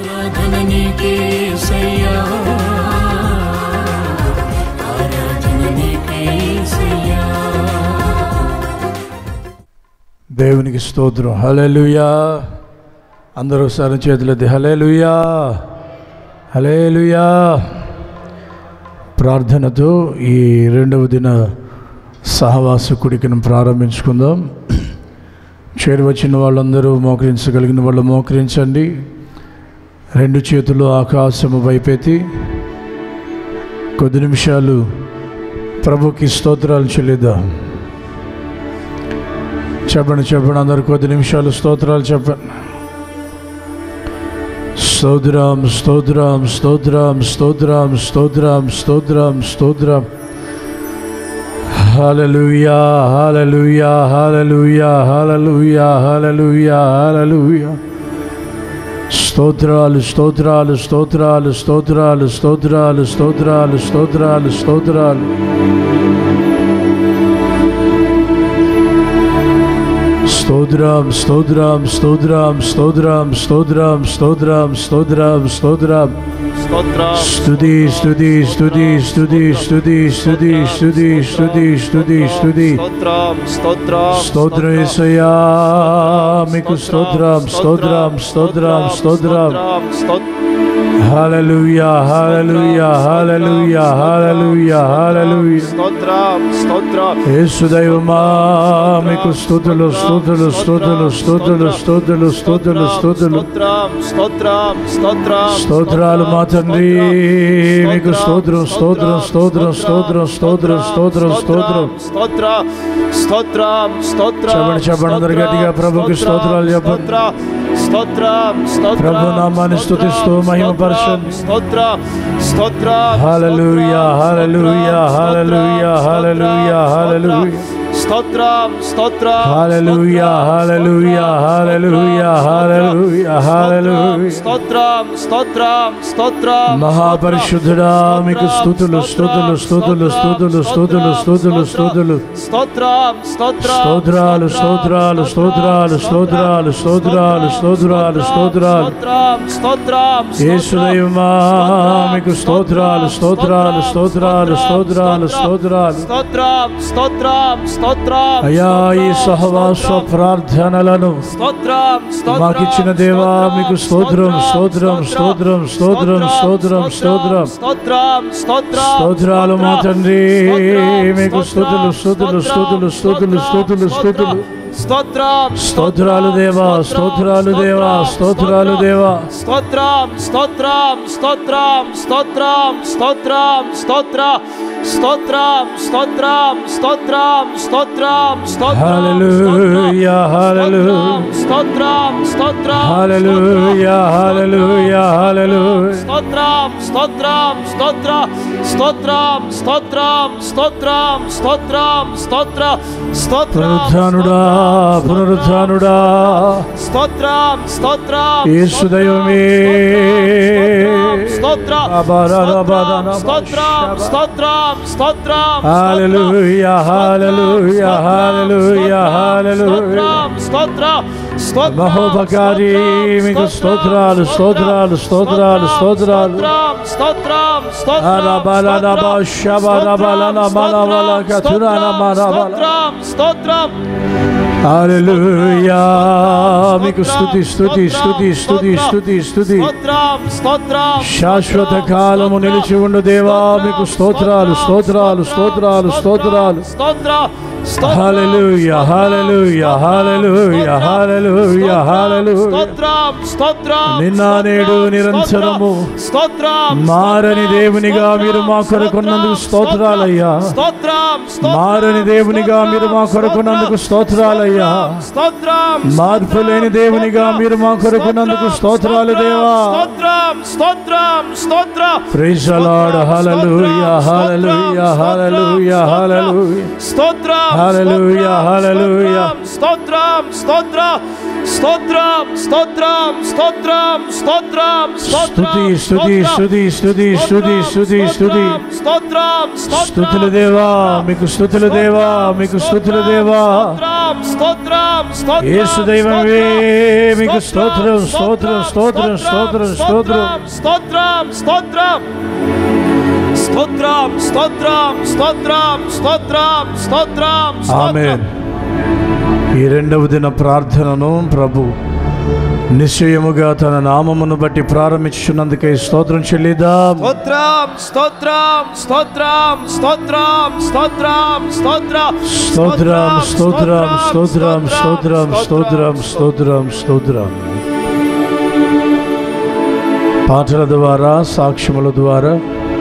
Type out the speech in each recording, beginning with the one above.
ఆరాధన నీకేసయ్యా ఆరాధన నీకేసయ్యా దేవునికి స్తోత్రం హలేలుయా అందరూ ఒకసారి చేతులెత్తి హలేలుయా హలేలుయా ప్రార్థనతో ఈ రెండవ దిన సహవాస కుడికను ప్రారంభించుకుందాం చేరువచ్చిన వాళ్ళందరూ మోకరించగలిగిన వాళ్ళు మోకరించండి రెండు చేతులు ఆకాశము వైపెత్తి కొద్ది నిమిషాలు ప్రభుకి స్తోత్రాలు చెల్లిద్దాం చెప్పండి చెప్పండి అందరు కొద్ది నిమిషాలు స్తోత్రాలు చెప్పండి స్తోత్రం స్తోత్రం స్తోత్రం స్తోత్రం స్తోత్రం స్తోత్రం స్తోత్రం హల్లెలూయా హల్లెలూయా హల్లెలూయా హల్లెలూయా హల్లెలూయా హల్లెలూయా స్తోత్రాలు స్తోత్రాలు స్తోత్రాలు స్తోత్రాలు స్తోత్రాలు స్తోత్రాలు స్తోత్రాలు స్తోత్రాలు స్తోత్రం స్తోత్రం స్తోత్రం స్తోత్రం స్తోత్రం స్తోత్రం స్తోత్రం స్తోత్రం స్తోత్రం స్తుతి స్తుతి స్తుతి స్తుతి స్తుతి స్తుతి స్తుతి స్తుతి స్తుతి స్తుతి స్తోత్రం స్తోత్రం స్తోత్రం యేసయ్యా మీకు స్తోత్రం స్తోత్రం స్తోత్రం స్తోత్రం హల్లెలూయా హల్లెలూయా హల్లెలూయా హల్లెలూయా హల్లెలూయా స్తోత్రం స్తోత్రం యేసు దైవమా మీకు స్తుతులు స్తుతులు స్తుతులు స్తుతులు స్తుతులు స్తుతులు స్తుతులు స్తోత్రం స్తోత్రం స్తోత్రం స్తోత్రాలు మా తండ్రి మీకు స్తోత్రం స్తోత్రం స్తోత్రం స్తోత్రం స్తోత్రం స్తోత్రం స్తోత్రం స్తోత్రం స్తోత్రం స్తోత్రం చెప్పండి, చెప్పండి, అందరు గట్టిగా ప్రభుకి స్తోత్రాలు చెప్పండి. స్తోత్రం స్తోత్రం ప్రభు నామాన్ని స్తుతిస్తూ మహిమపరచండి. స్తోత్రం స్తోత్రం హల్లెలూయా హల్లెలూయా హల్లెలూయా హల్లెలూయా హల్లెలూయా స్తోత్రం స్తోత్రం హల్లెలూయా హల్లెలూయా హల్లెలూయా హల్లెలూయా హల్లెలూయా స్తోత్రం స్తోత్రం స్తోత్రం మహాపరిశుద్ధుడా మీకు స్తుతులు స్తుతులు స్తుతులు స్తుతులు స్తుతులు స్తుతులు స్తుతులు స్తోత్రం స్తోత్రం స్తోత్రాలు స్తోత్రాలు స్తోత్రాలు స్తోత్రాలు స్తోత్రాలు స్తోత్రాలు స్తోత్రాలు స్తోత్రం స్తోత్రం యేసుదైవమా మీకు స్తోత్రాలు స్తోత్రాలు స్తోత్రాలు స్తోత్రాలు స్తోత్రాలు స్తోత్రం స్తోత్రం స్తోత్రం అయ్యా ఈ సహవాస ప్రార్థనలను స్తోత్రం స్తోత్రం మాకిచ్చిన దేవా మీకు స్తోత్రం స్తోత్రం స్తోత్రం స్తోత్రం స్తోత్రం స్తోత్రం స్తోత్రం స్తోత్రం స్తోత్రాలు మా తండ్రి మీకు స్తుతులు స్తుతులు స్తుతులు స్తుతులు స్తుతులు స్తోతులు స్తోత్రం స్తోత్రాలు దేవా స్తోత్రాలు దేవా స్తోత్రాలు దేవా స్తోత్రం స్తోత్రం స్తోత్రం స్తోత్రం స్తోత్రం స్తోత్రం స్తోత్రం స్తోత్రం స్తోత్రం స్తోత్రం స్తోత్రం హల్లెలూయా హల్లెలూయా స్తోత్రం స్తోత్రం హల్లెలూయా హల్లెలూయా హల్లెలూయా స్తోత్రం స్తోత్రం స్తోత్రం స్తోత్రం స్తోత్రం స్తోత్రం స్తోత్రం స్తోత్రం స్తోత్రం పునరుద్ధానుడా పునరుద్ధానుడా స్తోత్రం స్తోత్రం యేసు దైవమే స్తోత్రం అబారాబాదానా స్తోత్రం స్తోత్రం స్తోత్రం హల్లెలూయా హల్లెలూయా హల్లెలూయా హల్లెలూయా స్తోత్రం స్తోత్రం స్తోత్రం మహోపకారి మీకు స్తోత్రాలు స్తోత్రాలు స్తోత్రాలు స్తోత్రాలు స్తోత్రం స్తోత్రం అరబలనబా శబరబలన మనబల కథురన మనబల స్తోత్రం స్తోత్రం హల్లెలూయా మీకు స్తుతి స్తుతి స్తుతి స్తుతి స్తుతి స్తుతి స్తోత్రం స్తోత్రం శాశ్వత కాలము నిలిచి ఉండు దేవా మీకు స్తోత్రాలు స్తోత్రాలు స్తోత్రాలు స్తోత్రాలు స్తోత్రం హల్లెలూయా హల్లెలూయా హల్లెలూయా హల్లెలూయా హల్లెలూయా స్తోత్రం స్తోత్రం నిన్న నేడు నిరంతరము స్తోత్రం మారని దేవునిగా మీరు మా కొరకున్నందుకు స్తోత్రాలయ్యా స్తోత్రం మారని దేవునిగా మీరు మా కొరకున్నందుకు స్తోత్రాలయ్యా స్తోత్రం మార్పు లేని దేవునిగా మీరు మా కొరకున్నందుకు స్తోత్రాలు దేవా స్తోత్రం స్తోత్రం స్తోత్రం ప్రైజ్ అలాడ్ హల్లెలూయా హల్లెలూయా హల్లెలూయా హల్లెలూయా స్తోత్రం హల్లెలూయా హల్లెలూయా స్తోత్రం స్తోత్రం స్తోత్రం స్తోత్రం స్తోత్రం స్తోత్రం స్తుతి స్తుతి స్తుతి స్తుతి స్తుతి స్తుతి స్తుతి స్తోత్రం స్తుతుల దేవా మీకు స్తుతుల దేవా మీకు స్తుతుల దేవా స్తోత్రం స్తోత్రం యేసు దైవమే మీకు స్తోత్రం స్తోత్రం స్తోత్రం స్తోత్రం స్తోత్రం స్తోత్రం స్తోత్రం స్తోత్రం స్తోత్రం స్తోత్రం స్తోత్రం స్తోత్రం ఆమేన్ ఈ రెండవ దిన ప్రార్థనను ప్రభు నిశ్చయముగా తన నామమును బట్టి ప్రారంభించున్నందుకై స్తోత్రం చెల్లిదాం స్తోత్రం స్తోత్రం స్తోత్రం స్తోత్రం స్తోత్రం స్తోత్రం స్తోత్రం స్తోత్రం స్తోత్రం స్తోత్రం స్తోత్రం స్తోత్రం స్తోత్రం పాటల ద్వారా సాక్ష్యముల ద్వారా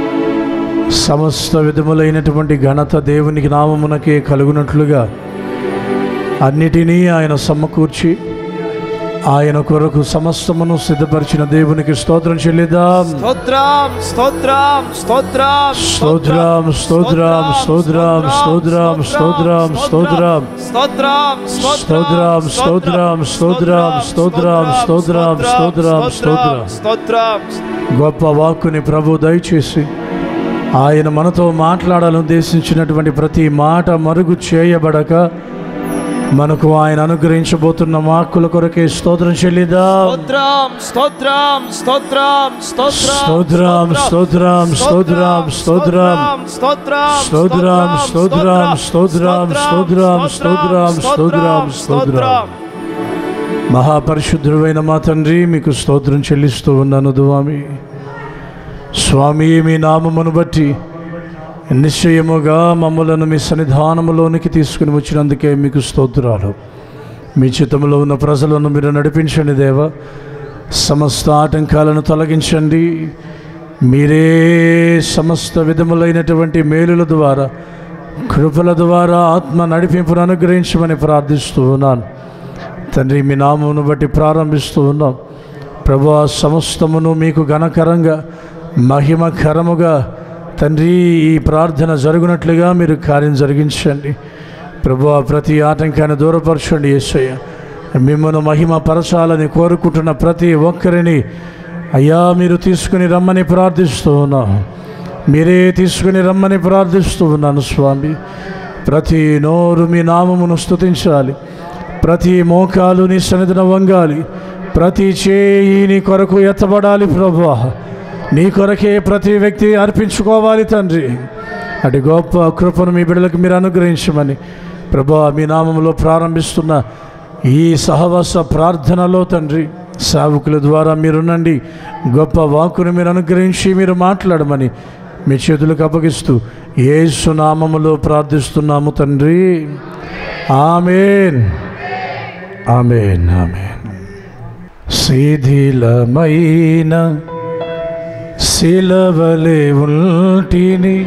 సమస్త విధములైనటువంటి ఘనత దేవునికి నామమునకే కలుగునట్లుగా అన్నిటినీ ఆయన సమకూర్చి ఆయన కొరకు సమస్తమును సిద్ధపరిచిన దేవునికి స్తోత్రం చెల్లిద్దాం స్తోత్రం స్తోత్రం స్తోత్రం స్తోత్రం స్తోత్రం స్తోత్రం స్తోత్రం స్తోత్రం స్తోత్రం స్తోత్రం స్తోత్రం స్తోత్రం స్తోత్రం స్తోత్రం స్తోత్రం స్తోత్రం స్తోత్రం స్తోత్రం గొప్ప వాక్కుని ప్రభు దయచేసి ఆయన మనతో మాట్లాడాలని ఉద్దేశించినటువంటి ప్రతి మాట మరుగు చేయబడక మనకు ఆయన అనుగ్రహించబోతున్న వాక్కుల కొరకే స్తోత్రం చెల్లిద్దాం స్తోత్రం స్తోత్రం స్తోత్రం స్తోత్రం స్తోత్రం స్తోత్రం స్తోత్రం స్తోత్రం స్తోత్రం స్తోత్రం స్తోత్రం స్తోత్రం స్తోత్రం స్తోత్రం స్తోత్రం మహాపరిశుద్ధుడైన మా తండ్రి మీకు స్తోత్రం చెల్లిస్తూ ఉన్నాను దువామి స్వామి మీ నామమును బట్టి నిశ్చయముగా మమ్మలను మీ సన్నిధానములోనికి తీసుకుని వచ్చినందుకే మీకు స్తోత్రాలు మీ చిత్తములో ఉన్న ప్రజలను మీరు నడిపించండి దేవ సమస్త ఆటంకాలను తొలగించండి మీరే సమస్త విధములైనటువంటి మేలుల ద్వారా కృపల ద్వారా ఆత్మ నడిపింపును అనుగ్రహించమని ప్రార్థిస్తూ ఉన్నాను తండ్రి మీ నామమును బట్టి ప్రారంభిస్తూ ఉన్నాం ప్రభు సమస్తమును మీకు ఘనకరంగా మహిమకరముగా తండ్రి ఈ ప్రార్థన జరుగునట్లుగా మీరు కార్యం జరిగించండి ప్రభు ప్రతి ఆటంకాన్ని దూరపరచండి యేసయ్య మిమ్మల్ని మహిమ పరచాలని కోరుకుంటున్న ప్రతి ఒక్కరిని అయ్యా మీరు తీసుకుని రమ్మని ప్రార్థిస్తూ ఉన్నాం మీరే తీసుకుని రమ్మని ప్రార్థిస్తూ ఉన్నాను స్వామి ప్రతి నోరు మీ నామమును స్తుతించాలి ప్రతి మోకాలు నీ సన్నిధిన వంగాలి ప్రతి చేయి నీ కొరకు ఎత్తబడాలి ప్రభా నీ కొరకే ప్రతి వ్యక్తి అర్పించుకోవాలి తండ్రి అటు గొప్ప కృపను మీ బిడ్డలకు మీరు అనుగ్రహించమని ప్రభా మీ నామంలో ప్రారంభిస్తున్న ఈ సహవాస ప్రార్థనలో తండ్రి సేవకుల ద్వారా మీరునండి గొప్ప వాక్కును మీరు అనుగ్రహించి మీరు మాట్లాడమని మీ చేతులకు అప్పగిస్తూ ఏసు నామములో ప్రార్థిస్తున్నాము తండ్రి ఆమెన్ ఆమెన్ ఆమెన్ శిథిలమైన శిలవలే ఉల్టిని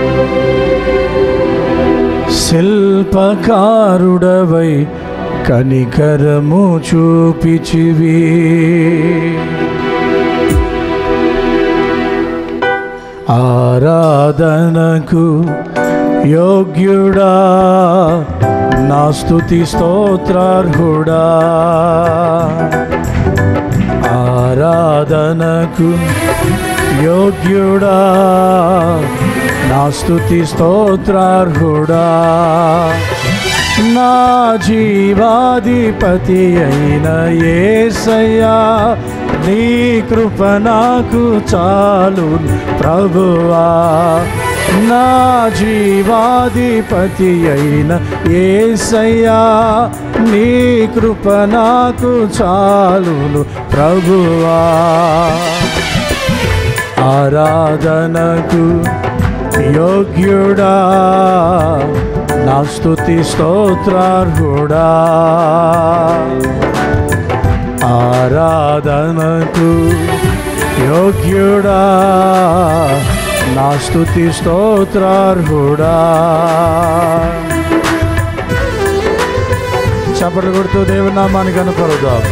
శిల్పకారుడవై కనికరము చూపిచివి ఆరాధనకు యోగ్యుడా నా స్తుతి స్తోత్రార్హుడా ఆరాధనకు యోగ్యుడా నా స్తుతి స్తోత్రార్హుడా నా జీవాధిపతి అయిన ఏసయ్యా నీ కృప నాకు చాలు ప్రభువా నా జీవాధిపతి అయిన ఏసయ్యా నీ కృప నాకు చాలును ప్రభువా ఆరాధనకు యోగ్యుడా నా స్తుతి స్తోత్రార్హుడా ఆరాధనకు యోగ్యుడా నా స్తుతి స్తోత్రార్హుడా చప్పట్లు కొడుతూ దేవుని నామానికి కనపరుదాం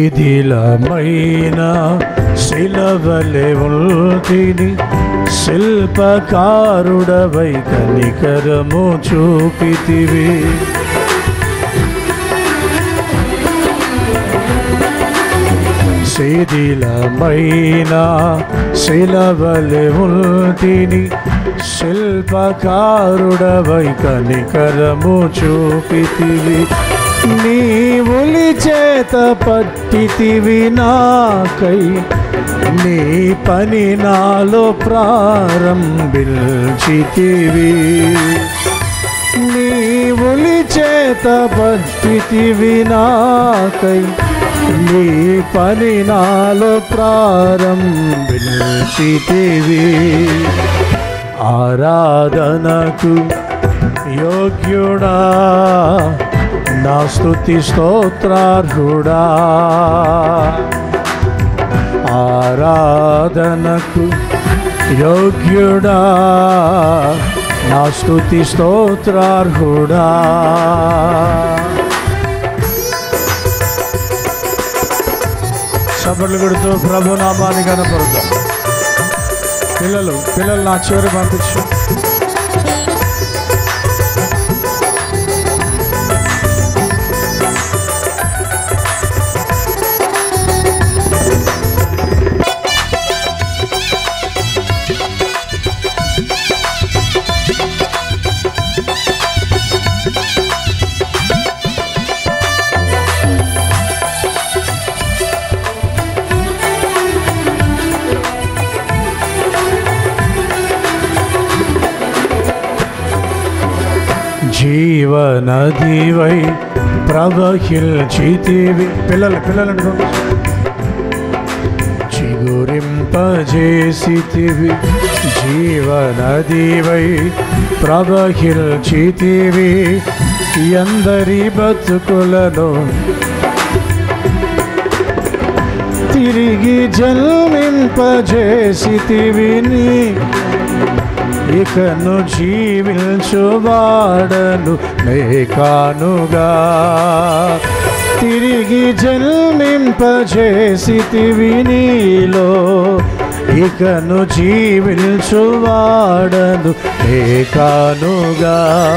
శిథిలమైన శిలవలె ఉల్తిని శిల్పకారుడవై కనికరము చూపితివి శిథిలమైన శిలవలె ఉల్తిని శిల్పకారుడవై కనికరము చూపితివి నీ ఉలి చేత పట్టితివి నాకై నీ పని నాలో ప్రారంభించితివి నీ ఉలి చేత పట్టితివి నాకై నీ పని నాలో ప్రారంభించితివి ఆరాధనకు యోగ్యుడా నా స్తుతి స్తోత్రార్హుడా ఆరాధనకు యోగ్యుడా నా స్తుతి స్తోత్రార్హుడా సభలు కొడుతూ ప్రభునామాన్ని కనపడతాం పిల్లలు పిల్లలు నా చివరి పంపించు జీవనదివై ప్రవహిల్చితివి పిల్లలు పిల్లలు చిగురింపజేసితివి జీవనదివై ప్రవహిల్చితివి ఎందరి బతుకులను తిరిగి జన్మింపజేసితివి నీ ఇకను జీవించువాడను మేకానుగా తిరిగి జన్మింపజేసితివి నీలో ఇకను జీవించువాడను మేకానుగా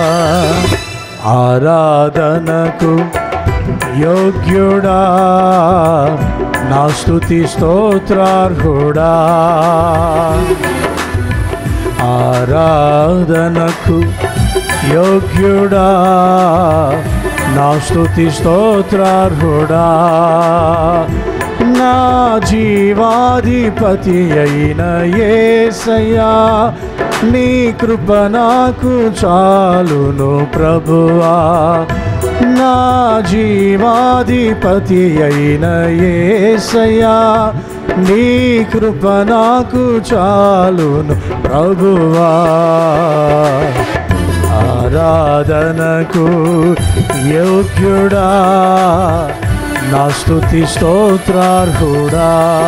ఆరాధనకు యోగ్యుడా నా స్తుతి స్తోత్రార్హుడా ఆరాధనకు యోగ్యుడా నా స్తుతి స్తోత్రార్హుడా నా జీవాధిపతి అయిన ఏసయ్యా నీ కృప నాకు చాలును ప్రభువా నా జీవాధిపతి అయిన ఏసయ్యా నీ కృప నాకు చాలును ప్రభువా ఆరాధనకు యోగ్యుడా నా స్తుతి స్తోత్రార్హుడా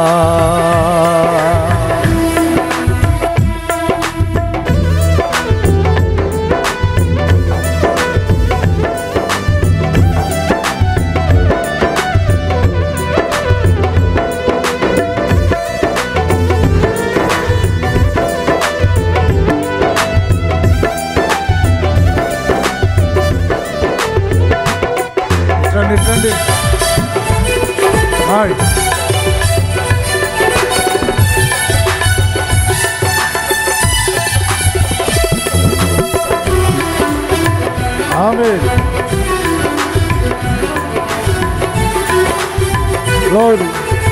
రండి రండి హాయ్ ఆమె Glory.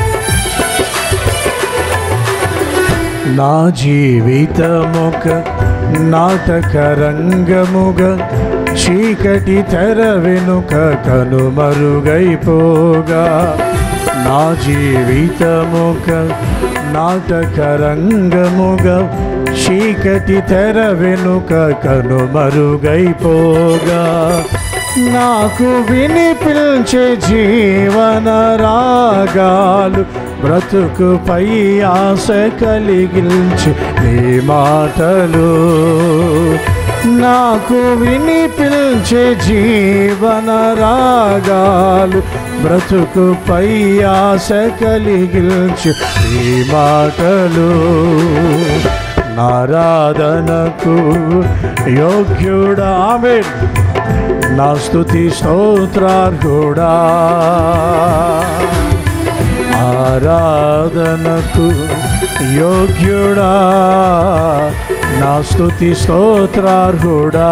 నా జీవితముక నాటక రంగముగ చీకటి తెర వెనుక కనుమరుగైపోగా నా జీవితముక నాటక రంగముగ చీకటి తెర వెనుక కనుమరుగైపోగా నాకు వినిపించే జీవన రాగాలు బ్రతుకుపై ఆశ కలిగించి నీ మాటలు నాకు వినిపించే జీవన రాగాలు బ్రతుకుపై ఆశ కలిగిల్చు ఈ మాటలు నారాధనకు యోగ్యుడా ఆమెన్ నా స్తుతి స్తోత్రార్హుడా ఆరాధనకు యోగ్యుడా నా స్తుతి స్తోత్రార్హుడా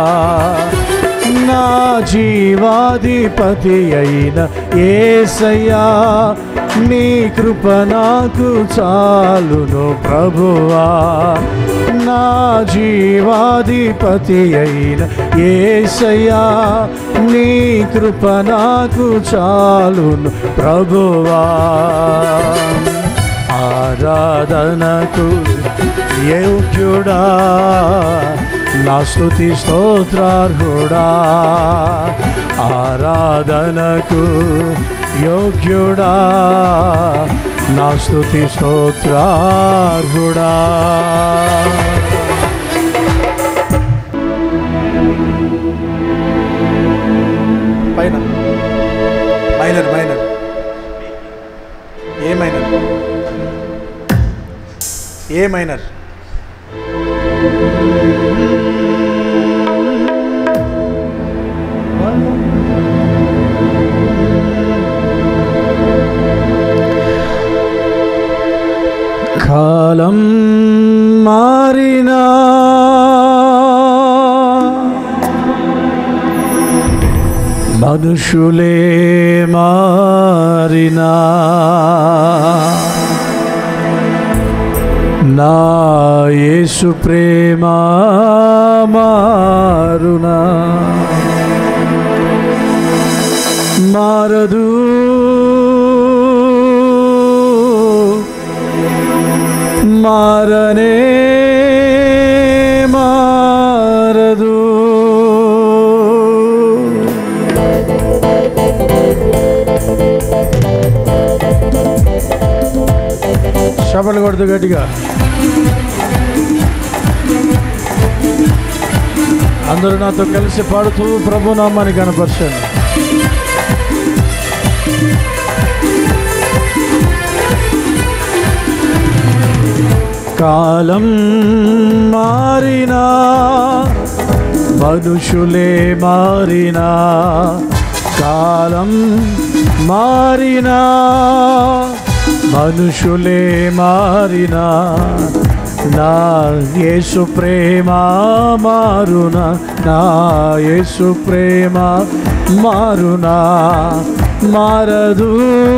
నా జీవాధిపతి అయిన ఏసయ్యా నీ కృప నాకు చాలును ప్రభువా నా జీవాధిపతి అయిన ఏసయ్యా నీ కృప నాకు చాలును ప్రభువా ఆరాధనకు యోగ్యుడా నా స్తుతి స్తోత్రార్హుడా ఆరాధనకు యోగ్యుడా నా స్తుతి స్తోత్రార్హుడా పైన minor minor A minor A minor కాలం మారినా మనుషులే మారినా నా యేసు ప్రేమ మారునా మారదు మారనే మారదు షబలు కొడుతూ గట్టిగా అందరూ నాతో కలిసి పాడుతూ ప్రభు నామాన్ని కనపరచండి కాలం మారినా మనుషులే మారినా కాలం మారినా మనుషులే మారినా నా యేసు ప్రేమ మారునా నా యేసు ప్రేమ మారునా మారదు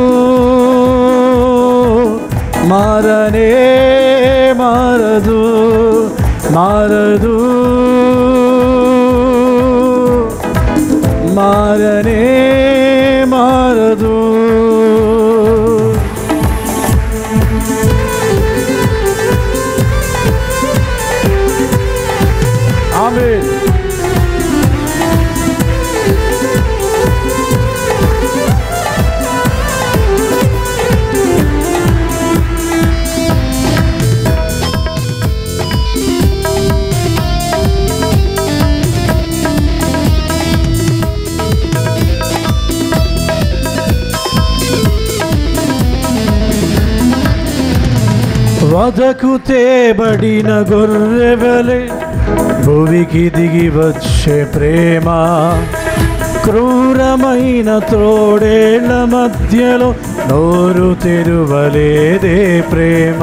మారనే మారదు మారదు మారనే మారదు ఆమేన్ వదకు తేబడిన గొర్రెవలే భువికి దిగి వచ్చే ప్రేమ క్రూరమైన తోడేళ్ల మధ్యలో నోరు తెరువలేదే ప్రేమ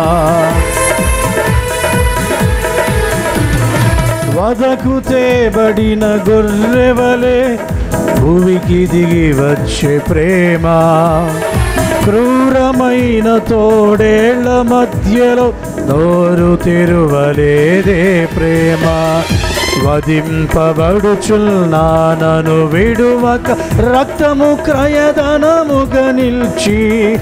వదకు తేబడిన గొర్రెవలే భూమికి దిగి వచ్చే ప్రేమ క్రూరమైన తోడేళ్ల మధ్యలో నోరు తెరువలేదే ప్రేమ వధింపబడుచున్నానను విడువక రక్తము క్రయధనముగా నిల్చి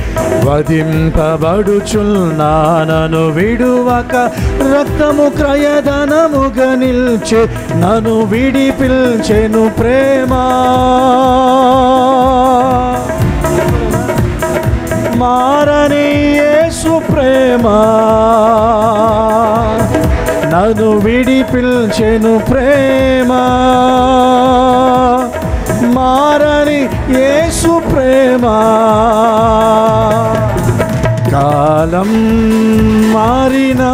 వధింపబడుచున్నానను విడువక రక్తము క్రయధనముగా నిల్చి నన్ను విడి పిల్చెను ప్రేమ మారని యేసు ప్రేమ నన్ను విడి పిల్చెను ప్రేమ మారని యేసు ప్రేమ కాలం మారినా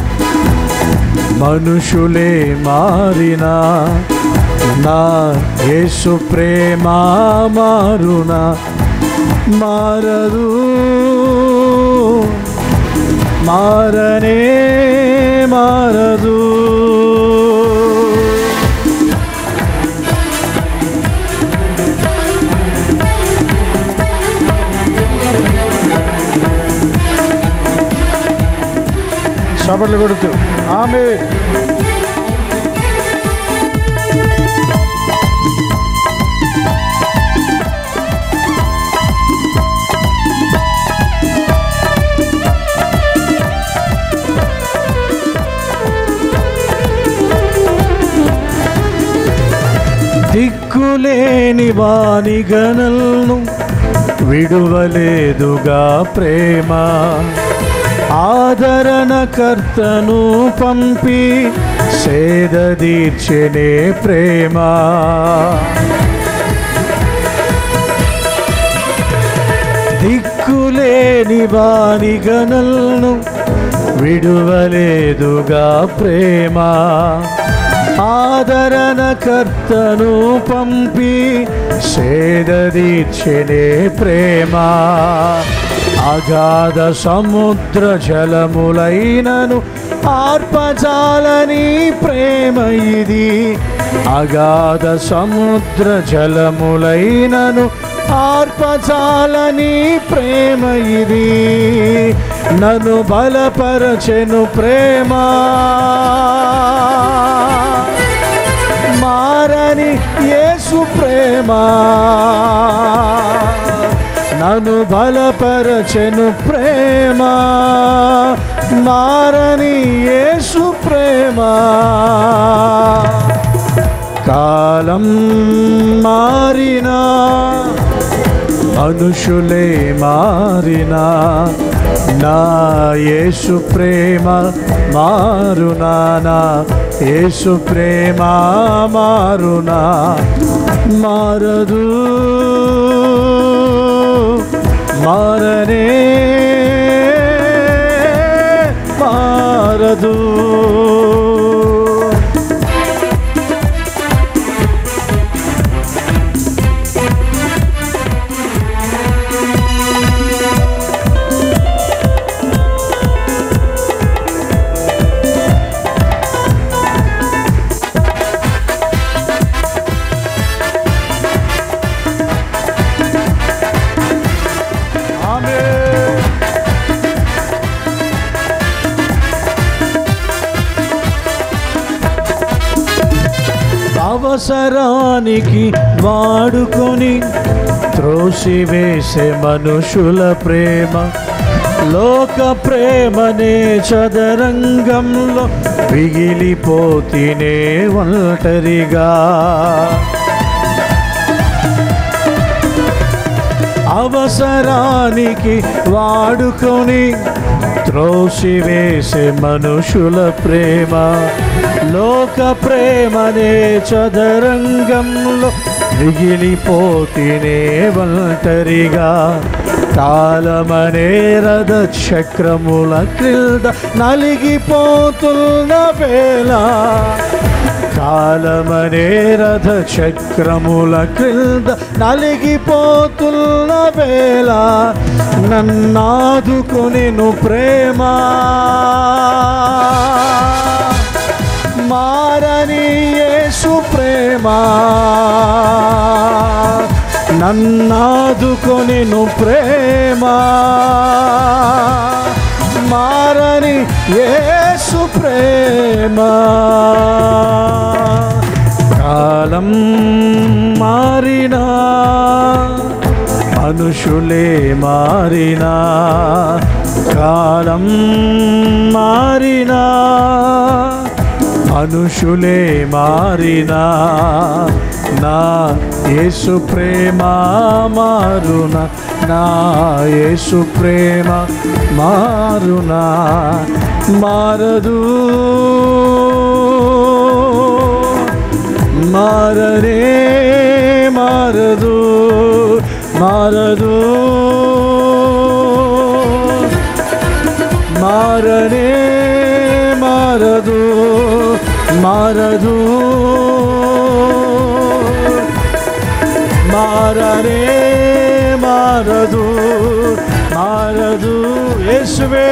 మనుషులే మారినా నా యేసు ప్రేమ మారునా మారదు మారనే మారదు చపట్లు కొడుతూ ఆమె దిక్కులేని వాని గణలను విడువలేదుగా ప్రేమ ఆదరణకర్తను పంపి సేద తీర్చెనే ప్రేమ దిక్కులేని వాని గణలను విడువలేదుగా ప్రేమ ఆదరణకర్తను పంపి సేదీర్చెనే ప్రేమ అగాధ సముద్ర జలములైనను ఆర్పజాలని ప్రేమ ఇది అగాధ సముద్ర జలములైనను ఆర్పజాలని ప్రేమ ఇది నన్ను బలపరచెను ప్రేమ మారని యేసు ప్రేమ నన్ను బలపరచెను ప్రేమ మారని యేసు ప్రేమ కాలం మారినా మనుషులే మారినా నా యేసు ప్రేమ మారునా నా యేసు ప్రేమ మారునా మారదు మారనే మారదు ఆమేన్ అవసరానికి వాడుకొని త్రోసివేసే మనుషుల ప్రేమ లోక ప్రేమనే చదరంగంలో మిగిలిపోతినే ఒంటరిగా అవసరానికి వాడుకొని త్రోసివేసే మనుషుల ప్రేమ లోక ప్రేమనే చదరంగంలో మిగిలిపోతినే ఒంటరిగా కాలమనే రథ చక్రముల క్రింద నలిగిపోతున్న వేళ కాలమనే రథ చక్రముల క్రింద నలిగిపోతున్న వేళ నన్నాదుకునిను ప్రేమ మారని యేసు ప్రేమ నన్నాదుకొనిను ప్రేమ మారని యేసు ప్రేమ కాలం మారినా మనుషులే మారినా కాలం మారినా మనుషులే మారినా నా యేసు ప్రేమ మారునా నా యేసు ప్రేమ మారునా మారదు మారనే మారదు మారదు మారదు మారనే మారదు మారదు మారనే మారదు మారదు యేసువే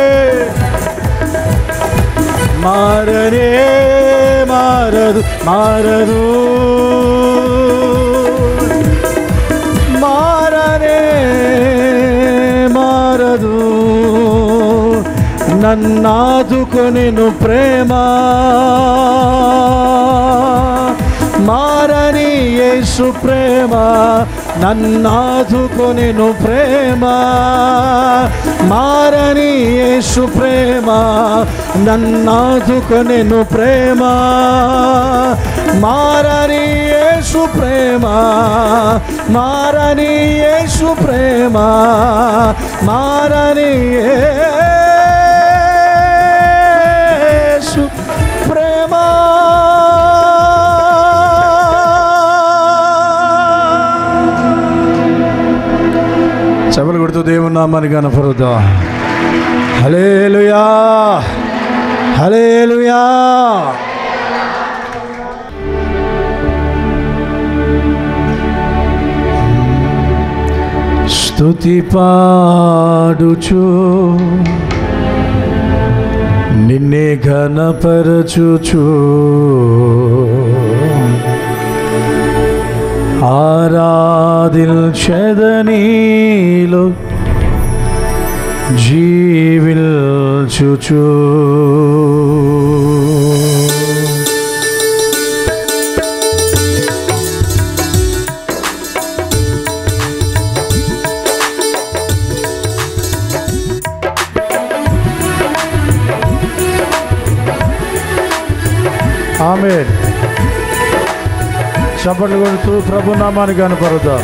మారనే మారదు మారదు మారనే మారదు నన్నాదుకొనెను ప్రేమ మారని యేసు ప్రేమ నన్నాదుకొనెను ప్రేమ మారని యేసు ప్రేమ నన్నాదుకొనెను ప్రేమ మారని యేసు ప్రేమ మారని యేసు ప్రేమ మారని యేసు ప్రేమ చెవలు కొడుతూ దేవుని నామాన్ని కనపరుదా హలేలుయా హలేలుయా స్తుతి పాడుచు నిన్నే ఘనపరచుచు ఆరాధిల్చెదనీలో జీవిల్చుచు ఆమె చప్పట్లు కొడుతూ ప్రభు నామాన్ని కనపరుద్దాం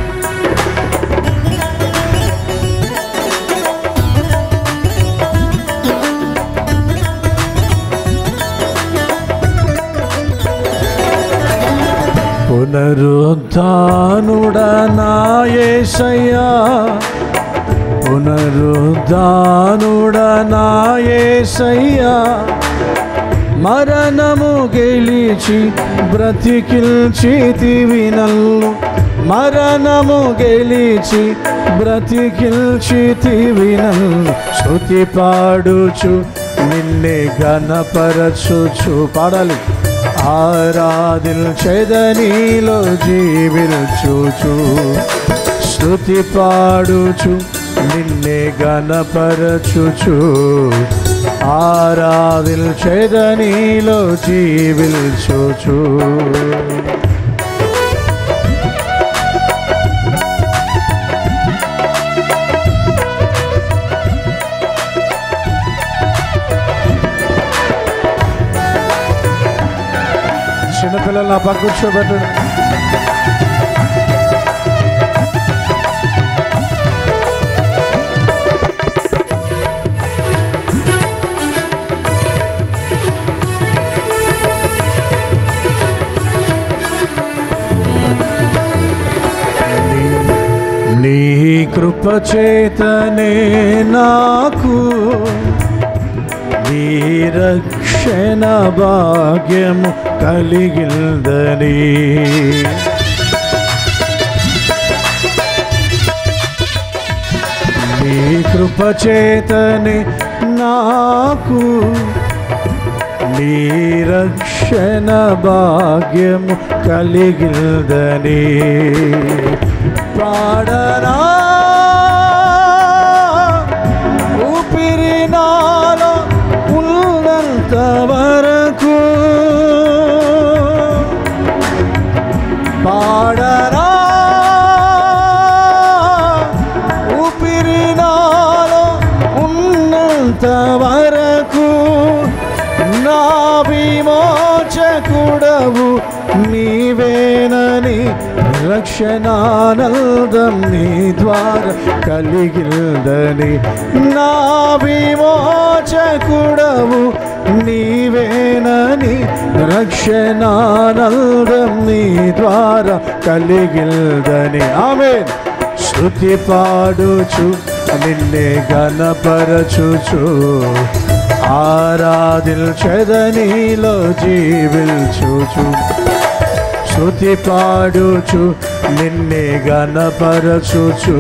పునరుద్ధానుడనాయేసయ్యా పునరుద్ధానుడనాయేసయ్యా మరణము గెలిచి బ్రతికిల్చితివి నల్లు మరణము గెలిచి బ్రతికిల్చితివి నల్లు స్తుతి పాడుచు నిన్నే గణపరచుచు పాడాలి ఆరాధిల్చెదనీలో జీవిల్చుచు స్తుతి పాడుచు నిన్నే గణపరచుచు ఆరాధిల్చెదనీలో జీవిల్చుచు చిన్నపిల్లలు నా పక్క కూర్చోబెట్టండి నీ కృప చేతనే నాకు నీ రక్షణ భాగ్యము కలిగిందని నీ కృప చేతనే నాకు నీ రక్షణ భాగ్యము కలిగిందని పాడనా ఊపిరి నాలో ఉన్నంత వరకు పాడనా ఊపిరి నాలో ఉన్నంత వరకు నా విమోచకుడవు నీవేనని రక్షణానందం నీ ద్వారా కలిగిందని నా విమోచకుడవు నీవేనని రక్షణానందం నీ ద్వారా కలిగిందని ఆమె స్తుతి పాడుచు నిన్నే గణపరచుచు ఆరాధించదనిలో జీవించుచు స్తుతి పాడుచు నిన్నే గణపరచుచు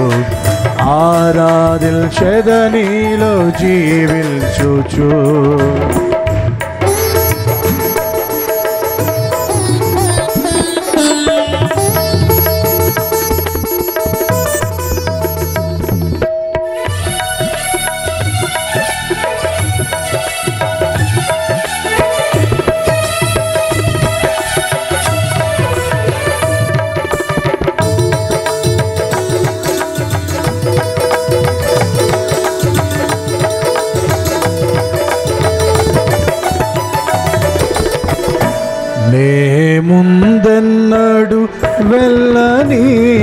ఆరాధించదనిలో జీవించుచు నే ముందెన్నడు వెళ్ళని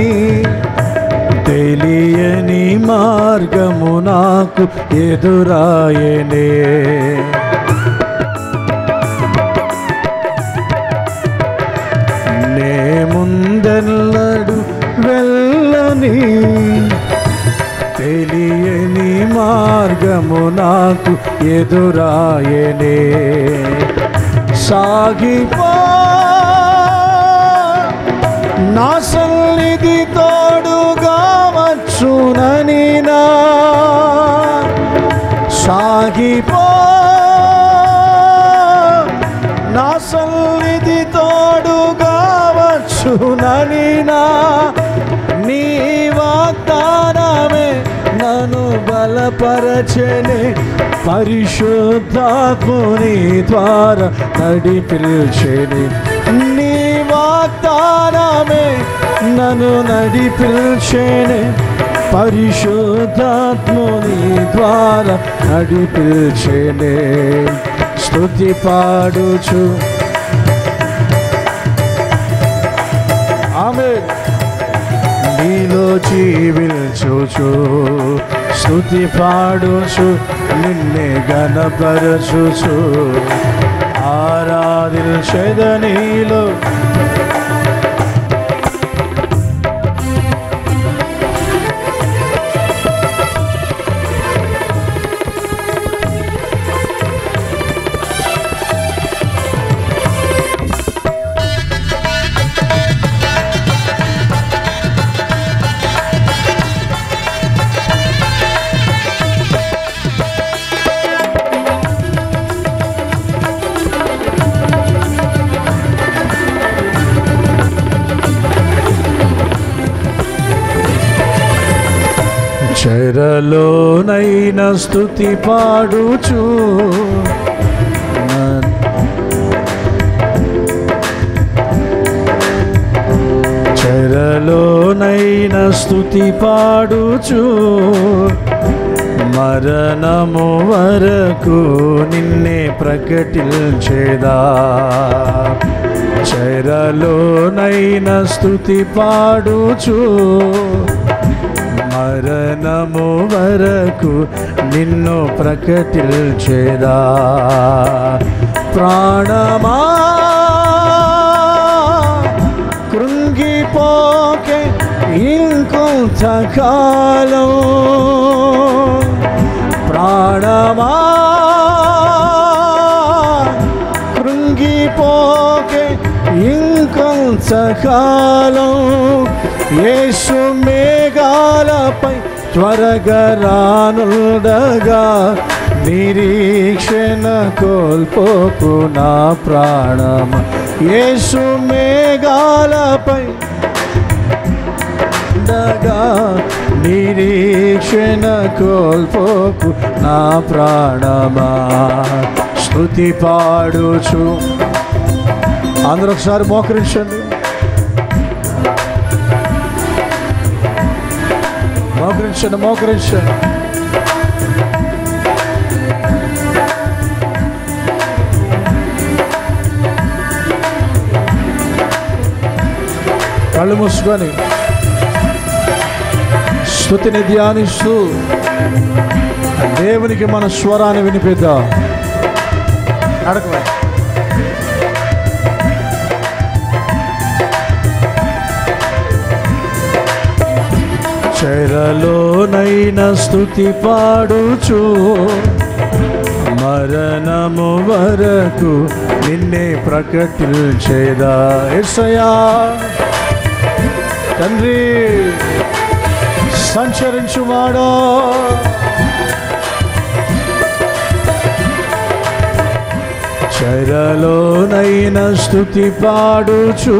తెలియని మార్గము నాకు ఎదురాయనే నే ముందెన్నడు వెళ్ళని తెలియని మార్గము నాకు ఎదురాయనే సాగిపో నా సన్నిధి తోడుగా వచ్చునని నా సాగిపో నా సన్నిధి తోడుగా వచ్చునని నా నీ వాగ్దానమే నన్ను బలపరచనే పరిశుద్ధాత్ముని ద్వారా నడిపించని నీ వాగ్దానమే నన్ను నడిపించనే పరిశుద్ధాత్ముని ద్వారా నడిపించనే స్తుతి పాడుచు ఆమె నీలో జీవించుచు స్తుతి పాడుచు నిన్నే గణపరచుచు ఆరాధించద నీలో చెరలోనైన స్థుతి పాడుచు చెరలోనైన స్థుతి పాడుచు మరణము వరకు నిన్నే ప్రకటించేదా చెరలోనైన స్థుతి పాడుచు మరణము వరకు నిన్ను ప్రకటించేదా ప్రాణమా కృంగిపోకే ఇంకొంతకాలం ప్రాణమా కృంగిపోకే ఇంకొంతకాలం యేసు మేఘాలపై త్వరగా రానుండగా నిరీక్షణ కోల్పోకు నా ప్రాణమ యేసు మేఘాలపై ఉండగా నిరీక్షణ కోల్పోకు నా ప్రాణమా స్థుతి పాడుచు అందరూ ఒకసారి మోకరించండి మోకరించండి మోకరించండి కళ్ళు మూసుకొని స్థుతిని ధ్యానిస్తూ దేవునికి మన స్వరాన్ని వినిపిద్దాం అడగవే చెరలోనైన స్థుతి పాడుచు మరణము వరకు నిన్నే ప్రకటించేదా ఎస్సయా తండ్రి సంచరించువాడో చెరలోనైన స్థుతి పాడుచు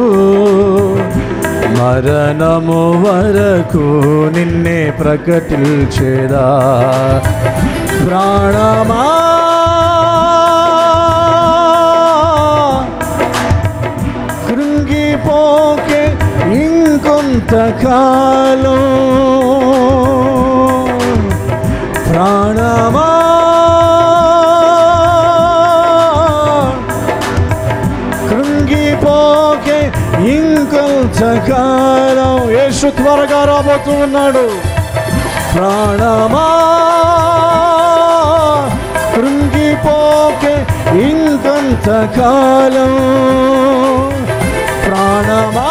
మరణము వరకు నిన్నే ప్రకటించేదా ప్రాణమా కృంగిపోకే ఇంకొంతకాలం ప్రాణమా కృంగిపోకే ఇంకొంతకాలం యేసు త్వరగా రాబోతూ ఉన్నాడు ప్రాణమా కృంగిపోకే ఇంకొంతకాలం ప్రాణమా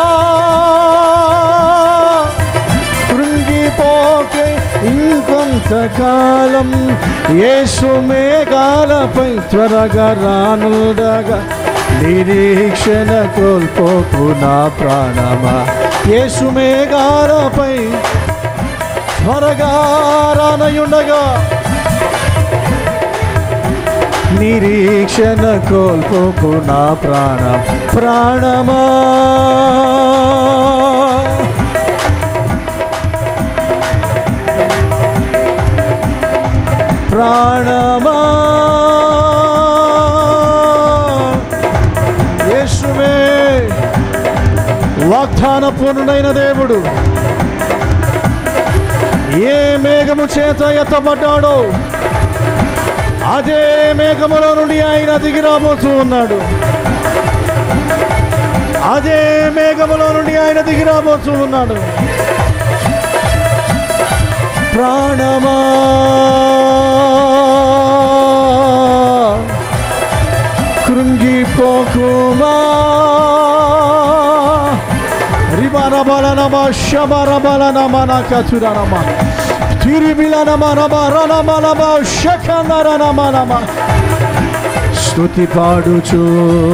కృంగిపోకే ఇంకొంతకాలం యేసు మేఘాలపై త్వరగా రానుండగా నిరీక్షణ కోల్పోకు నా ప్రాణమా యేసు మేఘాలపై త్వరగా రానయుండగా నిరీక్షణ కోల్పోకు నా ప్రాణం ప్రాణమా ప్రాణమా యేసువే వాగ్దాన పూర్ణుడైన దేవుడు ఏ మేఘము చేత ఎత్తబడ్డాడో అదే మేఘములో నుండి ఆయన దిగి రాబోతూ ఉన్నాడు అదే మేఘములో నుండి ఆయన దిగి రాబోతూ ఉన్నాడు ప్రాణమా కృంగిపోకుమా రిబరబలనమ శబరబలనమ నకచురనమ తిరిబిలనమ నమ రణమ నమ శకనరనమ నమ స్తుతి పాడుచు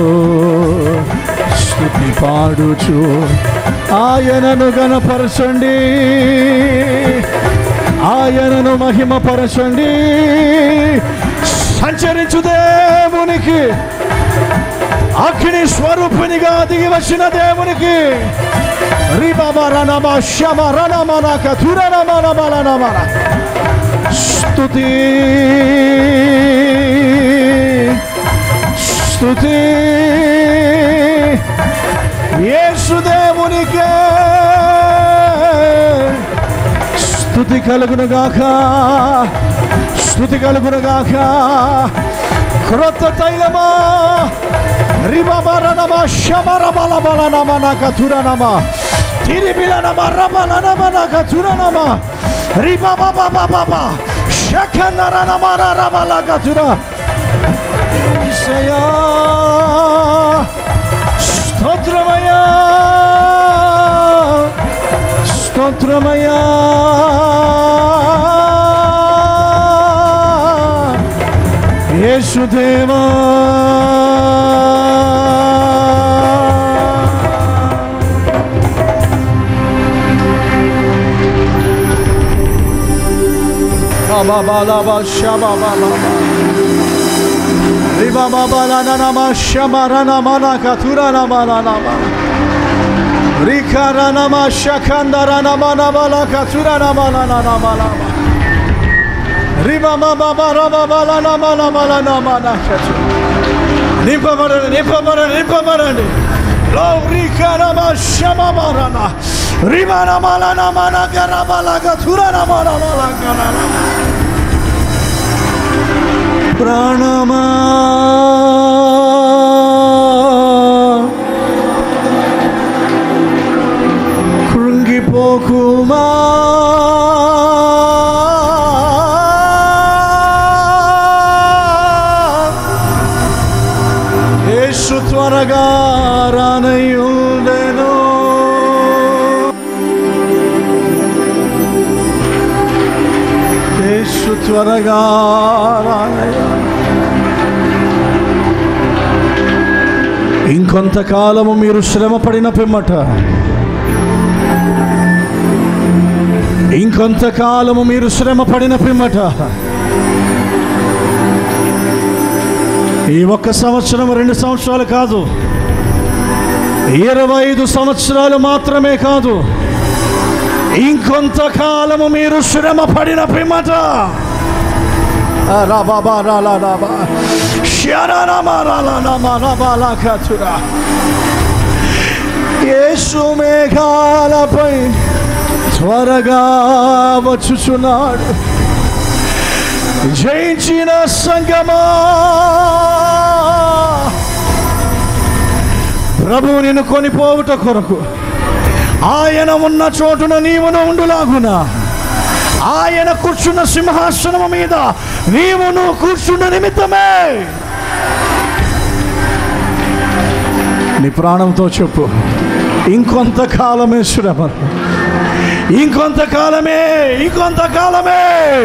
స్తుతి పాడుచు ఆయనను గణపరచండి ఆయనను మహిమపరచండి సంచరించు దేవునికి అగ్ని స్వరూపునిగా దిగి వచ్చిన దేవునికి రిబరనమ శమ రణమ నక తురనమ నమ నమ స్తుతి స్తుతి యేసుదేవునికే స్తుతి కలుగునుగాక స్తుతి కలుగునుగాక క్రొత్త తైలమా రిబరనమ శమరబల బల నమ నక తురనమ తిరిబిల నమ రబల నమ నక తురనమ రిబబబబబ శఖనర నమ రబల కతుర ఈశయా స్తోత్రమయ్యా స్తోత్రమయ్యా యేసుదేవా Babalaba shababalaba Riba babalana nama shamarana mana katura nama nama Rikara nama shakandara nama nama katura nama nama nama Riba baba baba bala nama nama nama nama నింపబడండి నింపబడండి నింపబడండి లో రికరమ శమమరణ రిమన మలన మన గరబలగ తురన మన మలగన ప్రాణమా కృంగిపోకుమా యేసు త్వరగా రానయుండెను త్వరగా రానయ్యా ఇంకొంతకాలము మీరు శ్రమ పడిన పిమ్మట ఇంకొంతకాలము మీరు శ్రమ పడిన పిమ్మట ఈ ఒక్క సంవత్సరం రెండు సంవత్సరాలు కాదు ఇరవై ఐదు సంవత్సరాలు మాత్రమే కాదు ఇంకొంతకాలము మీరు శ్రమ పడిన పిమ్మట ఆ, రా బాబా రా లా రా బా శరణమా రా లా లా మా రా బా లా కచురా యేసు మేఘాలపై త్వరగా వచ్చుచున్నాడు జయించిన సంగమా ప్రభు నిన్ను కొనిపోవుట కొరకు ఆయన ఉన్న చోటున నీవును ఉండులాగునా ఆయన కూర్చున్న సింహాసనము మీద నీవును కూర్చున్న నిమిత్తమే నీ ప్రాణంతో చెప్పు ఇంకొంతకాలమే శ్రమ ఇంకొంతకాలమే ఇంకొంతకాలమే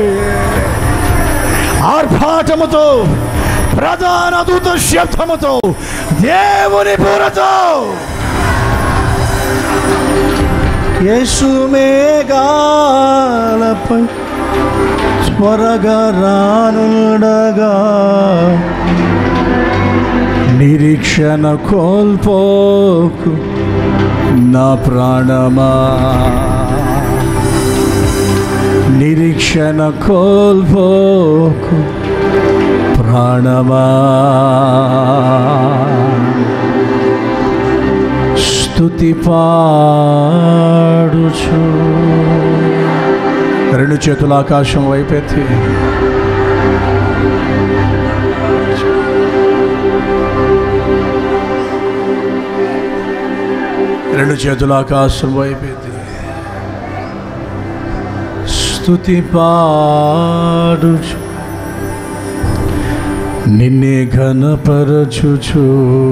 ఆర్భాటముతో ప్రధాన దూత శబ్దముతో దేవుని బూరతో యేసు మేఘాలపై త్వరగా రానుండగా నిరీక్షణ కోల్పోకు నా ప్రాణమా నిరీక్షణ కోల్పోకు ప్రాణమా స్తుతి పాడుచు రెండు చేతుల ఆకాశం వైపెత్తి రెండు చేతుల ఆకాశం వైపెత్తి స్తుతి పాడుచు నిన్నే ఘనపరచుచు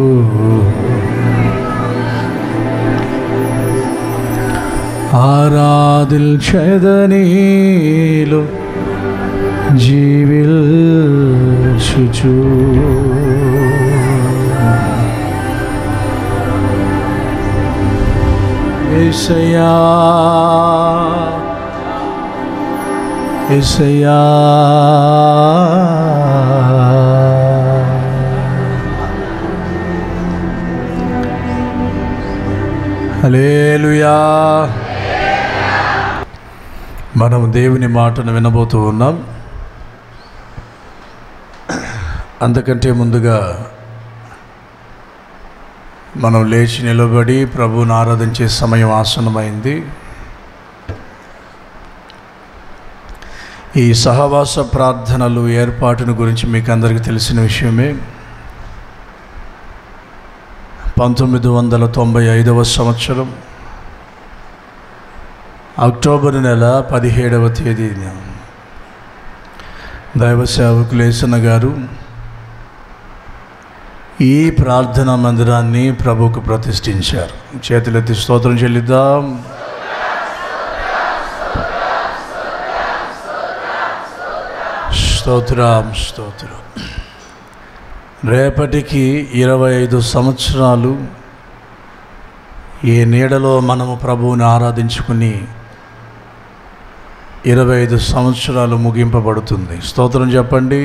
ఆరాధిల్ చెదనీలు జీవిల్చుచు ఏసయ్యా ఏసయ్యా హలేలుయా మనం దేవుని మాటను వినబోతూ ఉన్నాం అంతకంటే ముందుగా మనం లేచి నిలబడి ప్రభువుని ఆరాధించే సమయం ఆసనమైంది ఈ సహవాస ప్రార్థనలు ఏర్పాటును గురించి మీకు అందరికీ తెలిసిన విషయమే పంతొమ్మిది వందల తొంభై ఐదవ సంవత్సరం అక్టోబర్ నెల పదిహేడవ తేదీన దైవ సేవకులేసన గారు ఈ ప్రార్థనా మందిరాన్ని ప్రభువుకు ప్రతిష్ఠించారు చేతులెత్తి స్తోత్రం చెల్లిద్దాం స్తోత్రం స్తోత్రం రేపటికి ఇరవై ఐదు సంవత్సరాలు ఈ నీడలో మనము ప్రభువుని ఆరాధించుకుని ఇరవై ఐదు సంవత్సరాలు ముగింపబడుతుంది స్తోత్రం చెప్పండి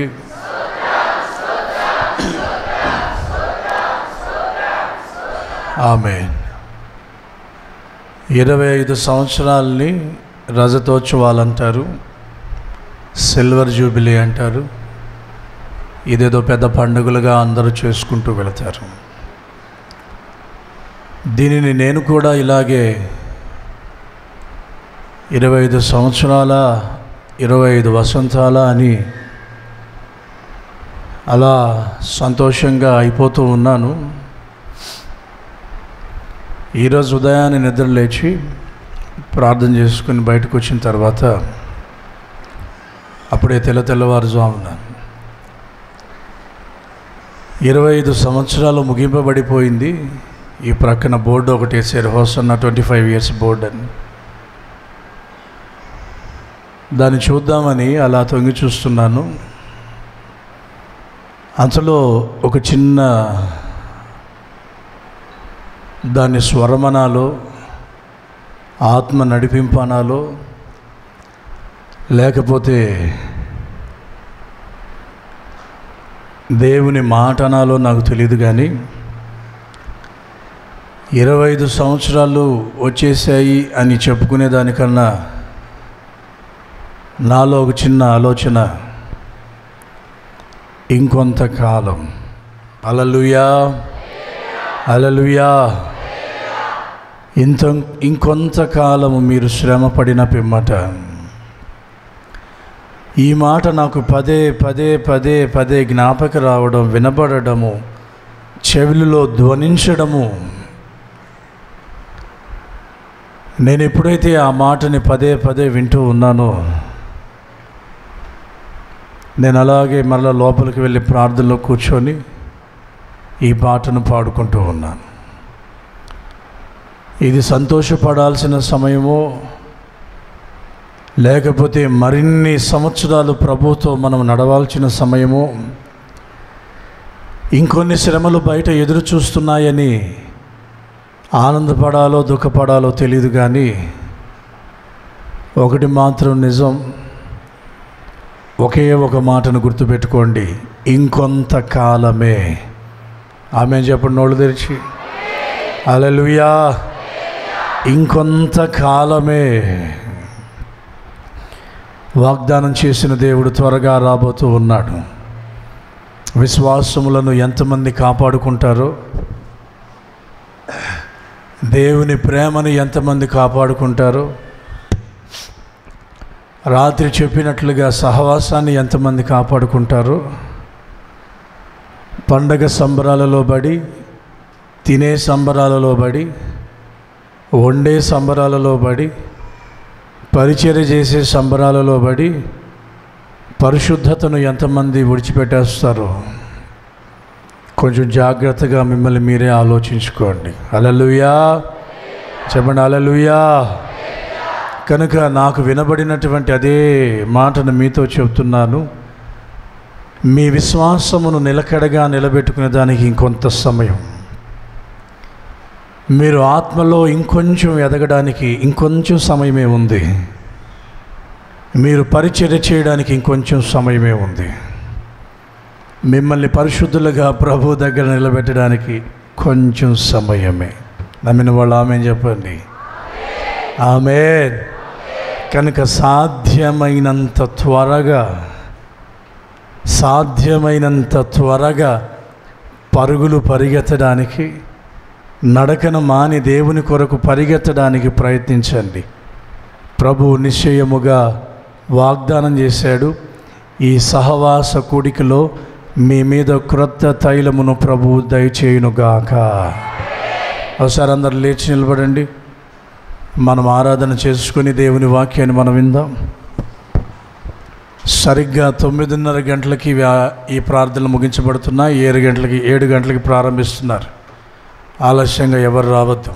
ఆమె ఇరవై ఐదు సంవత్సరాలని రజతోత్సవాలు అంటారు సిల్వర్ జూబిలీ అంటారు ఇదేదో పెద్ద పండుగలుగా అందరూ చేసుకుంటూ వెళతారు దీనిని నేను కూడా ఇలాగే ఇరవై ఐదు సంవత్సరాల ఇరవై ఐదు వసంతాల అని అలా సంతోషంగా అయిపోతూ ఉన్నాను ఈరోజు ఉదయాన్నే నిద్ర లేచి ప్రార్థన చేసుకుని బయటకు వచ్చిన తర్వాత అప్పుడే తెల్ల తెల్లవారుజామున ఇరవై ఐదు సంవత్సరాలు ముగింపబడిపోయింది ఈ ప్రక్కన బోర్డు ఒకటి వేసారు Hosanna twenty five years board అని దాన్ని చూద్దామని అలా తొంగి చూస్తున్నాను అంతలో ఒక చిన్న దాని స్వరమనాలో ఆత్మ నడిపింపనాలో లేకపోతే దేవుని మాట అనాలో నాకు తెలియదు కానీ ఇరవై ఐదు సంవత్సరాలు వచ్చేసాయి అని చెప్పుకునే దానికన్నా నాలో ఒక చిన్న ఆలోచన ఇంకొంతకాలం అలలుయా అలలుయా ఇంత ఇంకొంతకాలము మీరు శ్రమ పడిన పిమ్మట ఈ మాట నాకు పదే పదే పదే పదే జ్ఞాపక రావడం వినబడడము చెవులలో ధ్వనించడము నేను ఎప్పుడైతే ఆ మాటని పదే పదే వింటూ ఉన్నానో నేను అలాగే మరలా లోపలికి వెళ్ళి ప్రార్థనలో కూర్చొని ఈ పాటను పాడుకుంటూ ఉన్నాను ఇది సంతోషపడాల్సిన సమయమో లేకపోతే మరిన్ని సంవత్సరాలు ప్రభుతో మనం నడవాల్సిన సమయమో ఇంకొన్ని శ్రమలు బయట ఎదురు చూస్తున్నాయని ఆనందపడాలో దుఃఖపడాలో తెలియదు కానీ ఒకటి మాత్రం నిజం ఒకే ఒక మాటను గుర్తుపెట్టుకోండి ఇంకొంతకాలమే ఆమె చెప్పండి నోళ్ళు తెరిచి అలలుయా ఇంకొంతకాలమే వాగ్దానం చేసిన దేవుడు త్వరగా రాబోతూ ఉన్నాడు విశ్వాసములను ఎంతమంది కాపాడుకుంటారో దేవుని ప్రేమను ఎంతమంది కాపాడుకుంటారో రాత్రి చెప్పినట్లుగా సహవాసాన్ని ఎంతమంది కాపాడుకుంటారో పండగ సంబరాలలో పడి తినే సంబరాలలో పడి వండే సంబరాలలో పడి పరిచర్య చేసే సంబరాలలో పడి పరిశుద్ధతను ఎంతమంది విడిచిపెట్టేస్తారో కొంచెం జాగ్రత్తగా మిమ్మల్ని మీరే ఆలోచించుకోండి అలలుయా చెప్పండి అలలుయా కనుక నాకు వినబడినటువంటి అదే మాటను మీతో చెబుతున్నాను మీ విశ్వాసమును నిలకడగా నిలబెట్టుకునే దానికి ఇంకొంత సమయం మీరు ఆత్మలో ఇంకొంచెం ఎదగడానికి ఇంకొంచెం సమయమే ఉంది మీరు పరిచర్య చేయడానికి ఇంకొంచెం సమయమే ఉంది మిమ్మల్ని పరిశుద్ధులుగా ప్రభు దగ్గర నిలబెట్టడానికి కొంచెం సమయమే నమ్మిన వాళ్ళు ఆమె చెప్పండి ఆమె కనుక సాధ్యమైనంత త్వరగా సాధ్యమైనంత త్వరగా పరుగులు పరిగెత్తడానికి నడకను మాని దేవుని కొరకు పరిగెత్తడానికి ప్రయత్నించండి ప్రభు నిశ్చయముగా వాగ్దానం చేశాడు ఈ సహవాస కూడికలో మీ మీద క్రొత్త తైలమును ప్రభు దయచేయునుగాక ఒకసారి అందరు లేచి నిలబడండి మనం ఆరాధన చేసుకుని దేవుని వాక్యాన్ని మనం విందాం సరిగ్గా తొమ్మిదిన్నర గంటలకి వ్యా- ఈ ప్రార్థనలు ముగించబడుతున్నాయి ఏడు గంటలకి ఏడు గంటలకి ప్రారంభిస్తున్నారు ఆలస్యంగా ఎవరు రావద్దు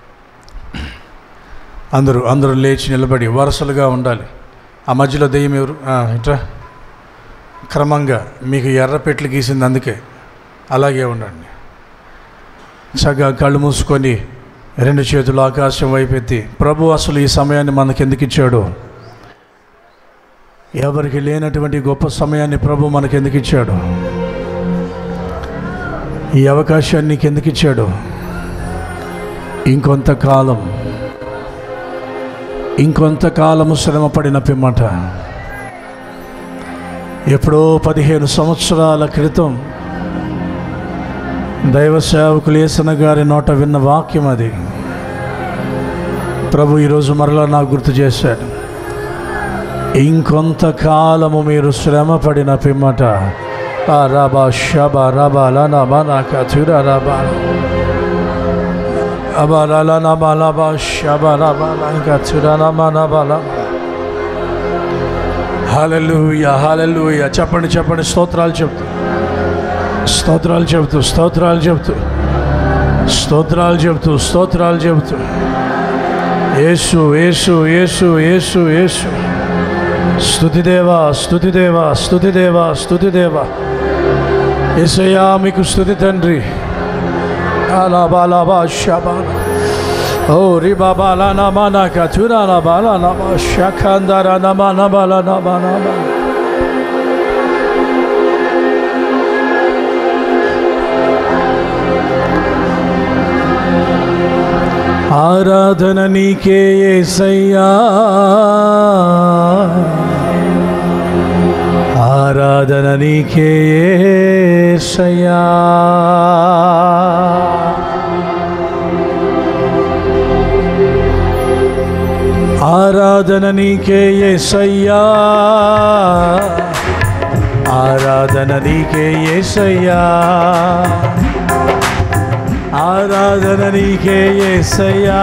అందరూ అందరూ లేచి నిలబడి వరుసలుగా ఉండాలి ఆ మధ్యలో దెయ్యం ఎవరు ఆ, ఇట్రా క్రమంగా మీకు ఎర్ర పెట్లు గీసింది అందుకే అలాగే ఉండండి చక్కగా కళ్ళు మూసుకొని రెండు చేతులు ఆకాశం వైపు ఎత్తి ప్రభు అసలు ఈ సమయాన్ని మనకి ఎందుకు ఇచ్చాడు ఎవరికి లేనటువంటి గొప్ప సమయాన్ని ప్రభు మనకి ఎందుకు ఇచ్చాడు ఈ అవకాశాన్ని నీకు ఎందుకు ఇచ్చాడు ఇంకొంతకాలం ఇంకొంతకాలము శ్రమ పడిన పిమ్మట ఎప్పుడో పదిహేను సంవత్సరాల క్రితం దైవ సేవకులు యేసన గారి నోట విన్న వాక్యం అది ప్రభు ఈరోజు మరలా నాకు గుర్తు చేశాడు ఇంకొంతకాలము మీరు శ్రమ పడిన పిమ్మట ఆ రాబా షబా రాబా లాబా నాక చురా రాబా అబా లాలా నాబా లాబా షబా రాబా నాక చురా నామా నాబా లాబా హల్లెలూయా హల్లెలూయా చెప్పండి చెప్పండి స్తోత్రాలు చెప్తూ స్తోత్రాలు చెబుతూ స్తోత్రాలు చెబుతూ స్తోత్రాలు చెబుతూ స్తోత్రాలు చెబుతూ యేసు యేసు యేసు యేసు యేసు స్థుతిదేవా స్థుతిదేవా స్థుతిదేవా స్థుతిదేవా ఎసయా మీకు స్థుతి తండ్రి అలా బాలా బా షబాల ఓ రి బాబా లా నమా నా కచురా నా బాలా నమా షఖందర నమా నబాల నమా నమా ఆరాధన నీకే యేసయ్యా ఆరాధన నీకే యేసయ్యా ఆరాధన నీకే యేసయ్యా ఆరాధన నీకే యేసయ్యా ఆరాధన నీకే యేసయ్యా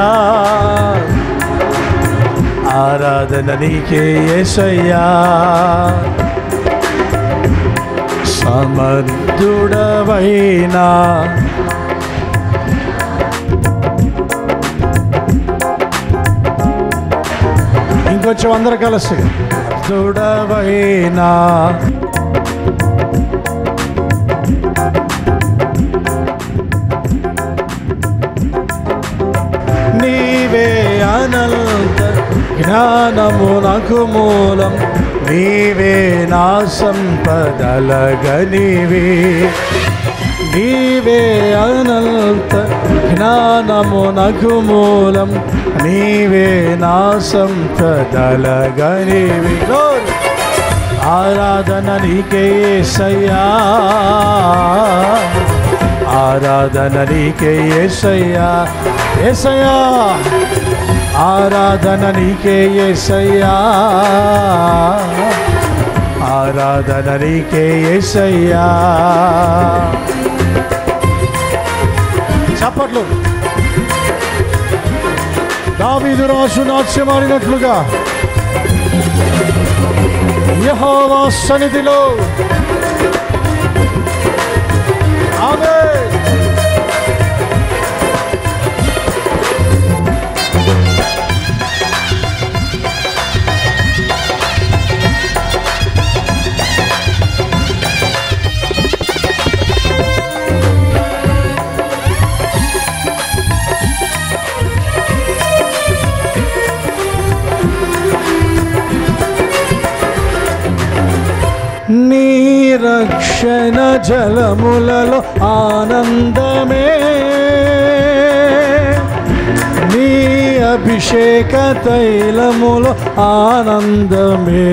ఆరాధన నీకే యేసయ్యా సమర్థుడవైనా ఇంకొంచెం అందరు కలిసి సమర్థుడవైనా నీవే అనంత జ్ఞానమునకు మూలం నీవే నా సంపదలగనివే నీవే అనంత జ్ఞానమునకు మూలం నీవే నా సంపదలగనివి ఆరాధన నీకే సయ్యా ఆరాధన నీకే ఏసయ్యా ఏసయ్యా ఆరాధన నీకే ఏసయ్యా ఆరాధన నీకే ఏసయ్యా చప్పట్లు దావీదు రాసు నాట్యమాడినట్లుగా యెహోవా సన్నిధిలో ఆమేన్ నీ రక్షణ జలములలో ఆనందమే నీ అభిషేక తైలములో ఆనందమే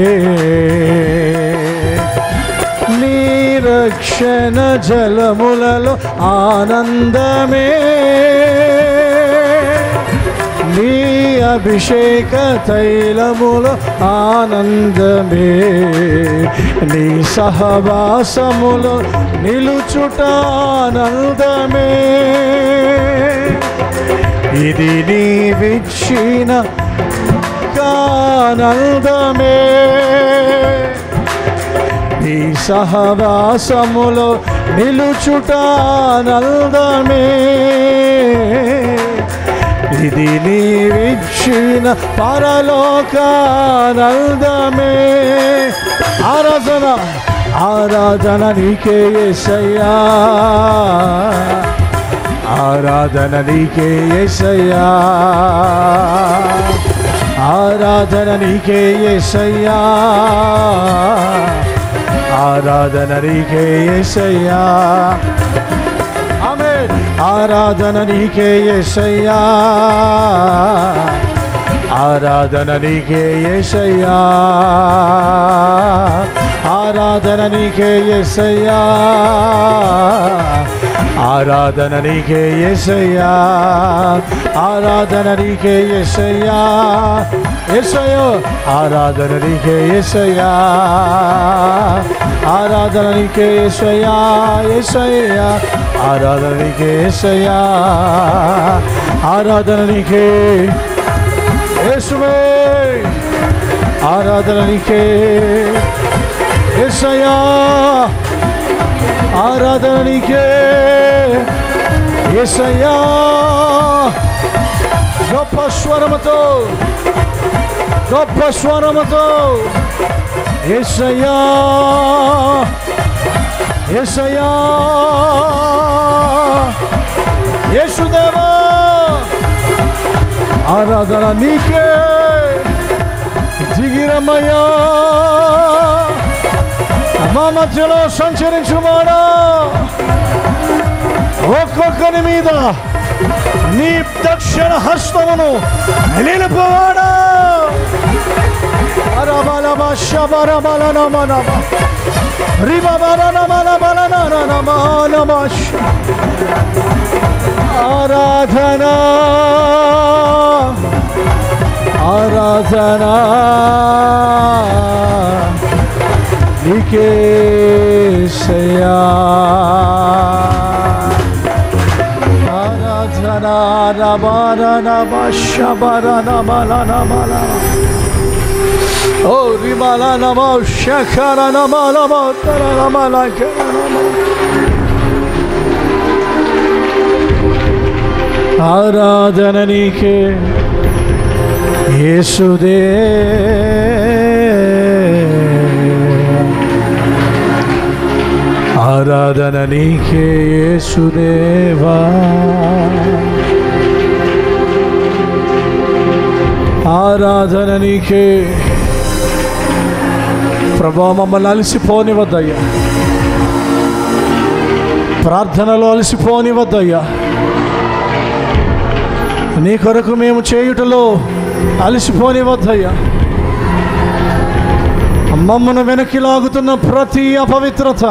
నీ రక్షణ జలములలో ఆనందమే నీ అభిషేక తైలములో ఆనందమే నీ సహవాసములో నిలుచుట ఆనందమే ఇది నీ విచ్చిన ఆనందమే నీ సహవాసములో నిలుచుట ఆనందమే ఇది నీవిచ్చిన పరలోకానందమే ఆరాధన ఆరాధన నీకే ఎసయ్యా ఆరాధన నీకే ఎసయ్యా ఆరాధన నీకే ఎసయ్యా ఆరాధన నీకే ఎసయ్యా ఆమేన్ ఆరాధన నీకే యేసయ్యా ఆరాధన నీకే యేసయ్యా ఆరాధన నీకే యేసయ్యా ఆరాధన నీకే యేసయ్యా ఆరాధన నీకే యేసయ్యా యేసయ్యో ఆరాధన నీకే యేసయ్యా ఆరాధన నీకే యేసయ్యా యేసయ్యా ఆరాధన నీకే యేసయ్యా ఆరాధన నీకే యేసువే ఆరాధన నీకే యేసయ్యా ఆరాధన నీకే యేసయ్యా గొప్ప స్వరముతో గొప్ప స్వరముతో ఏసయ్యా ఏసయ్యా యేసుదేవా ఆరాధన నీకే దిగిరమయ్యా మా మధ్యలో సంచరించువాడా ఒక్కొక్కరి మీద నీ దక్షిణ హస్తమును నిలుపువాడా అరబలబ శబరబలనమనమ రిబబలనమలబలననమనమశ ఆరాధన ఆరాధన నీకేసయ్యా ఆరాధన రమణ శబర నమల నమల ఓ రిమల నమ శఖర నమల మోత్తర నమల ఆరాధన నీకే యేసుదే ఆరాధన నీకే యేసుదేవా ఆరాధన నీకే ప్రభా మమ్మల్ని అలసిపోనివద్దయ్యా ప్రార్థనలో అలసిపోనివద్దయ్యా నీ కొరకు మేము చేయుటలో అలసిపోనివద్దయ్యా మమ్మను వెనక్కి లాగుతున్న ప్రతి అపవిత్రత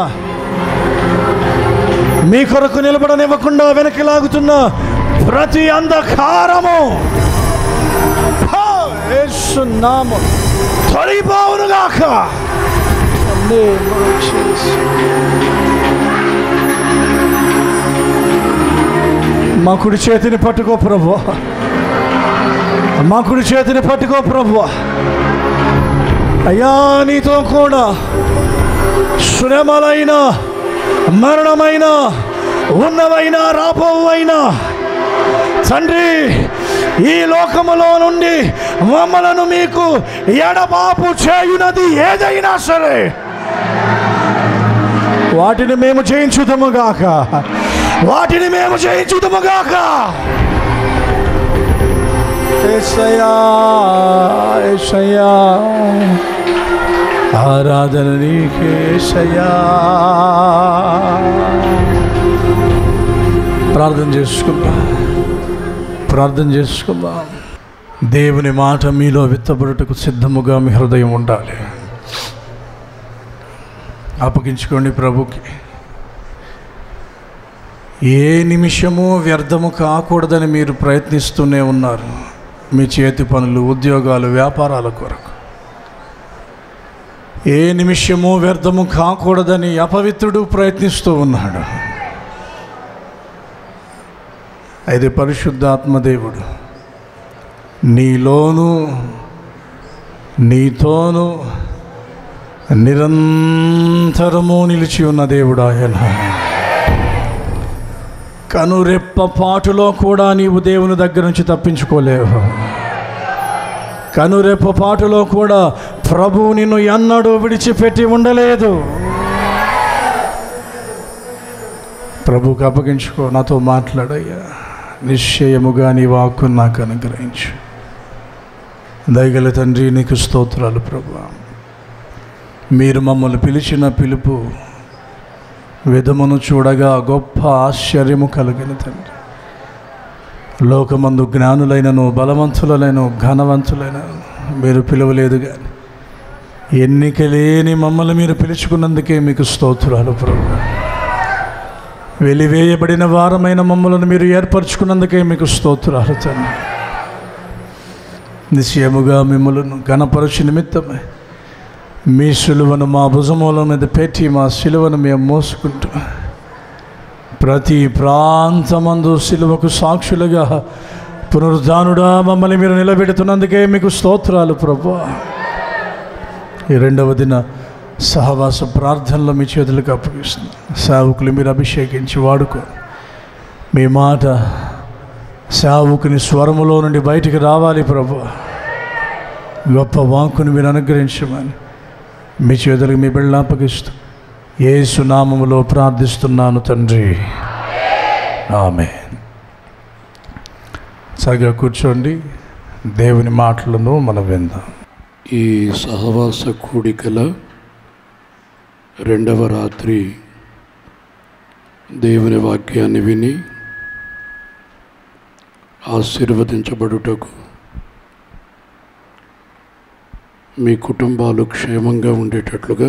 మీ కొరకు నిలబడనివ్వకుండా వెనక్కి లాగుతున్న ప్రతి అంధకారము హా, యేసునామం తొలిపోవునుగాక Name of Jesus. మా కుడి చేతిని పట్టుకో ప్రభు మా కుడి చేతిని పట్టుకో ప్రభు అయ్యా నీతో కూడా శ్రమలైన మరణమైన ఉన్నవైనా రాబోవైనా తండ్రి ఈ లోకములో నుండి మమ్మలను మీకు ఎడబాపు చేయునది ఏదైనా సరే వాటిని మేము జయించుదముగాక వాటిని మేము జయించుదముగాక ఏసయ్యా ఏసయ్యా ఆరాధన నీకే ఏసయ్యా ప్రార్థన చేసుకుందాం ప్రార్థన చేసుకుందాం దేవుని మాట మీలో విత్తబడుటకు సిద్ధముగా మీ హృదయం ఉండాలి అప్పగించుకోండి ప్రభుకి ఏ నిమిషము వ్యర్థము కాకూడదని మీరు ప్రయత్నిస్తూనే ఉన్నారు మీ చేతి పనులు ఉద్యోగాలు వ్యాపారాల కొరకు ఏ నిమిషము వ్యర్థము కాకూడదని అపవిత్రుడు ప్రయత్నిస్తూ ఉన్నాడు అయితే పరిశుద్ధాత్మదేవుడు నీలోను నీతోను నిరంతరము నిలిచి ఉన్న దేవుడు ఆయన కనురెప్ప పాటులో కూడా నీవు దేవుని దగ్గర నుంచి తప్పించుకోలేవు కనురెప్ప పాటులో కూడా ప్రభువు నిన్ను ఎన్నడూ విడిచిపెట్టి ఉండలేదు ప్రభుకు అప్పగించుకో నాతో మాట్లాడయ్యా నిశ్చయముగా నీ వాక్కు నాకు అనుగ్రహించు దయగల తండ్రి నీకు స్తోత్రాలు ప్రభు మీరు మమ్మల్ని పిలిచిన పిలుపు విధమును చూడగా గొప్ప ఆశ్చర్యము కలిగిన తండ్రి లోకమందు జ్ఞానులైనను బలవంతులైన ఘనవంతులైన మీరు పిలవలేదు కానీ ఎన్నిక లేని మమ్మల్ని మీరు పిలుచుకున్నందుకే మీకు స్తోత్రాలు ప్రభు వెలివేయబడిన వారమైన మమ్మల్ని మీరు ఏర్పరచుకున్నందుకే మీకు స్తోత్రాలు తండ్రి నిశ్చయముగా మిమ్మల్ని ఘనపరచు నిమిత్తమే మీ సిలువను మా భుజముల మీద పెట్టి మా సిలువను మేము మోసుకుంటూ ప్రతి ప్రాంతమందు సిలువకు సాక్షులుగా పునరుద్ధానుడా మమ్మల్ని మీరు నిలబెడుతున్నందుకే మీకు స్తోత్రాలు ప్రభు ఈ రెండవ దిన సహవాస ప్రార్థనలో మీ చేతులకు అప్పగిస్తున్నాను సేవకులు మీరు అభిషేకించి వాడుకో మీ మాట సేవకుని స్వరములో నుండి బయటికి రావాలి ప్రభు గొప్ప వాక్కును మీరు అనుగ్రహించమని మీ చేతులకు మీ బిడ్డలు అప్పగిస్తూ యేసు నామములో ప్రార్థిస్తున్నాను తండ్రి ఆమె సరిగా కూర్చోండి దేవుని మాటలను మనం విందాం ఈ సహవాస కూడికల రెండవ రాత్రి దేవుని వాక్యాన్ని విని ఆశీర్వదించబడుటకు మీ కుటుంబాలు క్షేమంగా ఉండేటట్లుగా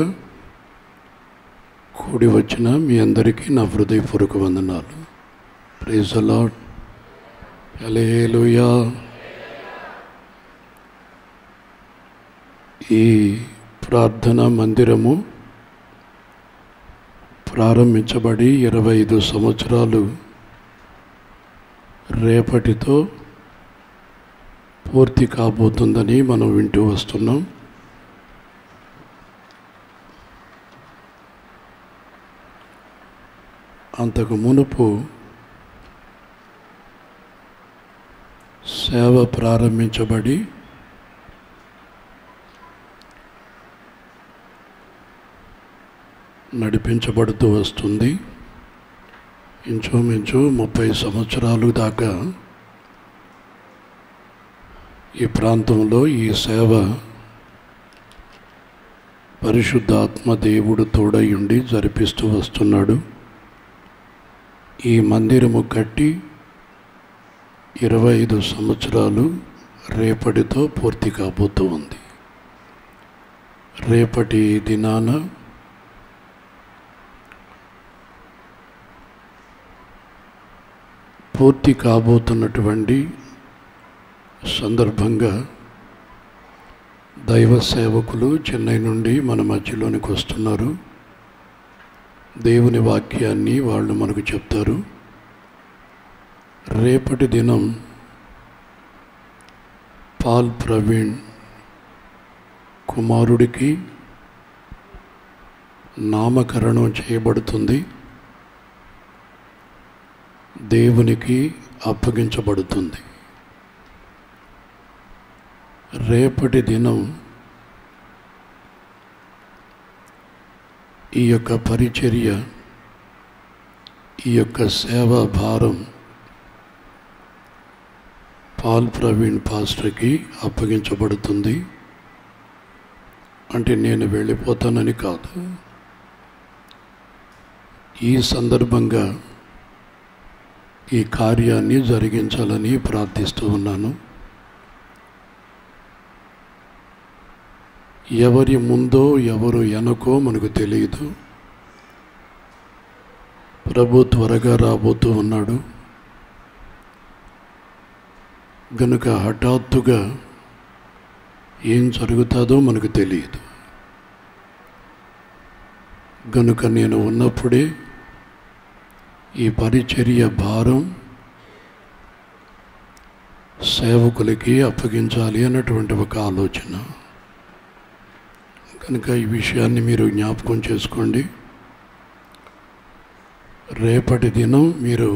కూడి వచ్చిన మీ అందరికీ నా హృదయపూర్వక వందనాలు ప్రైజ్ అలాడ్ అలేలుయా ఈ ప్రార్థనా మందిరము ప్రారంభించబడి ఇరవై ఐదు సంవత్సరాలు రేపటితో పూర్తి కాబోతుందని మనం వింటూ వస్తున్నాం అంతకు మునుపు సేవ ప్రారంభించబడి నడిపించబడుతూ వస్తుంది ఇంచుమించు ముప్పై సంవత్సరాలు దాకా ఈ ప్రాంతంలో ఈ సేవ పరిశుద్ధాత్మ దేవుడు తోడయుండి జరిపిస్తూ వస్తున్నాడు ఈ మందిరము కట్టి ఇరవై ఐదు సంవత్సరాలు రేపటితో పూర్తి కాబోతూ ఉంది రేపటి దినాన పూర్తి కాబోతున్నటువంటి సందర్భంగా దైవ సేవకులు చెన్నై నుండి మన మధ్యలోనికి వస్తున్నారు దేవుని వాక్యాన్ని వాళ్ళు మనకు చెప్తారు రేపటి దినం పాల్ ప్రవీణ్ కుమారుడికి నామకరణం చేయబడుతుంది దేవునికి అప్పగించబడుతుంది రేపటి దినం ఈ యొక్క పరిచర్య ఈ యొక్క సేవా భారం పాల్ ప్రవీణ్ పాస్టర్కి అప్పగించబడుతుంది అంటే నేను వెళ్ళిపోతానని కాదు ఈ సందర్భంగా ఈ కార్యాన్ని జరిగించాలని ప్రార్థిస్తూ ఉన్నాను ఎవరి ముందో ఎవరు వెనకో మనకు తెలియదు ప్రభు త్వరగా రాబోతూ ఉన్నాడు గనుక హఠాత్తుగా ఏం జరుగుతుందో మనకు తెలియదు గనుక నేను ఉన్నప్పుడే ఈ పరిచర్య భారం సేవకులకి అప్పగించాలి అన్నటువంటి ఒక ఆలోచన కనుక ఈ విషయాన్ని మీరు జ్ఞాపకం చేసుకోండి రేపటి దినం మీరు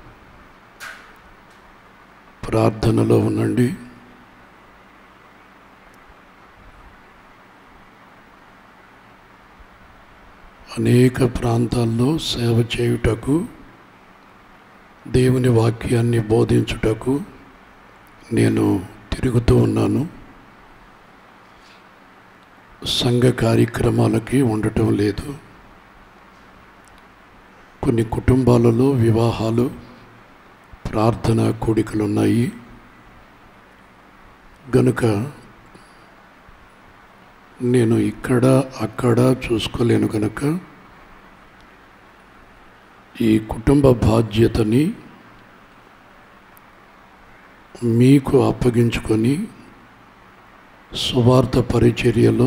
ప్రార్థనలో ఉండండి అనేక ప్రాంతాల్లో సేవ చేయుటకు దేవుని వాక్యాన్ని బోధించుటకు నేను తిరుగుతూ ఉన్నాను సంఘ కార్యక్రమాలకి ఉండటం లేదు కొన్ని కుటుంబాలలో వివాహాలు ప్రార్థన కూడికలు ఉన్నాయి గనుక నేను ఇక్కడ అక్కడ చూసుకోలేను కనుక ఈ కుటుంబ బాధ్యతని మీకు అప్పగించుకొని సువార్త పరిచర్యలో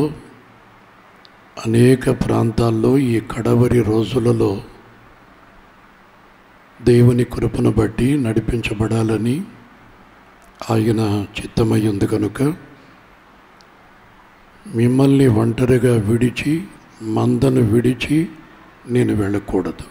అనేక ప్రాంతాల్లో ఈ కడవరి రోజులలో దేవుని కృపను బట్టి నడిపించబడాలని ఆయన చిత్తమై ఉంది కనుక మిమ్మల్ని ఒంటరిగా విడిచి మందను విడిచి నేను వెళ్ళకూడదు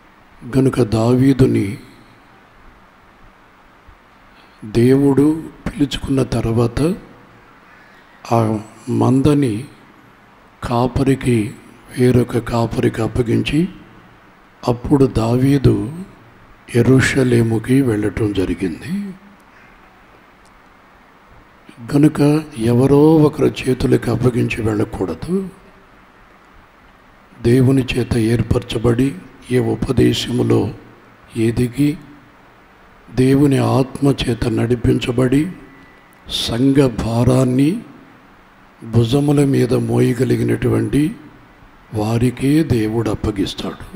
గనుక దావీదుని దేవుడు పిలుచుకున్న తర్వాత ఆ మందని కాపరికి వేరొక కాపరికి అప్పగించి అప్పుడు దావీదు ఎరుషలేముకి వెళ్ళటం జరిగింది గనుక ఎవరో ఒకరి చేతులకు అప్పగించి వెళ్ళకూడదు దేవుని చేత ఏర్పరచబడి ఏ ఉపదేశములో ఎదిగి దేవుని ఆత్మ చేత నడిపించబడి సంఘ భారాన్ని భుజముల మీద మోయగలిగినటువంటి వారికే దేవుడు అప్పగిస్తాడు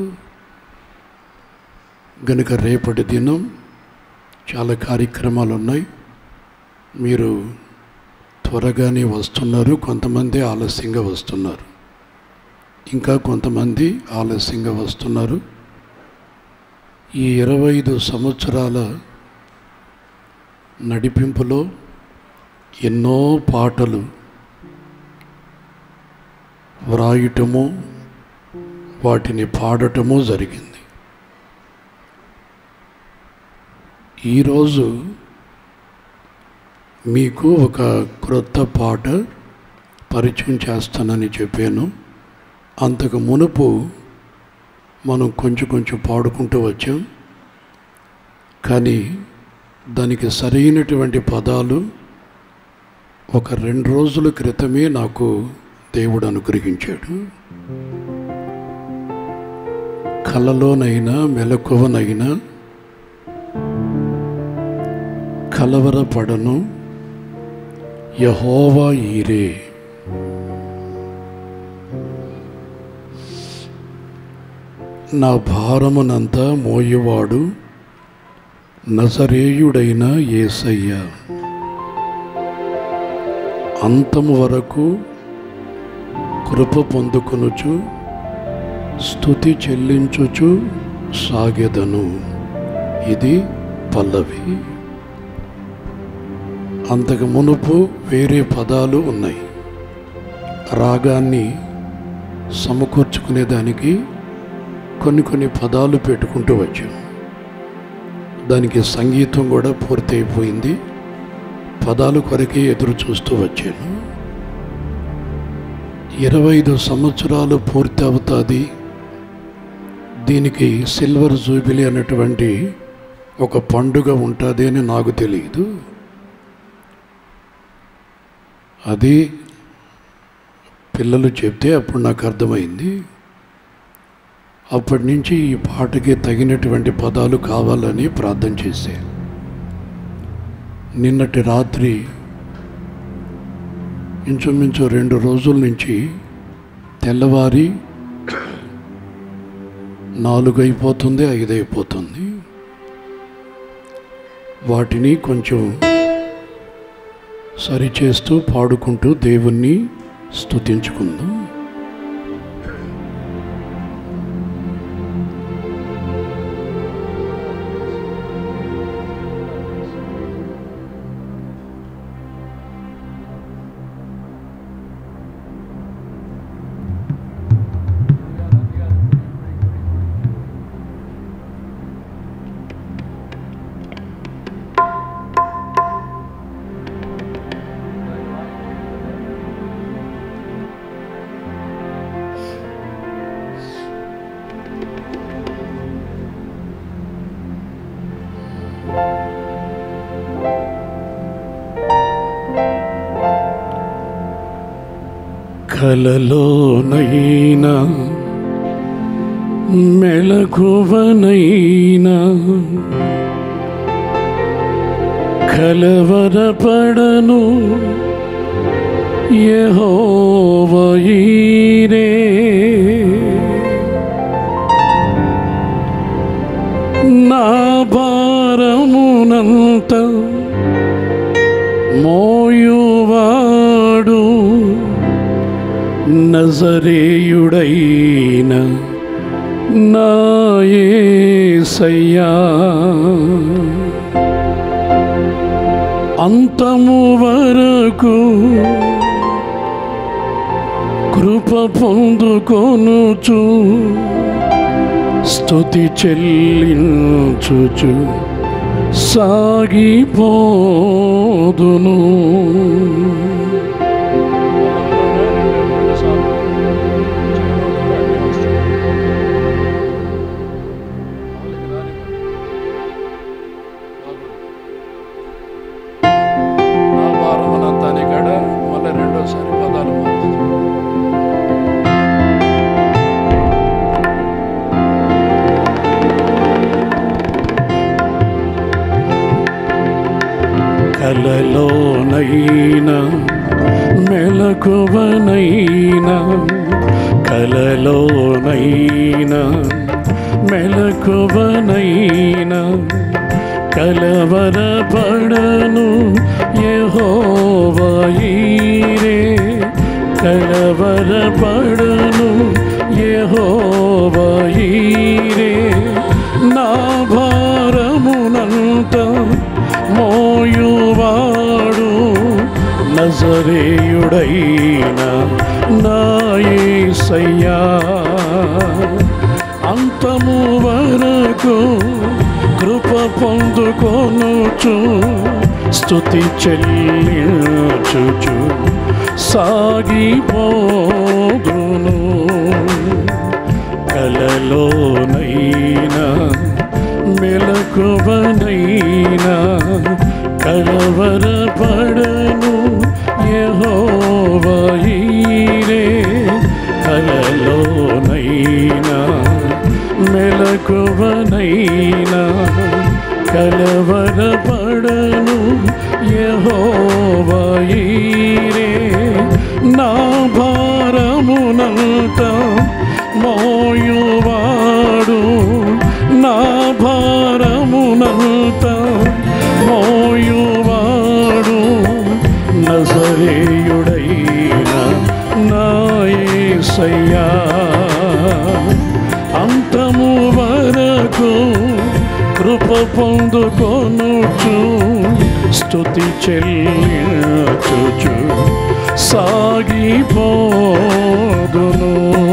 గనుక రేపటి దినం చాలా కార్యక్రమాలు ఉన్నాయి మీరు త్వరగానే వస్తున్నారు కొంతమంది ఆలస్యంగా వస్తున్నారు ఇంకా కొంతమంది ఆలస్యంగా వస్తున్నారు ఈ ఇరవై ఐదు సంవత్సరాల నడిపింపులో ఎన్నో పాటలు వ్రాయటము వాటిని పాడటము జరిగింది ఈరోజు మీకు ఒక క్రొత్త పాట పరిచయం చేస్తానని చెప్పాను అంతకు మునుపు మనం కొంచెం కొంచెం పాడుకుంటూ వచ్చాం కానీ దానికి సరైనటువంటి పదాలు ఒక రెండు రోజుల క్రితమే నాకు దేవుడు అనుగ్రహించాడు కలలోనైనా మెలకువనైనా కలవరపడను యహోవా ఈరే నా భారమునంతా మోయవాడు నజరేయుడైన ఏసయ్య అంతము వరకు కృప పొందుకొనుచు స్థుతి చెల్లించుచు సాగెదను ఇది పల్లవి అంతకు మునుపు వేరే పదాలు ఉన్నాయి రాగాన్ని సమకూర్చుకునేదానికి కొన్ని కొన్ని పదాలు పెట్టుకుంటూ వచ్చాం దానికి సంగీతం కూడా పూర్తి అయిపోయింది పదాలు కొరకే ఎదురు చూస్తూ వచ్చాను ఇరవై ఐదు సంవత్సరాలు పూర్తి అవుతుంది దీనికి సిల్వర్ జూబిలీ అనేటువంటి ఒక పండుగ ఉంటుంది అని నాకు తెలియదు అది పిల్లలు చెప్తే అప్పుడు నాకు అర్థమైంది అప్పటి నుంచి ఈ పాటకి తగినటువంటి పదాలు కావాలని ప్రార్థన చేశాను నిన్నటి రాత్రి ఇంచుమించు రెండు రోజుల నుంచి తెల్లవారి నాలుగు అయిపోతుంది ఐదు అయిపోతుంది వాటిని కొంచెం సరిచేస్తూ పాడుకుంటూ దేవుణ్ణి స్తుతించుకుందాం కలలోనైనా మెలకువనైనా కలవరపడను యెహోవయీరే నా భారమునంత మోయువాడు నజరేయుడైన నాయసయ్యా అంతము వరకు కృప పొందుకొనుచు స్తుతి చెల్లించుచు సాగిపోదును నా భారమునంతాని కాడ మళ్ళీ రెండోసారి పదాలు మారుస్తాను కలలోనైనా మెలకువనైనా కలలోనైనా మెలకువనైనా కలవరపడను యెహోవాయీరే కలవరపడను యెహోవాయీరే నా భారమునంత మోయువాడు నజరేయుడైన నాయసయ్యా అంతము వరకు కృప పొందుకొనుచు స్తుతి చెల్లించుచు సాగిపోదును కలలోనైనా మెలకువనైనా కలవరపడను యెహోవాయీరే కలలోనైనా మెలకువనైనా కలవరపడను యెహోవాయీరే నా భారమునంత మోయువాడు నా భారమునంత మోయువాడు నజరేయుడైన నాయసయ్యా అంతము వరకు కృప పొందుకొనుచు స్తుతి చెల్లించుచు సాగిపోదును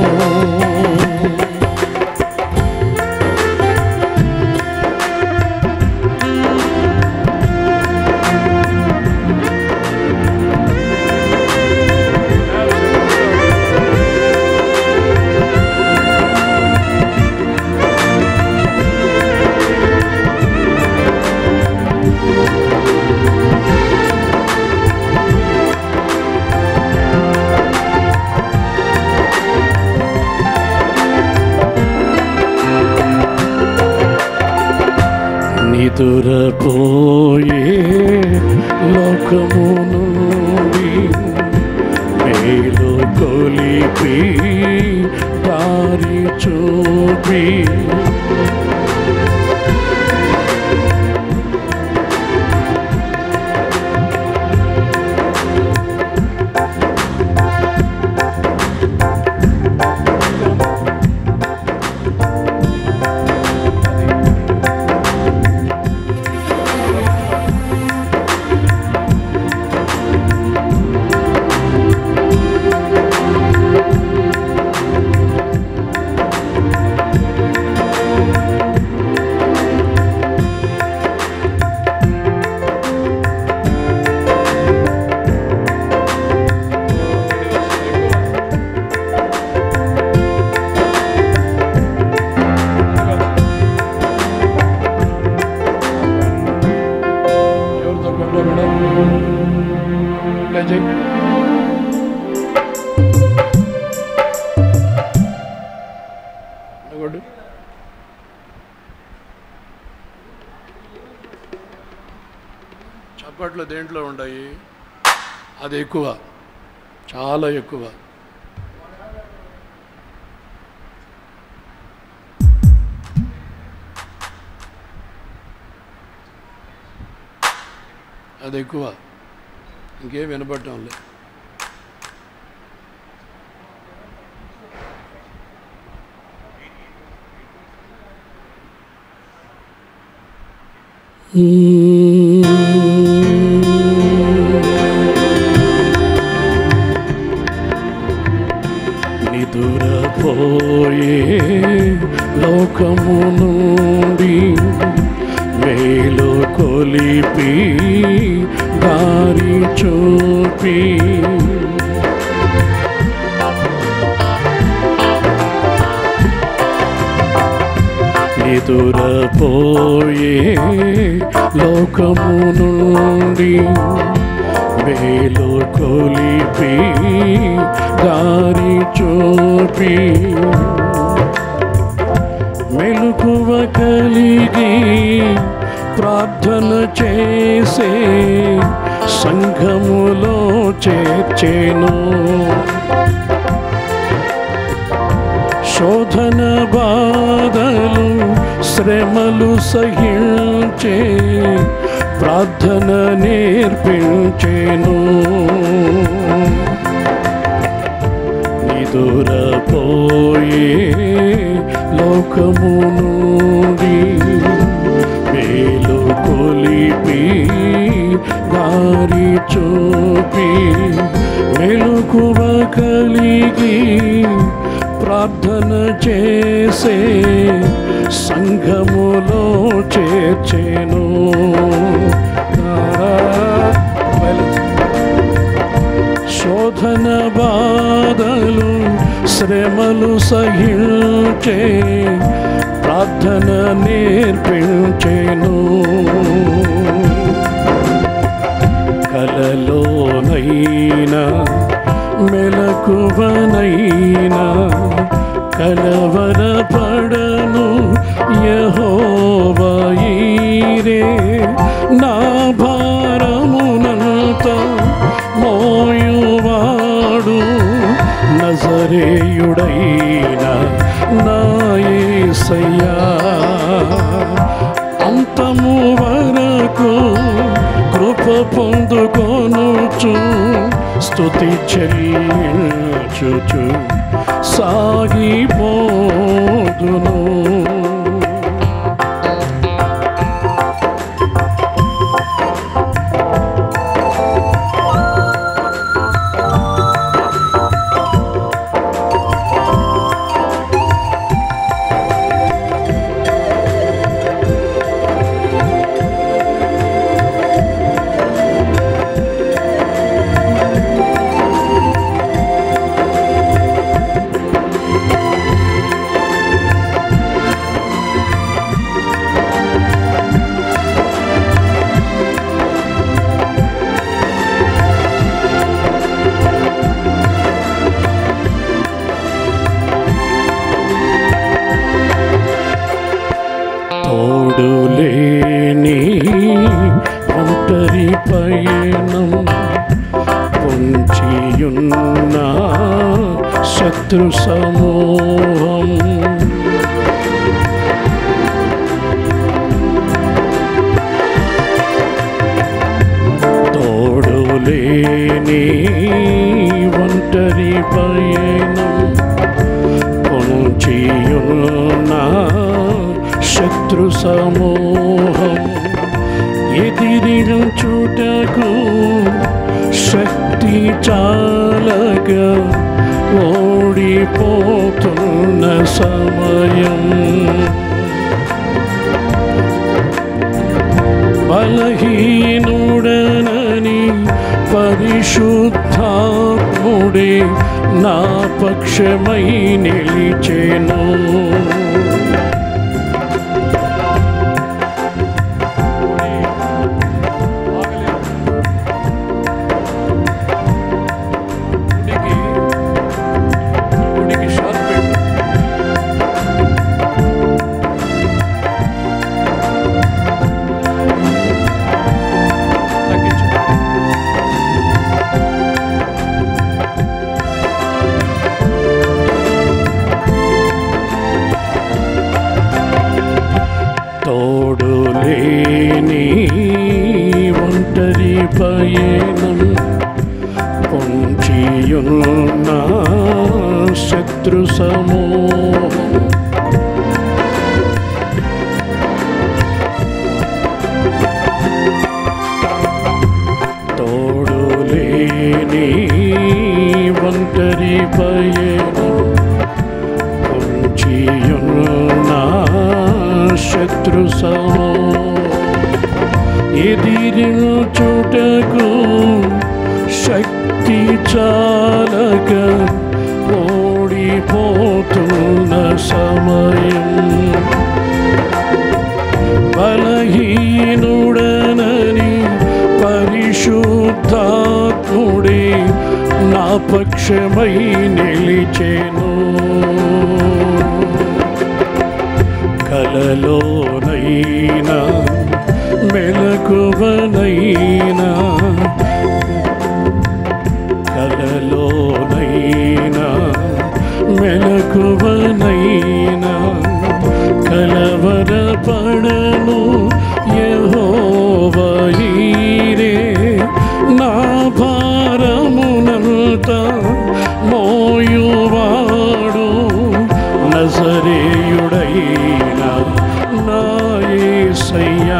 నిదురపోయే లోకము నుండి మేలు కొలిపి దారి చూపి ఎవరితో కొండ మేడం ప్లే చేయి ఇంకొకటి. చప్పట్లు దేంట్లో ఉంటాయి అది ఎక్కువ చాలా ఎక్కువ అది ఎక్కువ ఇంకేం వినపడటం లేదు నిదురపోయే లోకము నుండి వేలు కొలిపి దారి చూపి నిదురపోయే లోకము నుండి వేలు కొలిపి దారి చూపి మెలకువ కలిగి ప్రార్థన చేసే సంఘములో చేర్చేను శోధన బాధలు శ్రమలు సహించే ప్రార్థన నేర్పించేను నిదురపోయే లోకము నుండి వేలు కొలిపి దారి చూపి మెలకువ కలిగి ప్రార్థన చేసే సంఘములో చేర్చేను శోధన బాధలు శ్రమలు సహించే ప్రార్థన నేర్పించేను కలలోనైనా మెలకువనైనా కలవరపడను యహోవైరే నా భారమునంత మోయువాడు నజరేయుడైన నాయసయ్యా అంతము వరకు కృప పొందుకొనుచు స్తుతి చెల్లించుచు సాగిపోదును తోడు లేని ఒంటరి పయనం పొంచియున్న శత్రు సమూహం తోడు లేని ఒంటరి పయనం పొంచియున్న శత్రు సమూహం ఎదిరించుటకు శక్తి చాలగా ఓడిపోతున్న సమయం బలహీనుడనని పరిశుద్ధాత్ముడే నా పక్షమై నిలిచెను తోడు లేని ఒంటరి పయనం పొంచియున్న శత్రు సమూహం తోడు లేని ఒంటరి పయనం పొంచియున్న శత్రు సమూహం ఎదిరించుటకు శక్తి చాలక ఓడిపోతున్న సమయం బలహీనుడనని పరిశుద్ధాత్ముడే నా పక్షమై నిలిచెను కలలోనైనా మెలకువనైనా కలలోనైనా మెలకువనైనా కలవరపడను యహోవీరే నా భారమునంత మోయువాడు నజరేయుడైన నా యేసయ్యా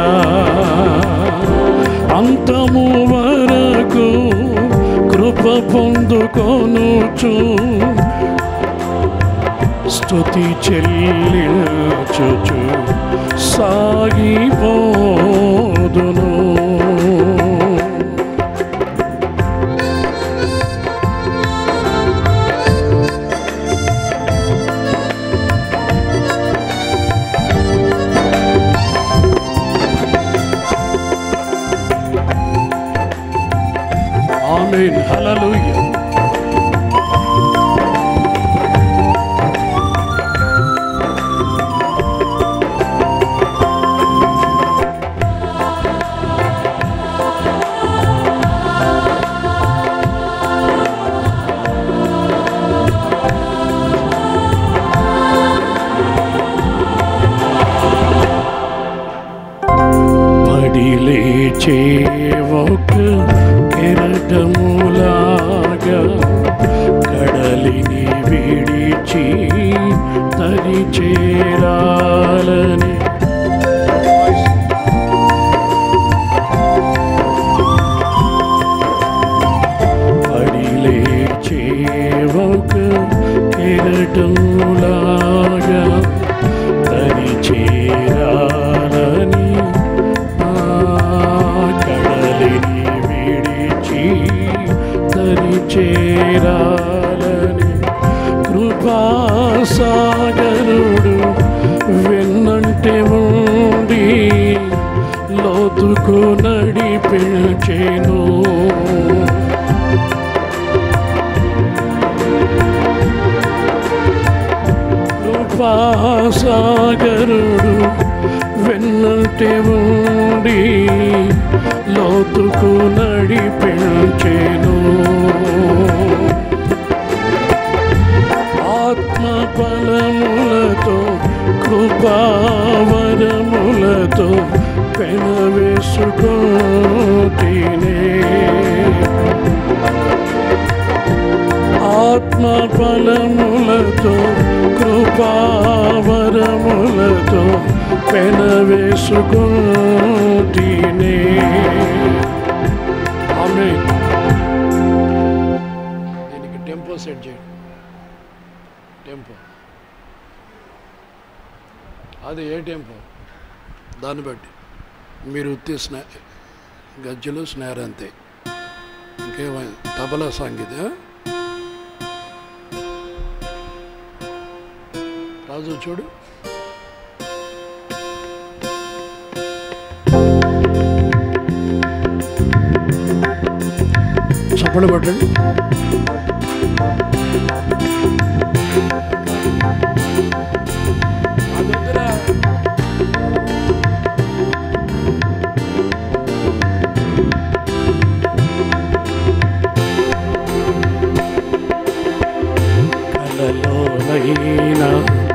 అంతము వరకు కృప పొందుకొనుచు స్తుతి చెల్లించుచు సాగిపోదును ఆమేన్ హల్లెలూయా పడి లేచే ఒక కెరటములాగా కడలిని విడిచి తరి చేరాలని పడి లేచే ఒక కెరటములాగా తరి చేరాలని ఆ కడలిని విడిచి తరి చేరాలని కృపాసాగరుడు వెన్నంటే ఉండి లోతుకు నడిపించెను కృపాసాగరుడు వెన్నంటే ఉండి లోతుకు నడిపించెను ఆత్మ ఫలములతో కృపావరములతో పెనవేసుకోతినే ఆత్మ ఫలములతో కృపావరములతో పెనవేసుకోతినే ఆమె దీనికి టెంపో సెట్ చేయండి టెంపో అది ఏ టెంపో దాన్ని బట్టి మీరు ఉత్తి స్నే గజ్జలు స్నేర్ అంతే ఇంకేమైంది తబలా సంగీత రాజు చూడు చప్పలు కొట్టండి అదొద్దురా. కలలోనైనా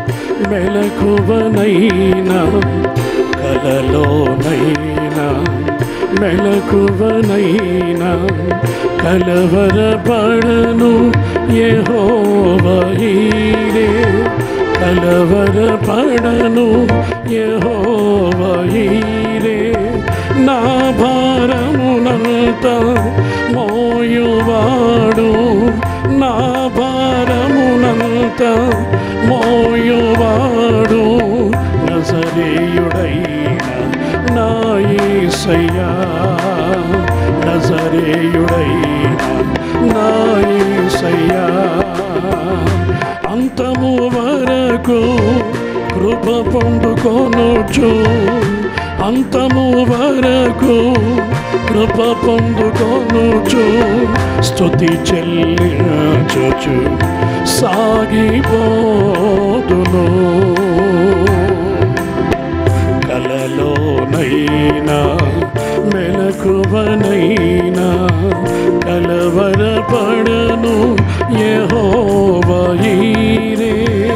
మెలకువనైనా కలలోనైనా మెలకువనైనా కలవరపడను యెహోవహీరే కలవరపడను యెహోవహీరే నా భారమునంత మోయువాడు నా భారమునంత మోయువాడు నజరేయుడైన నా యేసయ్యా ఏసయ్యా నజరేయుడైన నా ఏసయ్యా అంతము వరకు కృప పొందుకొనుచు అంతము వరకు కృప పొందుకొనుచు స్తుతి చెల్లించుచు సాగిపోదును కలలోనైనా మెలకువనైనా కలవరపడను యెహోవాయీరే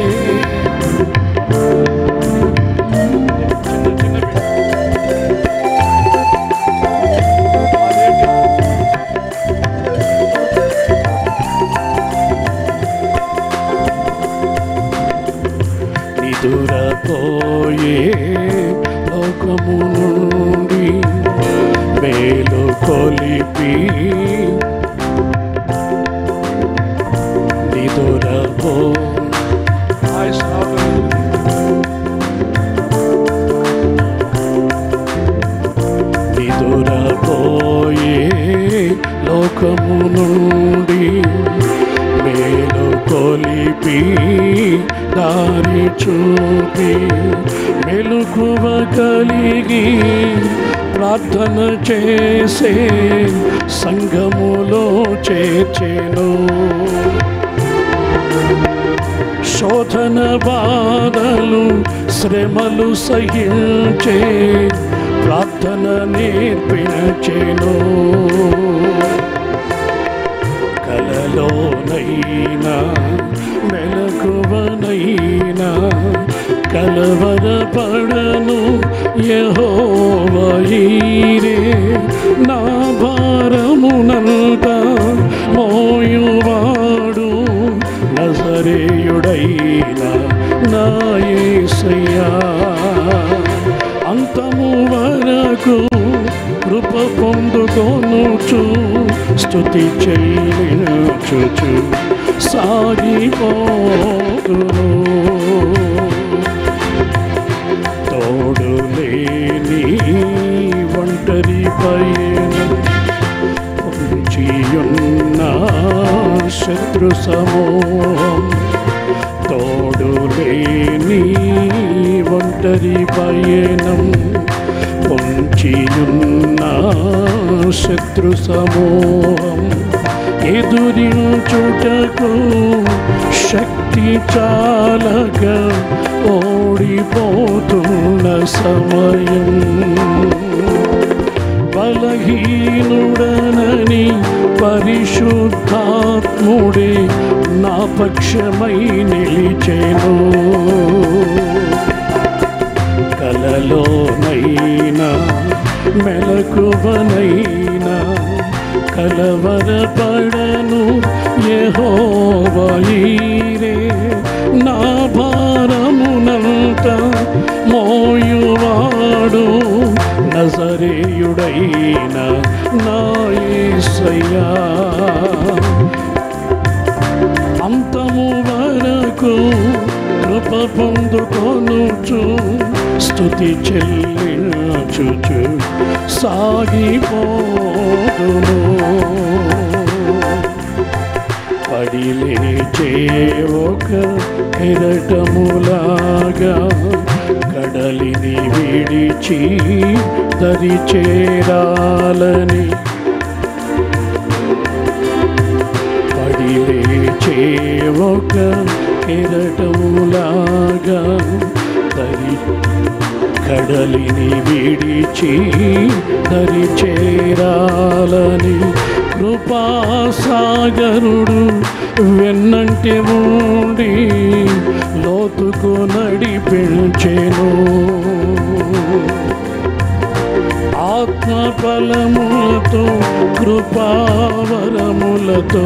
నిదురపోయే లోకము నుండి మేలు కొలిపి నిదురపో నిదురపోయే లోకము నుండి మేలు కొలిపి దారి చూపి మెలుకువ కలిగి ప్రార్థన చేసే సంఘములో చేర్చెను శోధన బాధలు శ్రమలు సహించే ప్రార్థన నేర్పించెను కలలోనైనా మెలకువనైనా కలవరపడను యెహోవాయీరే నా భారమునంత మోయువాడు నజరేయుడైన నా యేసయ్యా అంతము వరకు కృప పొందుకొనుచు స్తుతి చెల్లించుచు సాగిపోదును తోడు లేని ఒంటరి పైన ఉంచియున్న శత్రు సమూహం తోడు లేని ఒంటరి పయనం పొంచియున్న శత్రు సమూహం ఎదురించుటకు శక్తి చాలక ఓడిపోతున్న సమయం బలహీనుడనని పరిశుద్ధాత్ముడే నా పక్షమై నిలిచెను కలలోనైనా మెలకువనైనా కలవరపడను యెహోవాయీరే నా భారమునంత మోయువాడు నజరేయుడైన నా యేసయ్యా అంతము వరకు కృప పొందుకొనుచు స్తుతి చెల్లించుచు సాగిపోదును పడి లేచే ఒక కెరటములాగా కడలిని విడిచి దరి చేరాలని పడి లేచే ఒక కెరటములాగా దరి కడలిని విడిచి దరి చేరాలని కృపాసాగరుడు వెన్నంటి ఉండి లోతుకు నడిపించెను ఆత్మఫలములతో కృపావరములతో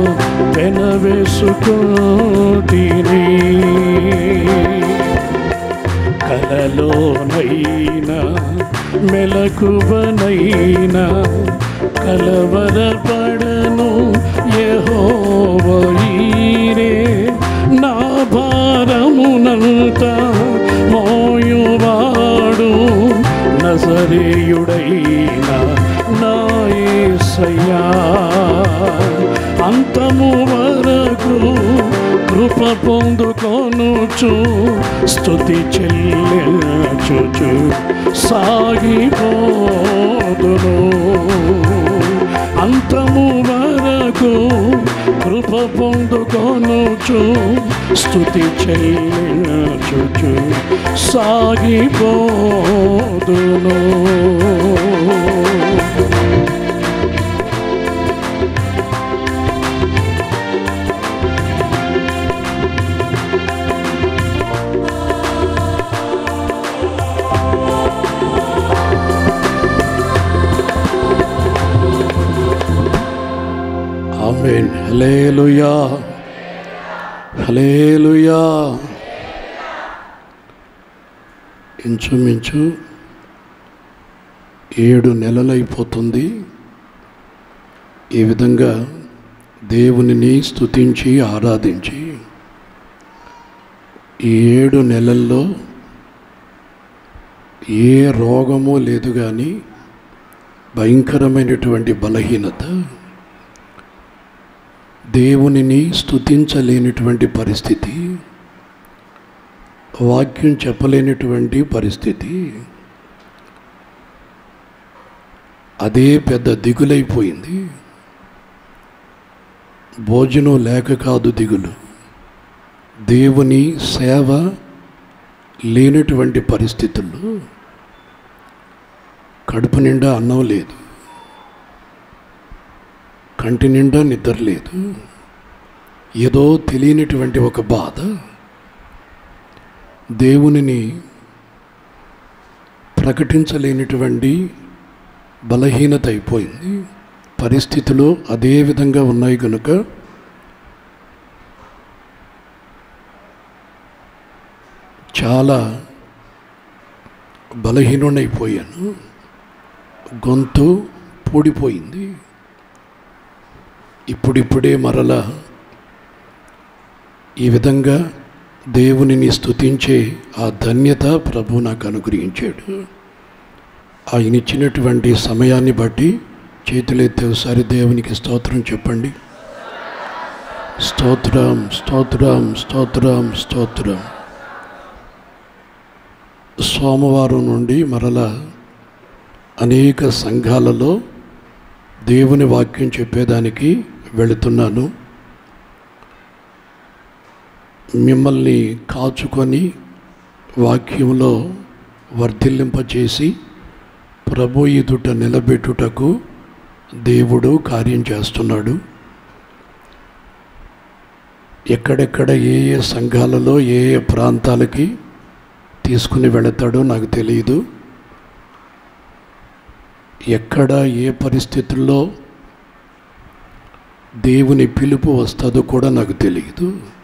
పెనవేసుకుంటిని కలలోనైనా మెలకువనైనా కలవరపడను యెహోవయీరే నా భారమునంత మోయువాడు నజరేయుడైన కృప పొందుకొనుచు స్తుతి చెల్లించుచు సాగిపోదును అంతము వరకు కృప పొందుకొనుచు స్తుతి చెల్లించుచు సాగిపోదును ఆమెన్ హలేలుయా హలేలుయా ఇంచుమించు ఏడు నెలలైపోతుంది ఈ విధంగా దేవునిని స్తుతించి ఆరాధించి ఈ ఏడు నెలల్లో ఏ రోగము లేదు కానీ భయంకరమైనటువంటి బలహీనత దేవునిని స్తుతించలేనటువంటి పరిస్థితి వాక్యం చెప్పలేనటువంటి పరిస్థితి అదే పెద్ద దిగులైపోయింది భోజనం లేక కాదు దిగులు దేవుని సేవ లేనటువంటి పరిస్థితుల్లో కడుపు నిండా అన్నం లేదు కంటి నిండా నిద్ర లేదు ఏదో తెలియనటువంటి ఒక బాధ దేవునిని ప్రకటించలేనటువంటి బలహీనత అయిపోయింది పరిస్థితులు అదే విధంగా ఉన్నాయి కనుక చాలా బలహీనుడైపోయాను గొంతు పూడిపోయింది ఇప్పుడిప్పుడే మరలా ఈ విధంగా దేవునిని స్తుతించే ఆ ధన్యత ప్రభు నాకు అనుగ్రహించాడు ఆయన ఇచ్చినటువంటి సమయాన్ని బట్టి చేతులెత్తి ఒకసారి దేవునికి స్తోత్రం చెప్పండి స్తోత్రం స్తోత్రం స్తోత్రం స్తోత్రం సోమవారం నుండి మరలా అనేక సంఘాలలో దేవుని వాక్యం చెప్పేదానికి వెళుతున్నాను మిమ్మల్ని కాచుకొని వాక్యంలో వర్ధిల్లింపచేసి ప్రభు ఎదుట నిలబెట్టుటకు దేవుడు కార్యం చేస్తున్నాడు ఎక్కడెక్కడ ఏ ఏ సంఘాలలో ఏ ఏ ప్రాంతాలకి తీసుకుని వెళతాడో నాకు తెలియదు ఎక్కడ ఏ పరిస్థితుల్లో దేవుని పిలుపు వస్తుందో కూడా నాకు తెలియదు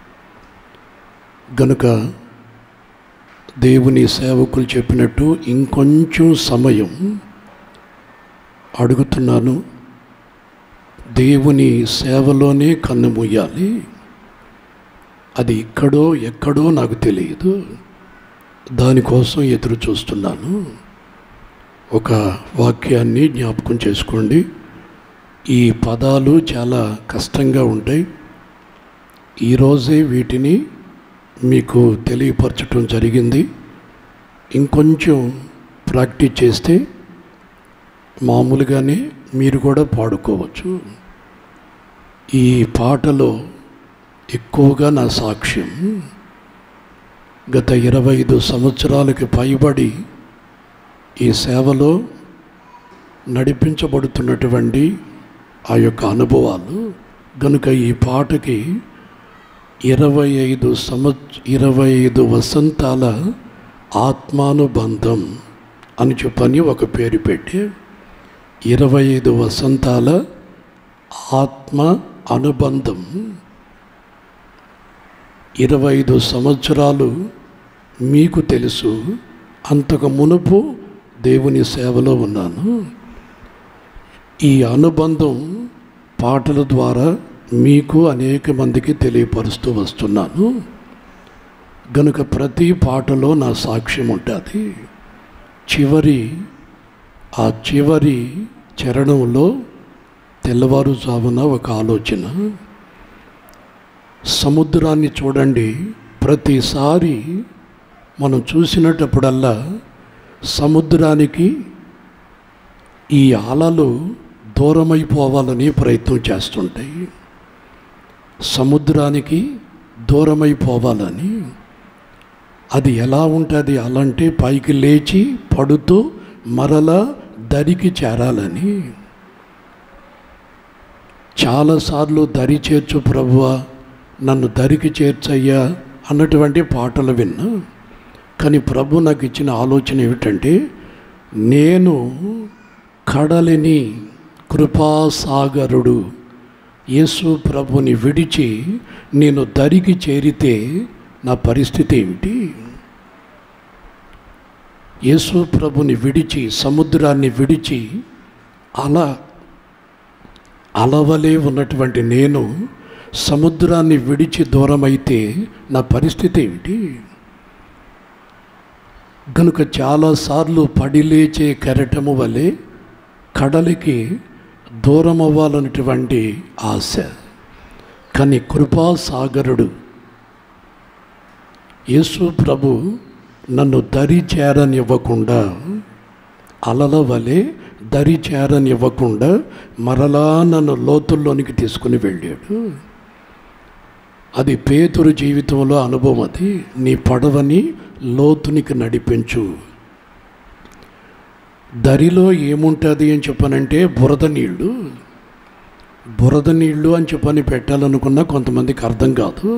గనుక దేవుని సేవకులు చెప్పినట్టు ఇంకొంచెం సమయం అడుగుతున్నాను దేవుని సేవలోనే కన్ను మూయాలి అది ఇక్కడో ఎక్కడో నాకు తెలియదు దానికోసం ఎదురు చూస్తున్నాను ఒక వాక్యాన్ని జ్ఞాపకం చేసుకోండి ఈ పదాలు చాలా కష్టంగా ఉంటాయి ఈరోజే వీటిని మీకు తెలియపరచడం జరిగింది ఇంకొంచెం ప్రాక్టీస్ చేస్తే మామూలుగానే మీరు కూడా పాడుకోవచ్చు ఈ పాటలో ఎక్కువగా నా సాక్ష్యం గత ఇరవై ఐదు సంవత్సరాలకి పైబడి ఈ సేవలో నడిపించబడుతున్నటువంటి ఆ యొక్క అనుభవాలు గనుక ఈ పాటకి ఇరవై ఐదు సంవత్స ఇరవై ఐదు వసంతాల ఆత్మానుబంధం అని చెప్పని ఒక పేరు పెట్టి ఇరవై ఐదు వసంతాల ఆత్మ అనుబంధం ఇరవై ఐదు సంవత్సరాలు మీకు తెలుసు అంతకు మునుపు దేవుని సేవలో ఉన్నాను ఈ అనుబంధం పాటల ద్వారా మీకు అనేక మందికి తెలియపరుస్తూ వస్తున్నాను గనుక ప్రతి పాటలో నా సాక్ష్యం ఉంటుంది చివరి ఆ చివరి చరణంలో తెల్లవారుజామున ఒక ఆలోచన సముద్రాన్ని చూడండి ప్రతిసారి మనం చూసినటప్పుడల్లా సముద్రానికి ఈ అలలు దూరమైపోవాలని ప్రయత్నం చేస్తుంటాయి సముద్రానికి దూరమైపోవాలని అది ఎలా ఉంటుంది అలాంటి పైకి లేచి పడుతూ మరలా దరికి చేరాలని చాలాసార్లు దరి చేర్చు ప్రభువా నన్ను దరికి చేర్చయ్యా అన్నటువంటి పాటలు విన్నా కానీ ప్రభు నాకు ఇచ్చిన ఆలోచన ఏమిటంటే నేను కడలిని కృపాసాగరుడు యేసు ప్రభుని విడిచి నేను దరికి చేరితే నా పరిస్థితి ఏమిటి యేసు ప్రభుని విడిచి సముద్రాన్ని విడిచి అలా అలవలే ఉన్నటువంటి నేను సముద్రాన్ని విడిచి దూరమైతే నా పరిస్థితి ఏమిటి కనుక చాలాసార్లు పడి లేచే కెరటము వలె కడలికి దూరం అవ్వాలన్నటువంటి ఆశ కానీ కృపాసాగరుడు యేసు ప్రభు నన్ను దరి చేరనివ్వకుండా అలల వలె దరి చేరనివ్వకుండా మరలా నన్ను లోతుల్లోనికి తీసుకుని వెళ్ళాడు అది పేతురు జీవితంలో అనుభవం అది నీ పడవని లోతునికి నడిపించు దరిలో ఏముంటుంది అని చెప్పనంటే బురద నీళ్ళు బురద నీళ్ళు అని చెప్పని పెట్టాలనుకున్నా కొంతమందికి అర్థం కాదు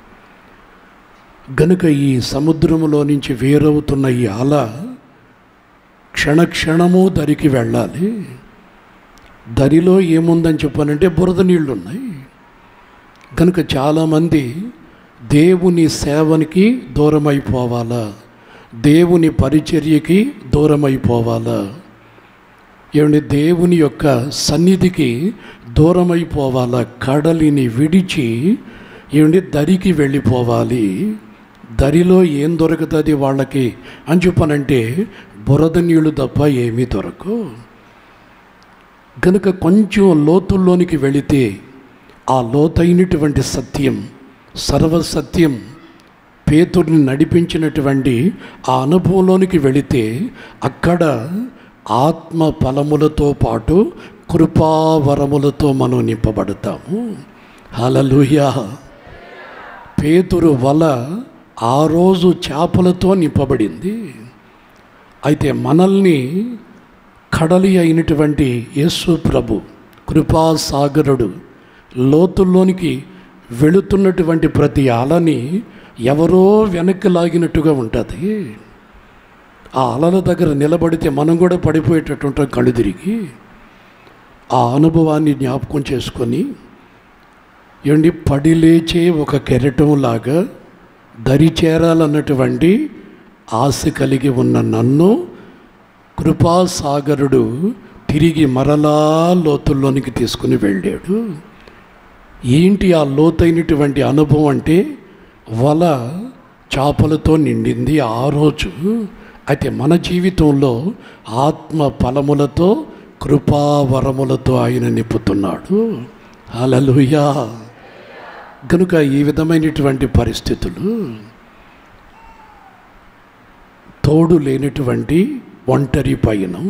గనుక ఈ సముద్రములో నుంచి వేరవుతున్న ఈ అల క్షణక్షణము దరికి వెళ్ళాలి దరిలో ఏముందని చెప్పానంటే బురద నీళ్ళు ఉన్నాయి కనుక చాలామంది దేవుని సేవనికి దూరమైపోవాలా దేవుని పరిచర్యకి దూరమైపోవాలా ఏమండి దేవుని యొక్క సన్నిధికి దూరమైపోవాలా కడలిని విడిచి ఏమండి దరికి వెళ్ళిపోవాలి దరిలో ఏం దొరుకుతుంది వాళ్ళకి అని చెప్పనంటే బురద నీళ్ళు తప్ప ఏమీ దొరకవు కనుక కొంచెం లోతుల్లోనికి వెళితే ఆ లోతైనటువంటి సత్యం సర్వసత్యం పేతుడిని నడిపించినటువంటి ఆ అనుభవంలోనికి వెళితే అక్కడ ఆత్మ ఫలములతో పాటు కృపావరములతో మనం నింపబడతాము హలలుయా పేతురు వల ఆ రోజు చేపలతో నింపబడింది అయితే మనల్ని కడలి అయినటువంటి యేసు ప్రభు కృపాసాగరుడు లోతుల్లోనికి వెళుతున్నటువంటి ప్రతి అలని ఎవరో వెనక్కి లాగినట్టుగా ఉంటుంది ఆ అలల దగ్గర నిలబడితే మనం కూడా పడిపోయేటట్టు ఉంటాం కళ్ళు తిరిగి ఆ అనుభవాన్ని జ్ఞాపకం చేసుకొని ఏండి పడి లేచే ఒక కెరటంలాగా దరి చేరాలన్నటువంటి ఆశ కలిగి ఉన్న నన్ను కృపాసాగరుడు తిరిగి మరలా లోతుల్లోనికి తీసుకుని వెళ్ళాడు ఏంటి ఆ లోతైనటువంటి అనుభవం అంటే వల చేపలతో నిండింది ఆ రోజు అయితే మన జీవితంలో ఆత్మ ఫలములతో కృపావరములతో ఆయన నింపుతున్నాడు అలలుయా కనుక ఈ విధమైనటువంటి పరిస్థితులు తోడు లేనటువంటి ఒంటరి పయనం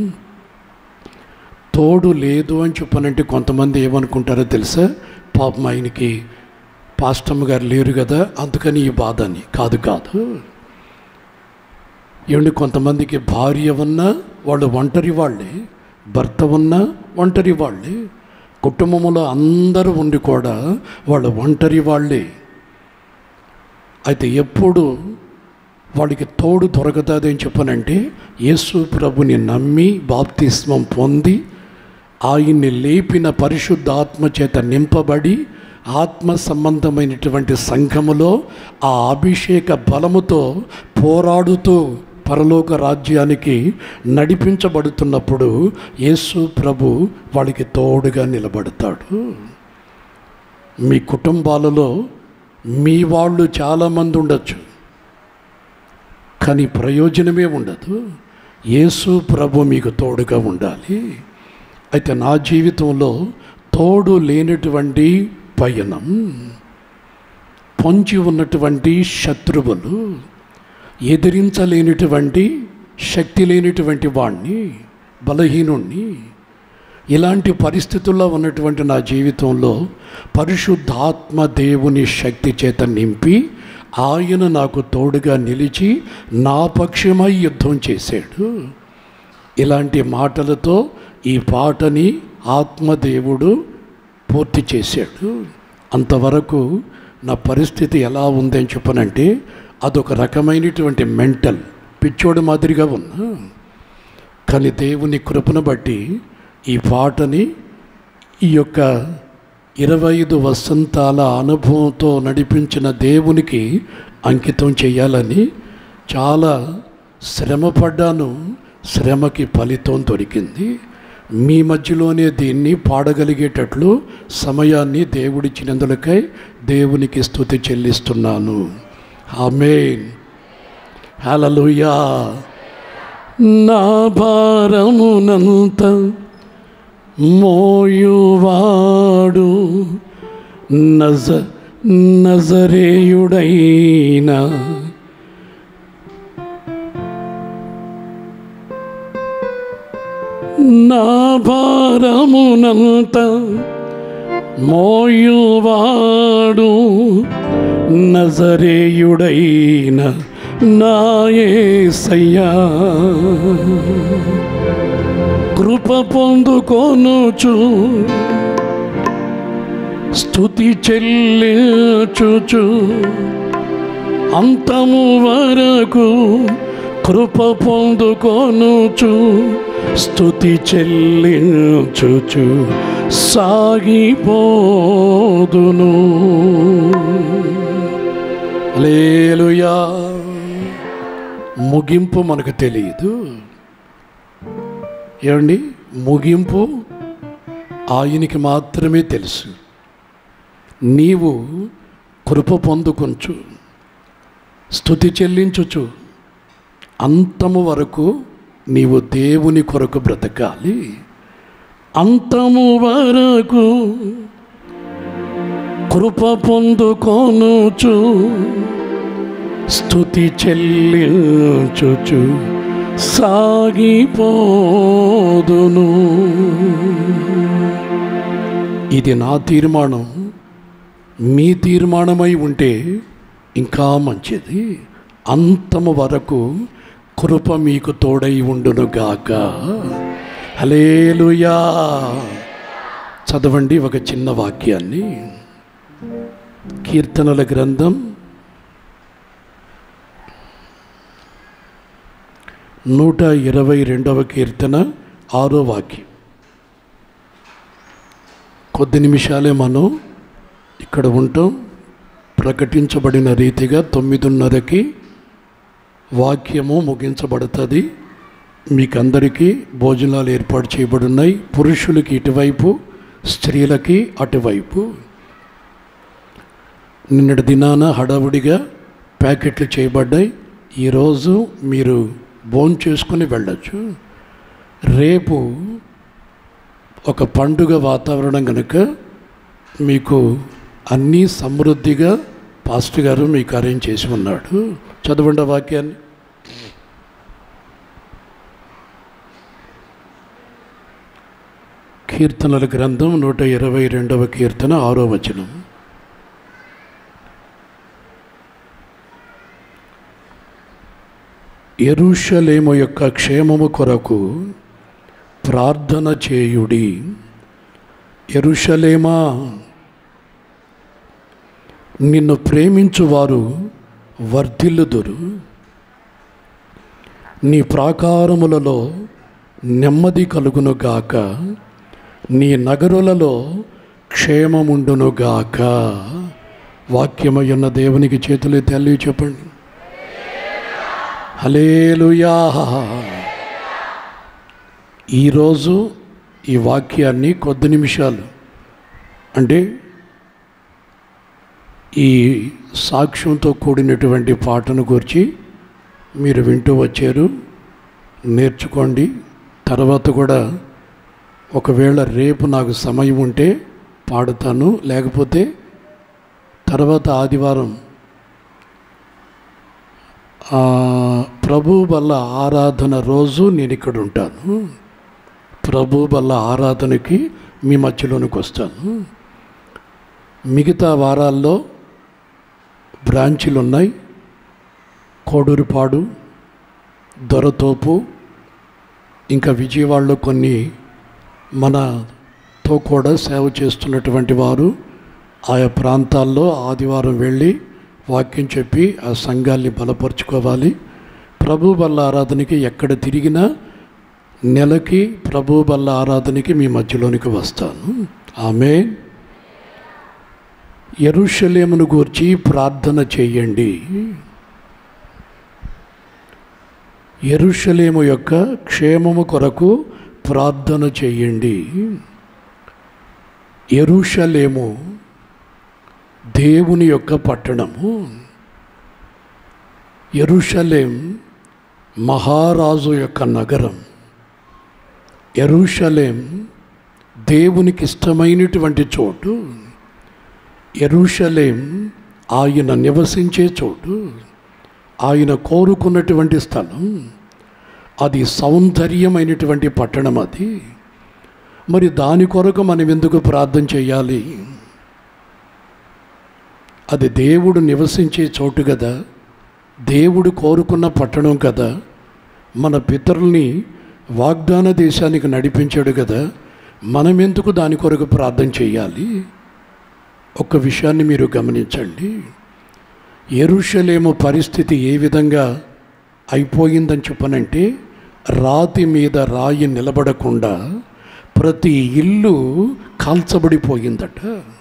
తోడు లేదు అని చెప్పనంటే కొంతమంది ఏమనుకుంటారో తెలుసా పాపం ఆయనకి పాస్టమ్ గారు లేరు కదా అందుకని ఈ బాధ అని కాదు కాదు ఏమండి కొంతమందికి భార్య ఉన్నా వాళ్ళు ఒంటరి వాళ్ళే భర్త ఉన్నా ఒంటరి వాళ్ళే కుటుంబంలో అందరూ ఉండి కూడా వాళ్ళు ఒంటరి వాళ్ళే అయితే ఎప్పుడు వాడికి తోడు దొరకతుంది అని చెప్పనంటే యేసు ప్రభుని నమ్మి బాప్తిస్మం పొంది ఆయన్ని లేపిన పరిశుద్ధ ఆత్మ చేత నింపబడి ఆత్మ సంబంధమైనటువంటి సంఘములో ఆ అభిషేక బలముతో పోరాడుతూ పరలోక రాజ్యానికి నడిపించబడుతున్నప్పుడు యేసు ప్రభు వాడికి తోడుగా నిలబడతాడు మీ కుటుంబాలలో మీ వాళ్ళు చాలామంది ఉండొచ్చు కానీ ప్రయోజనమే ఉండదు యేసు ప్రభు మీకు తోడుగా ఉండాలి అయితే నా జీవితంలో తోడు లేనటువంటి పయనం పొంచి ఉన్నటువంటి శత్రువులు ఎదిరించలేనిటువంటి శక్తి లేనిటువంటి వాణ్ణి బలహీనుణ్ణి ఇలాంటి పరిస్థితుల్లో ఉన్నటువంటి నా జీవితంలో పరిశుద్ధాత్మ దేవుని శక్తి చేత నింపి ఆయన నాకు తోడుగా నిలిచి నా పక్షమై యుద్ధం చేశాడు ఇలాంటి మాటలతో ఈ పాటని ఆత్మదేవుడు పూర్తి చేశాడు అంతవరకు నా పరిస్థితి ఎలా ఉందని చెప్పనంటే అదొక రకమైనటువంటి మెంటల్ పిచ్చోడు మాదిరిగా ఉన్నా కానీ దేవుని కృపను బట్టి ఈ పాటని ఈ యొక్క ఇరవై ఐదు వసంతాల అనుభవంతో నడిపించిన దేవునికి అంకితం చేయాలని చాలా శ్రమపడ్డాను శ్రమకి ఫలితం దొరికింది మీ మధ్యలోనే దీన్ని పాడగలిగేటట్లు సమయాన్ని దేవుడిచ్చినందులకై దేవునికి స్థుతి చెల్లిస్తున్నాను ఆమేన్ హల్లెలూయా నా భారమునంత మోయువాడు నజ నజరేయుడైనా నా భారమునంత మోయువాడు నజరేయుడైన నాయసయ్యా కృప పొందుకొనుచు స్థుతి చెల్లించుచు అంతము వరకు కృప పొందుకొనుచు స్థుతి చెల్లించుచు సాగిపోదును లేలుయా ముగింపు మనకు తెలియదు ఏమండి ముగింపు ఆయనకి మాత్రమే తెలుసు నీవు కృప పొందుకొంచు స్థుతి చెల్లించుచు అంతము వరకు నీవు దేవుని కొరకు బ్రతకాలి అంతము వరకు కృప పొందుకొనుచు స్థుతి చెల్లించుచు సాగిపోదును ఇది నా తీర్మానం మీ తీర్మానమై ఉంటే ఇంకా మంచిది అంతము వరకు కృప మీకు తోడై ఉండునుగాక హలేలుయా చదవండి ఒక చిన్న వాక్యాన్ని కీర్తనల గ్రంథం నూట ఇరవై రెండవ కీర్తన ఆరో వాక్యం కొద్ది నిమిషాలే మనం ఇక్కడ ఉంటాం ప్రకటించబడిన రీతిగా తొమ్మిదిన్నరకి వాక్యము ముగించబడుతుంది మీకందరికీ భోజనాలు ఏర్పాటు చేయబడున్నాయి పురుషులకి ఇటువైపు స్త్రీలకి అటువైపు నిన్నటి దినాన హడావుడిగా ప్యాకెట్లు చేయబడ్డాయి ఈరోజు మీరు భోన్ చేసుకుని వెళ్ళచ్చు రేపు ఒక పండుగ వాతావరణం కనుక మీకు అన్నీ సమృద్ధిగా పాస్టర్ గారు మీకు అరేంజ్ చేసి ఉన్నాడు చదవండి ఆ వాక్యాన్ని కీర్తనల గ్రంథం నూట ఇరవై రెండవ కీర్తన ఆరో వచనం ఎరుషలేము యొక్క క్షేమము కొరకు ప్రార్థన చేయుడి ఎరుషలేమా నిన్ను ప్రేమించువారు వర్ధిల్లుదురు నీ ప్రాకారములలో నెమ్మది కలుగునుగాక నీ నగరులలో క్షేమముండునుగాక వాక్యమయ్యున్న దేవునికి చేతులు తల్లి చెప్పండి హలేలుయా ఈరోజు ఈ వాక్యాన్ని కొద్ది నిమిషాలు అంటే ఈ సాక్ష్యంతో కూడినటువంటి పాటను గురించి మీరు వింటూ వచ్చారు నేర్చుకోండి తర్వాత కూడా ఒకవేళ రేపు నాకు సమయం ఉంటే పాడుతాను లేకపోతే తర్వాత ఆదివారం ఆ, ప్రభు వల్ల ఆరాధన రోజు నేను ఇక్కడ ఉంటాను ప్రభు వల్ల ఆరాధనకి మీ మధ్యలోనికి వస్తాను మిగతా వారాల్లో బ్రాంచీలు ఉన్నాయి కోడూరుపాడు దొరతోపు ఇంకా విజయవాడలో కొన్ని మనతో కూడా సేవ చేస్తున్నటువంటి వారు ఆయా ప్రాంతాల్లో ఆదివారం వెళ్ళి వాక్యం చెప్పి ఆ సంఘాల్ని బలపరుచుకోవాలి ప్రభు బల్ల ఆరాధనకి ఎక్కడ తిరిగినా నెలకి ప్రభు బల్ల ఆరాధనకి మీ మధ్యలోనికి వస్తాను ఆమె ఎరుషలేమును గూర్చి ప్రార్థన చేయండి ఎరుషలేము యొక్క క్షేమము కొరకు ప్రార్థన చేయండి ఎరుషలేము దేవుని యొక్క పట్టణము ఎరుషలేం మహారాజు యొక్క నగరం ఎరుషలేం దేవునికి ఇష్టమైనటువంటి చోటు ఎరుషలేం ఆయన నివసించే చోటు ఆయన కోరుకున్నటువంటి స్థలం అది సౌందర్యమైనటువంటి పట్టణం అది మరి దాని కొరకు మనం ఎందుకు ప్రార్థన చేయాలి అది దేవుడు నివసించే చోటు కదా దేవుడు కోరుకున్న పట్టణం కదా మన పితరుల్ని వాగ్దాన దేశానికి నడిపించాడు కదా మనం ఎందుకు దాని కొరకు ప్రార్థన చేయాలి ఒక విషయాన్ని మీరు గమనించండి ఎరుషలేము పరిస్థితి ఏ విధంగా అయిపోయిందని చెప్పనంటే రాతి మీద రాయి నిలబడకుండా ప్రతి ఇల్లు కాల్చబడిపోయిందట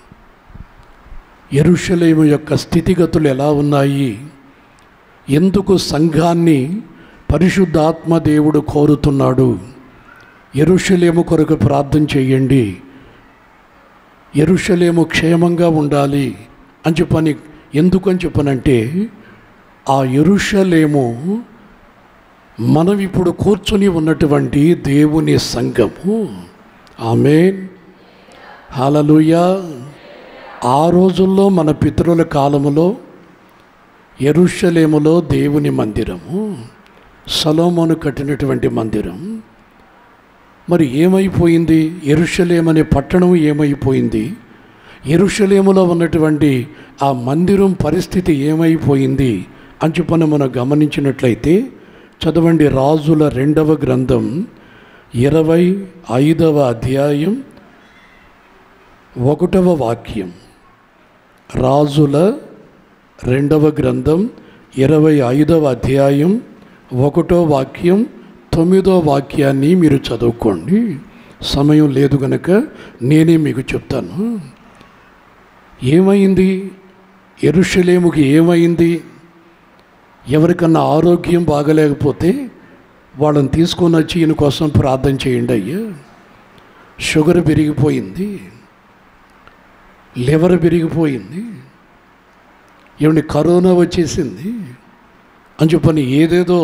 ఎరుషలేము యొక్క స్థితిగతులు ఎలా ఉన్నాయి ఎందుకు సంఘాన్ని పరిశుద్ధాత్మ దేవుడు కోరుతున్నాడు ఎరుషలేము కొరకు ప్రార్థన చేయండి ఎరుషలేము క్షేమంగా ఉండాలి అని చెప్పని ఎందుకని చెప్పనంటే ఆ ఎరుషలేము మనం ఇప్పుడు కూర్చొని ఉన్నటువంటి దేవుని సంఘము ఆమె హాలలుయా ఆ రోజుల్లో మన పితరుల కాలములో ఎరుషలేములో దేవుని మందిరము సలోమోను కట్టినటువంటి మందిరం మరి ఏమైపోయింది ఎరుషలేం అనే పట్టణం ఏమైపోయింది ఎరుషలేములో ఉన్నటువంటి ఆ మందిరం పరిస్థితి ఏమైపోయింది అని చెప్పని మనం గమనించినట్లయితే చదవండి రాజుల రెండవ గ్రంథం ఇరవై ఐదవ అధ్యాయం ఒకటవ వాక్యం రాజుల రెండవ గ్రంథం ఇరవై ఐదవ అధ్యాయం ఒకటో వాక్యం తొమ్మిదో వాక్యాన్ని మీరు చదువుకోండి సమయం లేదు గనక నేనే మీకు చెప్తాను ఏమైంది ఎరుషలేముకి ఏమైంది ఎవరికన్నా ఆరోగ్యం బాగలేకపోతే వాళ్ళని తీసుకొని వచ్చి ఈయన కోసం ప్రార్థన చేయండి అయ్యా షుగర్ పెరిగిపోయింది లివర్ పెరిగిపోయింది ఏమండి కరోనా వచ్చేసింది అని చెప్పని ఏదేదో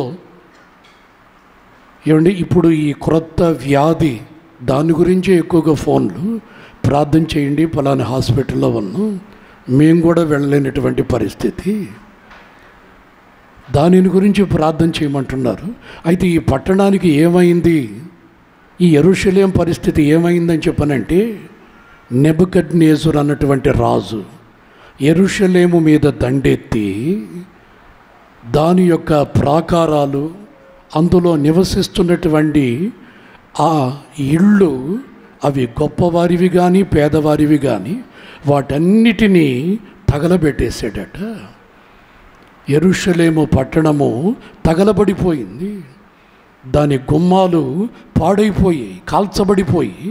ఏమండి ఇప్పుడు ఈ క్రొత్త వ్యాధి దాని గురించే ఎక్కువగా ఫోన్లు ప్రార్థన చేయండి పలానా హాస్పిటల్లో ఉన్నాం మేము కూడా వెళ్ళలేనటువంటి పరిస్థితి దానిని గురించి ప్రార్థన చేయమంటున్నారు అయితే ఈ పట్టణానికి ఏమైంది ఈ ఎరుషలేం పరిస్థితి ఏమైందని చెప్పనంటే నెబకడ్ నేజుర్ అన్నటువంటి రాజు ఎరుషలేము మీద దండెత్తి దాని యొక్క ప్రాకారాలు అందులో నివసిస్తున్నటువంటి ఆ ఇళ్ళు అవి గొప్పవారివి కానీ పేదవారివి కానీ వాటన్నిటినీ తగలబెట్టేశాడట ఎరుషలేము పట్టణము తగలబడిపోయింది దాని గుమ్మాలు పాడైపోయి కాల్చబడిపోయి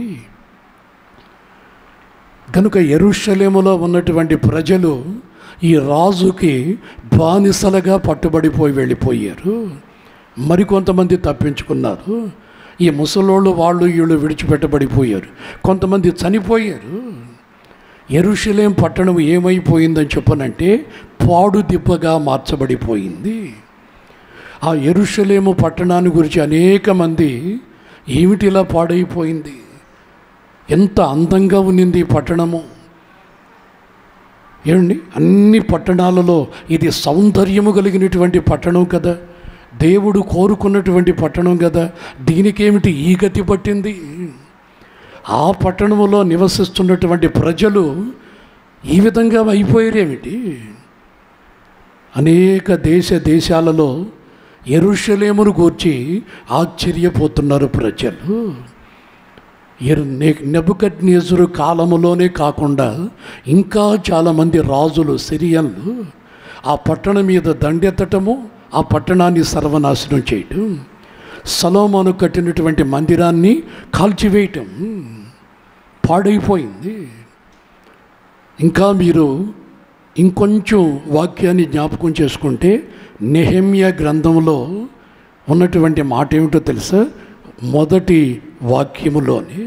కనుక ఎరుషలేములో ఉన్నటువంటి ప్రజలు ఈ రాజుకి బానిసలుగా పట్టుబడిపోయి వెళ్ళిపోయారు మరికొంతమంది తప్పించుకున్నారు ఈ ముసలోళ్ళు వాళ్ళు వీళ్ళు విడిచిపెట్టబడిపోయారు కొంతమంది చనిపోయారు ఎరుషలేం పట్టణం ఏమైపోయిందని చెప్పనంటే పాడు దిబ్బగా మార్చబడిపోయింది ఆ ఎరుషలేము పట్టణాన్ని గురించి అనేక మంది ఏమిటిలా పాడైపోయింది ఎంత అందంగా ఉన్నింది ఈ పట్టణము ఏమండి అన్ని పట్టణాలలో ఇది సౌందర్యము కలిగినటువంటి పట్టణం కదా దేవుడు కోరుకున్నటువంటి పట్టణం కదా దీనికేమిటి ఈ గతి పట్టింది ఆ పట్టణంలో నివసిస్తున్నటువంటి ప్రజలు ఈ విధంగా అయిపోయారేమిటి అనేక దేశ దేశాలలో ఎరుషలేమును గూర్చి ఆశ్చర్యపోతున్నారు ప్రజలు నెబుకట్ నేజరు కాలములోనే కాకుండా ఇంకా చాలామంది రాజులు సిరియన్లు ఆ పట్టణం మీద దండెత్తటము ఆ పట్టణాన్ని సర్వనాశనం చేయటం సలోమాను కట్టినటువంటి మందిరాన్ని కాల్చివేయటం పాడైపోయింది ఇంకా మీరు ఇంకొంచెం వాక్యాన్ని జ్ఞాపకం చేసుకుంటే నెహమ్య గ్రంథంలో ఉన్నటువంటి మాట ఏమిటో తెలుసా మొదటి వాక్యములోని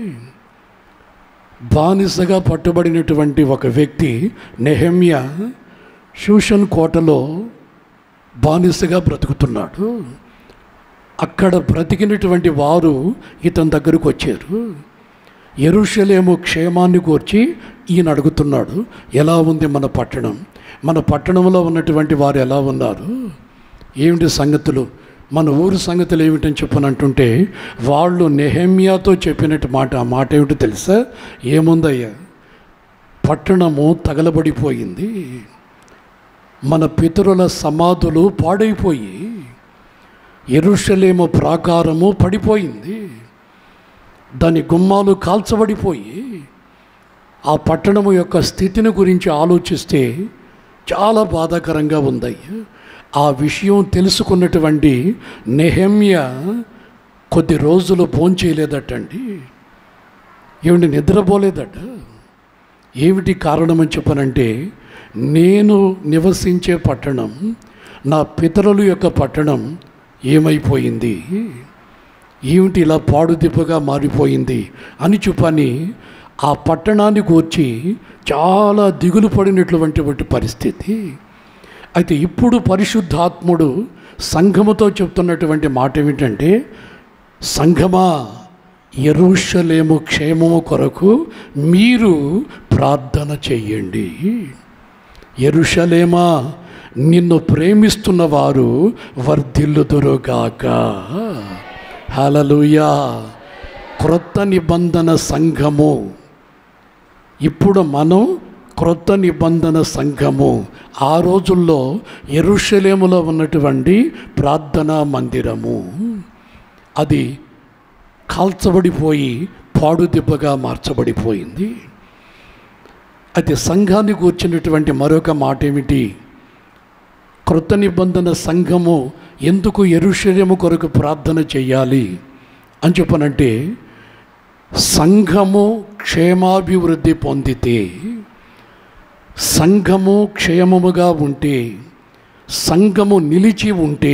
బానిసగా పట్టుబడినటువంటి ఒక వ్యక్తి నెహమ్య షూషన్ కోటలో బానిసగా బ్రతుకుతున్నాడు అక్కడ బ్రతికినటువంటి వారు ఇతని దగ్గరకు వచ్చారు ఎరుషలేము క్షేమాన్ని కోర్చి ఈయన అడుగుతున్నాడు ఎలా ఉంది మన పట్టణం మన పట్టణంలో ఉన్నటువంటి వారు ఎలా ఉన్నారు ఏమిటి సంగతులు మన ఊరు సంగతులు ఏమిటని చెప్పనంటుంటే వాళ్ళు నెహమ్యాతో చెప్పినట్టు మాట ఆ మాట ఏమిటో తెలుసా ఏముందయ్యా పట్టణము తగలబడిపోయింది మన పితరుల సమాధులు పాడైపోయి ఎరుషలేము ప్రాకారము పడిపోయింది దాని గుమ్మాలు కాల్చబడిపోయి ఆ పట్టణము యొక్క స్థితిని గురించి ఆలోచిస్తే చాలా బాధాకరంగా ఉందయ్యా ఆ విషయం తెలుసుకున్నటువంటి నెహమ్య కొద్ది రోజులు భోంచేయలేదటండి ఏమిటి నిద్రపోలేదట ఏమిటి కారణమని చెప్పనంటే నేను నివసించే పట్టణం నా పితరుల యొక్క పట్టణం ఏమైపోయింది ఏమిటి ఇలా పాడుదిబ్బగా మారిపోయింది అని చెప్పని ఆ పట్టణాన్ని కూర్చి చాలా దిగులు పడినటువంటి పరిస్థితి అయితే ఇప్పుడు పరిశుద్ధాత్ముడు సంఘముతో చెప్తున్నటువంటి మాట ఏమిటంటే సంఘమా ఎరుషలేము క్షేమము కొరకు మీరు ప్రార్థన చెయ్యండి ఎరుషలేమా నిన్ను ప్రేమిస్తున్న వారు వర్ధిల్లుదురుగాక హలలుయా క్రొత్త నిబంధన సంఘము ఇప్పుడు మనం క్రొత్త నిబంధన సంఘము ఆ రోజుల్లో ఎరుషలేములో ఉన్నటువంటి ప్రార్థనా మందిరము అది కాల్చబడిపోయి పాడుదిబ్బగా మార్చబడిపోయింది అయితే సంఘాన్ని కూర్చున్నటువంటి మరొక మాట ఏమిటి క్రొత్త నిబంధన సంఘము ఎందుకు ఎరుషలేము కొరకు ప్రార్థన చేయాలి అని చెప్పనంటే సంఘము క్షేమాభివృద్ధి పొందితే సంఘము క్షేమముగా ఉంటే సంఘము నిలిచి ఉంటే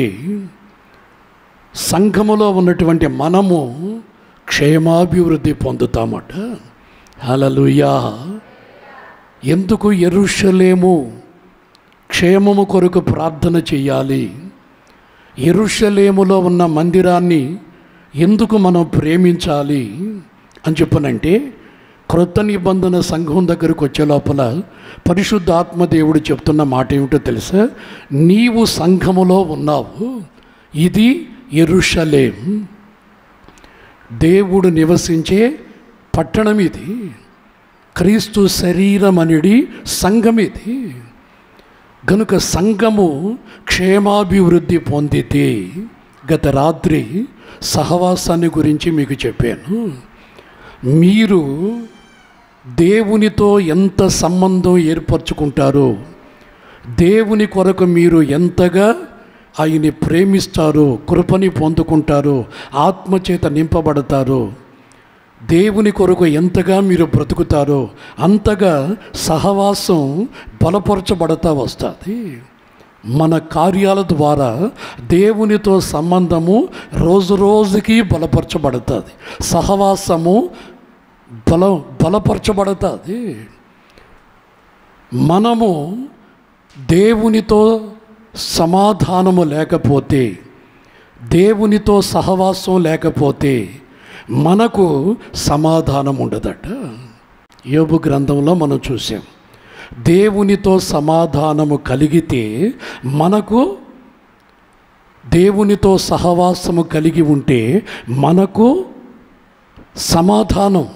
సంఘములో ఉన్నటువంటి మనము క్షేమాభివృద్ధి పొందుతామట హలలుయా ఎందుకు ఎరుషలేము క్షేమము కొరకు ప్రార్థన చేయాలి ఎరుషలేములో ఉన్న మందిరాన్ని ఎందుకు మనం ప్రేమించాలి అని చెప్పనంటే క్రొత్త నిబంధన సంఘం దగ్గరకు వచ్చే లోపల పరిశుద్ధ ఆత్మదేవుడు చెప్తున్న మాట ఏమిటో తెలుసా నీవు సంఘములో ఉన్నావు ఇది ఎరుషలేం దేవుడు నివసించే పట్టణం ఇది క్రీస్తు శరీరం అనేది సంఘం ఇది గనుక సంఘము క్షేమాభివృద్ధి పొందితే గత రాత్రి సహవాసాన్ని గురించి మీకు చెప్పాను మీరు దేవునితో ఎంత సంబంధం ఏర్పరచుకుంటారో దేవుని కొరకు మీరు ఎంతగా ఆయన్ని ప్రేమిస్తారో కృపని పొందుకుంటారో ఆత్మచేత నింపబడతారో దేవుని కొరకు ఎంతగా మీరు బ్రతుకుతారో అంతగా సహవాసం బలపరచబడతా వస్తుంది మన కార్యాల ద్వారా దేవునితో సంబంధము రోజు రోజుకి బలపరచబడుతుంది సహవాసము బల బలపరచబడుతుంది మనము దేవునితో సమాధానము లేకపోతే దేవునితో సహవాసం లేకపోతే మనకు సమాధానం ఉండదట యోబు గ్రంథంలో మనం చూసాం దేవునితో సమాధానము కలిగితే మనకు దేవునితో సహవాసము కలిగి ఉంటే మనకు సమాధానం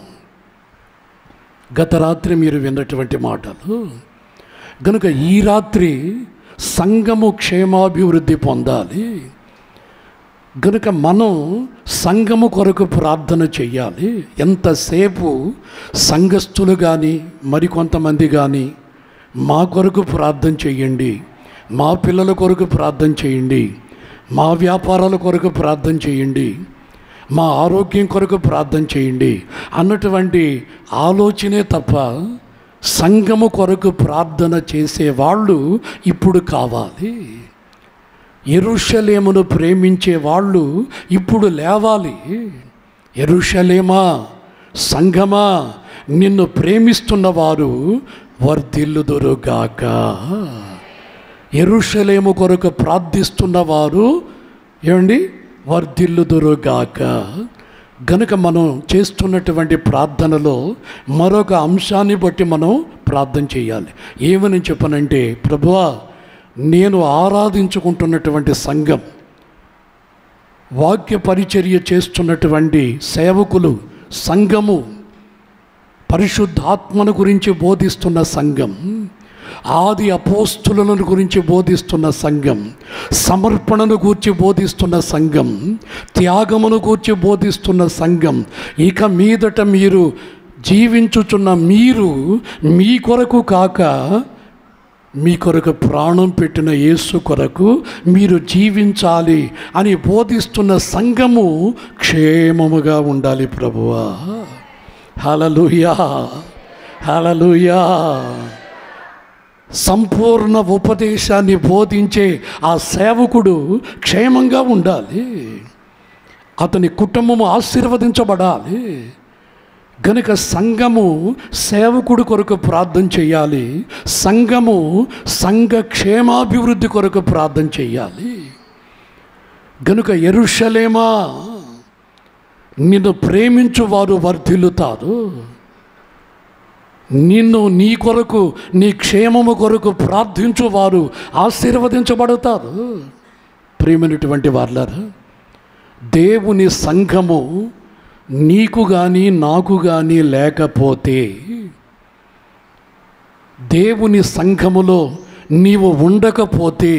గత రాత్రి మీరు విన్నటువంటి మాటలు కనుక ఈ రాత్రి సంఘము క్షేమాభివృద్ధి పొందాలి గనుక మనం సంఘము కొరకు ప్రార్థన చెయ్యాలి ఎంతసేపు సంఘస్థులు కానీ మరికొంతమంది కానీ మా కొరకు ప్రార్థన చెయ్యండి మా పిల్లల కొరకు ప్రార్థన చేయండి మా వ్యాపారాల కొరకు ప్రార్థన చేయండి మా ఆరోగ్యం కొరకు ప్రార్థన చేయండి అన్నటువంటి ఆలోచనే తప్ప సంఘము కొరకు ప్రార్థన చేసే వాళ్ళు ఇప్పుడు కావాలి ఎరుషలేమును ప్రేమించే వాళ్ళు ఇప్పుడు లేవాలి ఎరుషలేమా సంఘమా నిన్ను ప్రేమిస్తున్న వారు వర్ధిల్లుదురుగాక ఎరుషలేము కొరకు ప్రార్థిస్తున్న వారు ఏమండి వర్ధిల్లుదురుగాక గనుక మనం చేస్తున్నటువంటి ప్రార్థనలో మరొక అంశాన్ని బట్టి మనం ప్రార్థన చేయాలి ఏమని చెప్పనంటే ప్రభువా నేను ఆరాధించుకుంటున్నటువంటి సంఘం వాక్య పరిచర్య చేస్తున్నటువంటి సేవకులు సంఘము పరిశుద్ధాత్మను గురించి బోధిస్తున్న సంఘం ఆది అపోస్తులను గురించి బోధిస్తున్న సంఘం సమర్పణను గూర్చి బోధిస్తున్న సంఘం త్యాగమును గూర్చి బోధిస్తున్న సంఘం ఇక మీదట మీరు జీవించుచున్న మీరు మీ కొరకు కాక మీ కొరకు ప్రాణం పెట్టిన యేసు కొరకు మీరు జీవించాలి అని బోధిస్తున్న సంఘము క్షేమముగా ఉండాలి ప్రభువా హలలుయా హలలుయా సంపూర్ణ ఉపదేశాన్ని బోధించే ఆ సేవకుడు క్షేమంగా ఉండాలి అతని కుటుంబము ఆశీర్వదించబడాలి గనుక సంఘము సేవకుడు కొరకు ప్రార్థన చేయాలి సంఘము సంఘ క్షేమాభివృద్ధి కొరకు ప్రార్థన చేయాలి గనుక ఎరుషలేమా నిన్ను ప్రేమించు వారు వర్ధిల్లుతారు నిన్ను నీ కొరకు నీ క్షేమము కొరకు ప్రార్థించు వారు ఆశీర్వదించబడతారు ప్రేమైనటువంటి వాళ్ళారా దేవుని సంఘము నీకు కానీ నాకు కానీ లేకపోతే దేవుని సంఘములో నీవు ఉండకపోతే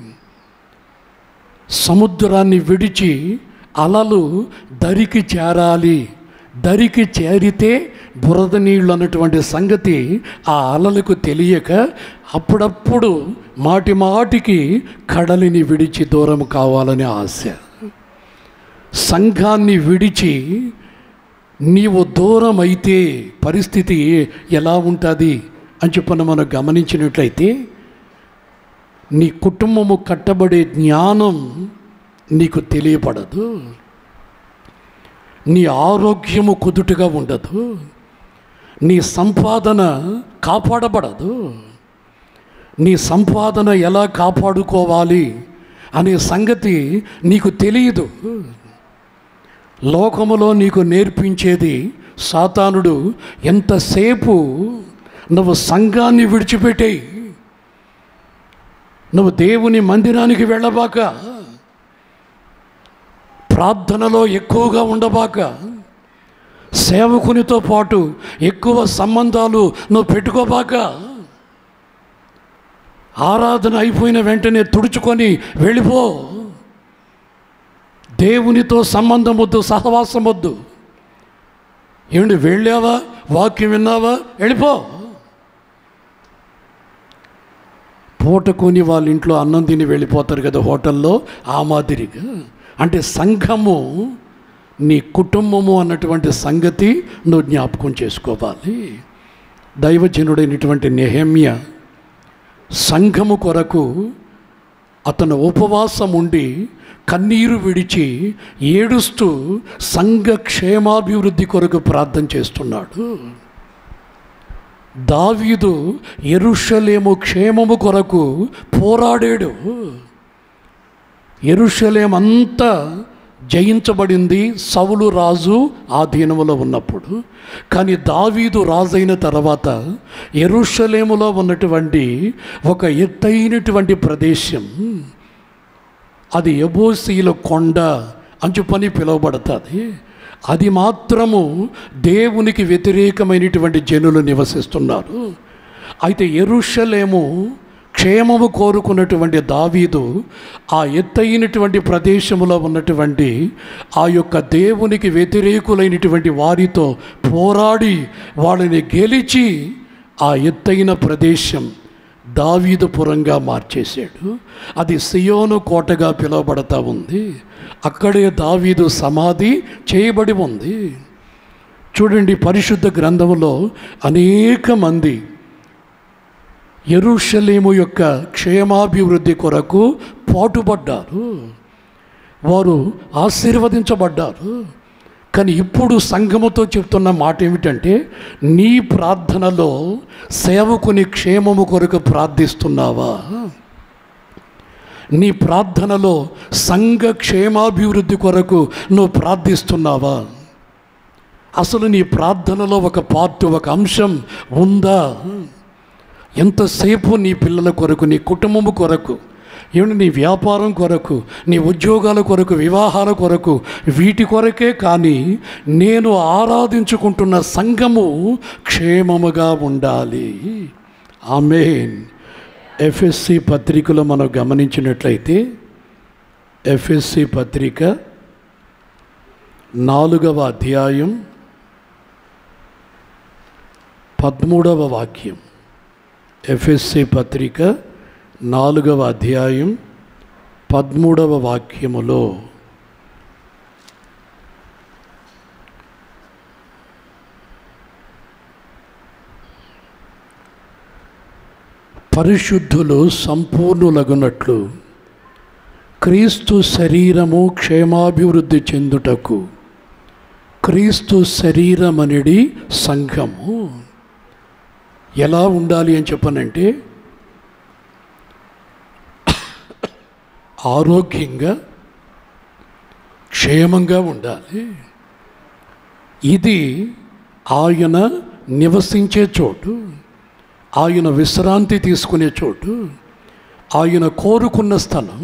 సముద్రాన్ని విడిచి అలలు దరికి చేరాలి దరికి చేరితే బురద నీళ్ళు అన్నటువంటి సంగతి ఆ అలలకు తెలియక అప్పుడప్పుడు మాటి మాటికి కడలిని విడిచి దూరం కావాలని ఆశ సంఘాన్ని విడిచి నీవు దూరం అయితే పరిస్థితి ఎలా ఉంటుంది అని చెప్పని మనం గమనించినట్లయితే నీ కుటుంబము కట్టబడే జ్ఞానం నీకు తెలియపడదు నీ ఆరోగ్యము కుదుటుగా ఉండదు నీ సంపాదన కాపాడబడదు నీ సంపాదన ఎలా కాపాడుకోవాలి అనే సంగతి నీకు తెలియదు లోకములో నీకు నేర్పించేది సాతానుడు ఎంతసేపు నువ్వు సంఘాన్ని విడిచిపెట్టేయి నువ్వు దేవుని మందిరానికి వెళ్ళబాక ప్రార్థనలో ఎక్కువగా ఉండబాక సేవకునితో పాటు ఎక్కువ సంబంధాలు నువ్వు పెట్టుకోబాక ఆరాధన అయిపోయిన వెంటనే తుడుచుకొని వెళ్ళిపో దేవునితో సంబంధం వద్దు సహవాసం వద్దు ఏమిటి వెళ్ళావా వాక్యం విన్నావా వెళ్ళిపో పూటకొని వాళ్ళ ఇంట్లో అన్నం తిని వెళ్ళిపోతారు కదా హోటల్లో ఆ మాదిరిగా అంటే సంఘము నీ కుటుంబము అన్నటువంటి సంగతి నువ్వు జ్ఞాపకం చేసుకోవాలి దైవజనుడైనటువంటి నెహమ్య సంఘము కొరకు అతను ఉపవాసం ఉండి కన్నీరు విడిచి ఏడుస్తూ సంఘ క్షేమాభివృద్ధి కొరకు ప్రార్థన చేస్తున్నాడు దావీదు ఎరుషలేము క్షేమము కొరకు పోరాడాడు ఎరుషలేం అంతా జయించబడింది సౌలు రాజు ఆధీనములో ఉన్నప్పుడు కానీ దావీదు రాజైన తర్వాత ఎరుషలేములో ఉన్నటువంటి ఒక ఎత్తైనటువంటి ప్రదేశం అది ఎబోసీల కొండ అని చెప్పని పిలువబడుతుంది అది మాత్రము దేవునికి వ్యతిరేకమైనటువంటి జనులు నివసిస్తున్నారు అయితే ఎరుషలేము క్షేమము కోరుకున్నటువంటి దావీదు ఆ ఎత్తైనటువంటి ప్రదేశంలో ఉన్నటువంటి ఆ యొక్క దేవునికి వ్యతిరేకులైనటువంటి వారితో పోరాడి వాళ్ళని గెలిచి ఆ ఎత్తైన ప్రదేశం దావీదుపురంగా మార్చేశాడు అది సియోను కోటగా పిలువబడతా ఉంది అక్కడే దావీదు సమాధి చేయబడి ఉంది చూడండి పరిశుద్ధ గ్రంథములో అనేక మంది ఎరుషలేము యొక్క క్షేమాభివృద్ధి కొరకు పాటుపడ్డారు వారు ఆశీర్వదించబడ్డారు కానీ ఇప్పుడు సంఘముతో చెప్తున్న మాట ఏమిటంటే నీ ప్రార్థనలో సేవకుని క్షేమము కొరకు ప్రార్థిస్తున్నావా నీ ప్రార్థనలో సంఘ క్షేమాభివృద్ధి కొరకు నువ్వు ప్రార్థిస్తున్నావా అసలు నీ ప్రార్థనలో ఒక పార్ట్ ఒక అంశం ఉందా ఎంతసేపు నీ పిల్లల కొరకు నీ కుటుంబము కొరకు ఏమంటే నీ వ్యాపారం కొరకు నీ ఉద్యోగాల కొరకు వివాహాల కొరకు వీటి కొరకే కానీ నేను ఆరాధించుకుంటున్న సంఘము క్షేమముగా ఉండాలి ఆమెన్ ఎఫ్ఎస్సి పత్రికలో మనం గమనించినట్లయితే ఎఫ్ఎస్సి పత్రిక నాలుగవ అధ్యాయం పదమూడవ వాక్యం ఎఫ్ఎస్సి పత్రిక నాలుగవ అధ్యాయం పదమూడవ వాక్యములో పరిశుద్ధులు సంపూర్ణులగునట్లు క్రీస్తు శరీరము క్షేమాభివృద్ధి చెందుటకు క్రీస్తు శరీరమనిడి సంఘము ఎలా ఉండాలి అని చెప్పనంటే ఆరోగ్యంగా క్షేమంగా ఉండాలి ఇది ఆయన నివసించే చోటు ఆయన విశ్రాంతి తీసుకునే చోటు ఆయన కోరుకున్న స్థలం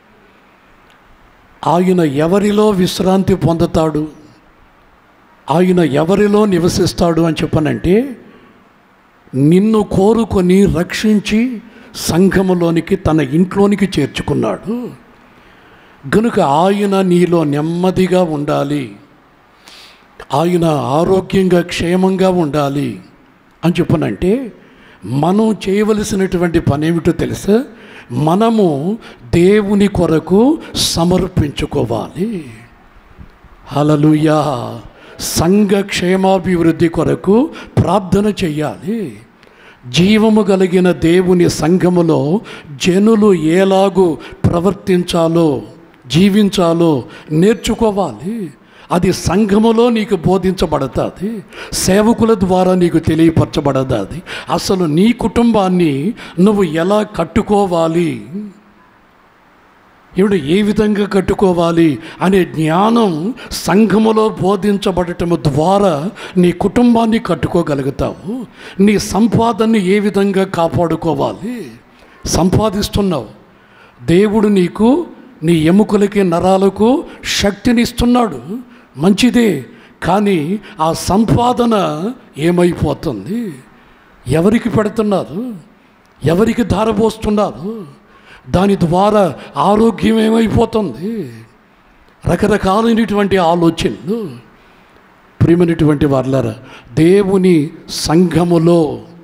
ఆయన ఎవరిలో విశ్రాంతి పొందుతాడు ఆయన ఎవరిలో నివసిస్తాడు అని చెప్పనంటే నిన్ను కోరుకొని రక్షించి సంఘములోనికి తన ఇంట్లోనికి చేర్చుకున్నాడు గనుక ఆయన నీలో నెమ్మదిగా ఉండాలి ఆయన ఆరోగ్యంగా క్షేమంగా ఉండాలి అని చెప్పనంటే మనం చేయవలసినటువంటి పని ఏమిటో తెలుసా మనము దేవుని కొరకు సమర్పించుకోవాలి హలలుయా సంఘ క్షేమాభివృద్ధి కొరకు ప్రార్థన చెయ్యాలి జీవము కలిగిన దేవుని సంఘములో జనులు ఏలాగు ప్రవర్తించాలో జీవించాలో నేర్చుకోవాలి అది సంఘములో నీకు బోధించబడతాది సేవకుల ద్వారా నీకు తెలియపరచబడదాది అసలు నీ కుటుంబాన్ని నువ్వు ఎలా కట్టుకోవాలి ఇప్పుడు ఏ విధంగా కట్టుకోవాలి అనే జ్ఞానం సంఘములో బోధించబడటం ద్వారా నీ కుటుంబాన్ని కట్టుకోగలుగుతావు నీ సంపాదనని ఏ విధంగా కాపాడుకోవాలి సంపాదిస్తున్నావు దేవుడు నీకు నీ ఎముకలకి నరాలకు శక్తిని ఇస్తున్నాడు మంచిదే కానీ ఆ సంపాదన ఏమైపోతుంది ఎవరికి పెడుతున్నారు ఎవరికి ధారపోస్తున్నారు దాని ద్వారా ఆరోగ్యం ఏమైపోతుంది రకరకాలైనటువంటి ఆలోచనలు ప్రియమైనటువంటి వాళ్ళరా దేవుని సంఘములో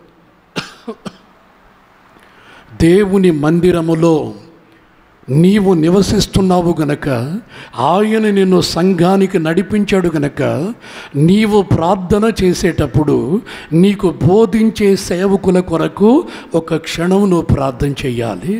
దేవుని మందిరములో నీవు నివసిస్తున్నావు గనక ఆయన నిన్ను సంఘానికి నడిపించాడు గనక నీవు ప్రార్థన చేసేటప్పుడు నీకు బోధించే సేవకుల కొరకు ఒక క్షణం నువ్వు ప్రార్థన చేయాలి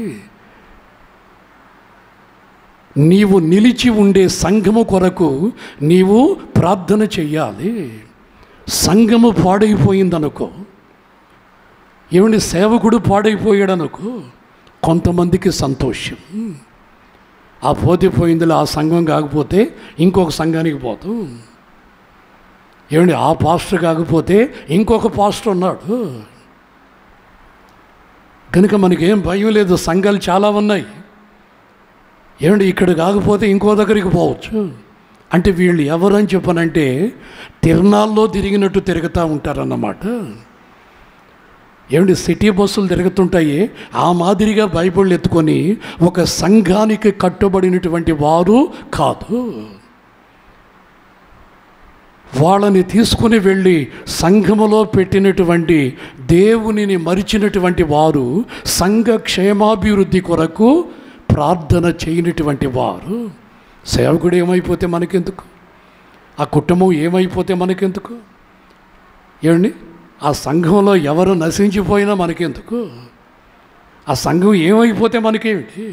నీవు నిలిచి ఉండే సంఘము కొరకు నీవు ప్రార్థన చెయ్యాలి సంఘము పాడైపోయిందనుకో ఏమండి సేవకుడు పాడైపోయాడనుకో కొంతమందికి సంతోషం ఆ పోతే పోయిందిలో ఆ సంఘం కాకపోతే ఇంకొక సంఘానికి పోతాం ఏమండి ఆ పాస్టర్ కాకపోతే ఇంకొక పాస్టర్ ఉన్నాడు కనుక మనకేం భయం లేదు సంఘాలు చాలా ఉన్నాయి ఏమండి ఇక్కడ కాకపోతే ఇంకో దగ్గరికి పోవచ్చు అంటే వీళ్ళు ఎవరని చెప్పనంటే తిరణాల్లో తిరిగినట్టు తిరుగుతూ ఉంటారన్నమాట ఏమండి సిటీ బస్సులు తిరుగుతుంటాయి ఆ మాదిరిగా బైబిల్ ఎత్తుకొని ఒక సంఘానికి కట్టుబడినటువంటి వారు కాదు వాళ్ళని తీసుకుని వెళ్ళి సంఘములో పెట్టినటువంటి దేవునిని మరిచినటువంటి వారు సంఘ క్షేమాభివృద్ధి కొరకు ప్రార్థన చేయనటువంటి వారు సేవకుడు ఏమైపోతే మనకెందుకు ఆ కుటుంబం ఏమైపోతే మనకెందుకు ఏమండి ఆ సంఘంలో ఎవరు నశించిపోయినా మనకెందుకు ఆ సంఘం ఏమైపోతే మనకేమిటి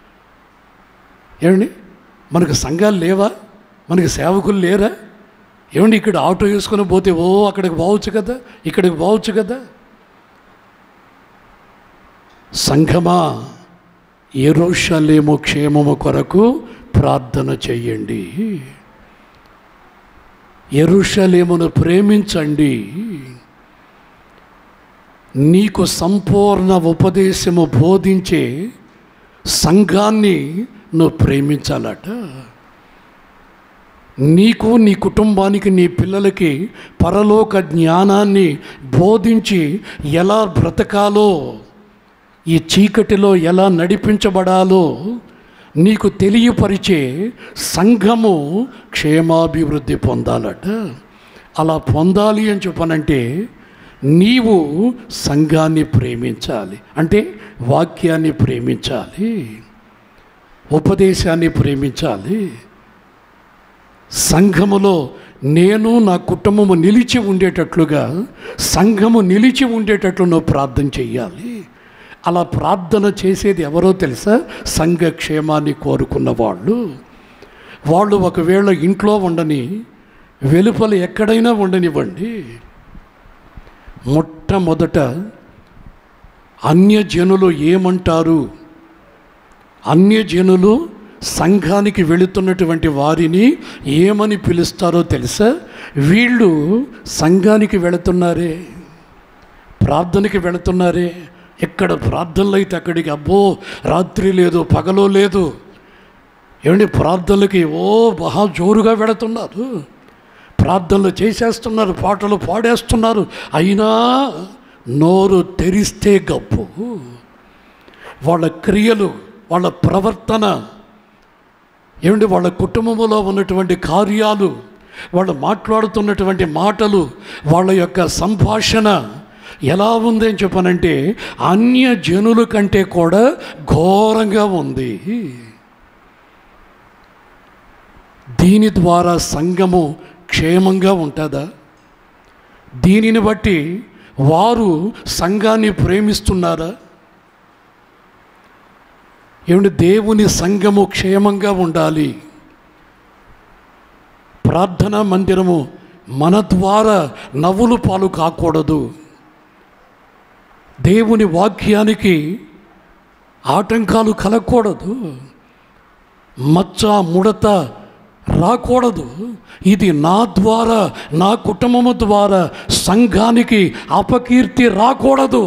ఏమండి మనకు సంఘాలు లేవా మనకి సేవకులు లేరా ఏమండి ఇక్కడ ఆటో వేసుకొని పోతే ఓ అక్కడికి పోవచ్చు కదా ఇక్కడికి పోవచ్చు కదా సంఘమా ఏరోషలేము క్షేమము కొరకు ప్రార్థన చెయ్యండి ఎరుషలేమును ప్రేమించండి నీకు సంపూర్ణ ఉపదేశము బోధించే సంఘాన్ని నువ్వు ప్రేమించాలట నీకు నీ కుటుంబానికి నీ పిల్లలకి పరలోక జ్ఞానాన్ని బోధించి ఎలా బ్రతకాలో ఈ చీకటిలో ఎలా నడిపించబడాలో నీకు తెలియపరిచే సంఘము క్షేమాభివృద్ధి పొందాలట అలా పొందాలి అని చెప్పనంటే నీవు సంఘాన్ని ప్రేమించాలి అంటే వాక్యాన్ని ప్రేమించాలి ఉపదేశాన్ని ప్రేమించాలి సంఘములో నేను నా కుటుంబము నిలిచి ఉండేటట్లుగా సంఘము నిలిచి ఉండేటట్లు నువ్వు ప్రార్థన చెయ్యాలి అలా ప్రార్థన చేసేది ఎవరో తెలుసా సంఘ క్షేమాన్ని కోరుకున్న వాళ్ళు వాళ్ళు ఒకవేళ ఇంట్లో ఉండని వెలుపల ఎక్కడైనా ఉండనివ్వండి మొట్టమొదట అన్యజనులు ఏమంటారు అన్యజనులు సంఘానికి వెళుతున్నటువంటి వారిని ఏమని పిలుస్తారో తెలుసా వీళ్ళు సంఘానికి వెళుతున్నారే ప్రార్థనకి వెళుతున్నారే ఎక్కడ ప్రార్థనలు అయితే అక్కడికి అబ్బో రాత్రి లేదు పగలో లేదు ఏమండి ప్రార్థనలకి ఓ మహా జోరుగా వెళుతున్నారు ప్రార్థనలు చేసేస్తున్నారు పాటలు పాడేస్తున్నారు అయినా నోరు తెరిస్తే గప్పు వాళ్ళ క్రియలు వాళ్ళ ప్రవర్తన ఏమండి వాళ్ళ కుటుంబంలో ఉన్నటువంటి కార్యాలు వాళ్ళు మాట్లాడుతున్నటువంటి మాటలు వాళ్ళ యొక్క సంభాషణ ఎలా ఉంది అని చెప్పనంటే అన్య జనుల కంటే కూడా ఘోరంగా ఉంది దీని ద్వారా సంఘము క్షేమంగా ఉంటుందా దీనిని బట్టి వారు సంఘాన్ని ప్రేమిస్తున్నారా ఏమంటే దేవుని సంఘము క్షేమంగా ఉండాలి ప్రార్థనా మందిరము మన ద్వారా నవ్వులు పాలు కాకూడదు దేవుని వాక్యానికి ఆటంకాలు కలగకూడదు మచ్చ ముడత రాకూడదు ఇది నా ద్వారా నా కుటుంబము ద్వారా సంఘానికి అపకీర్తి రాకూడదు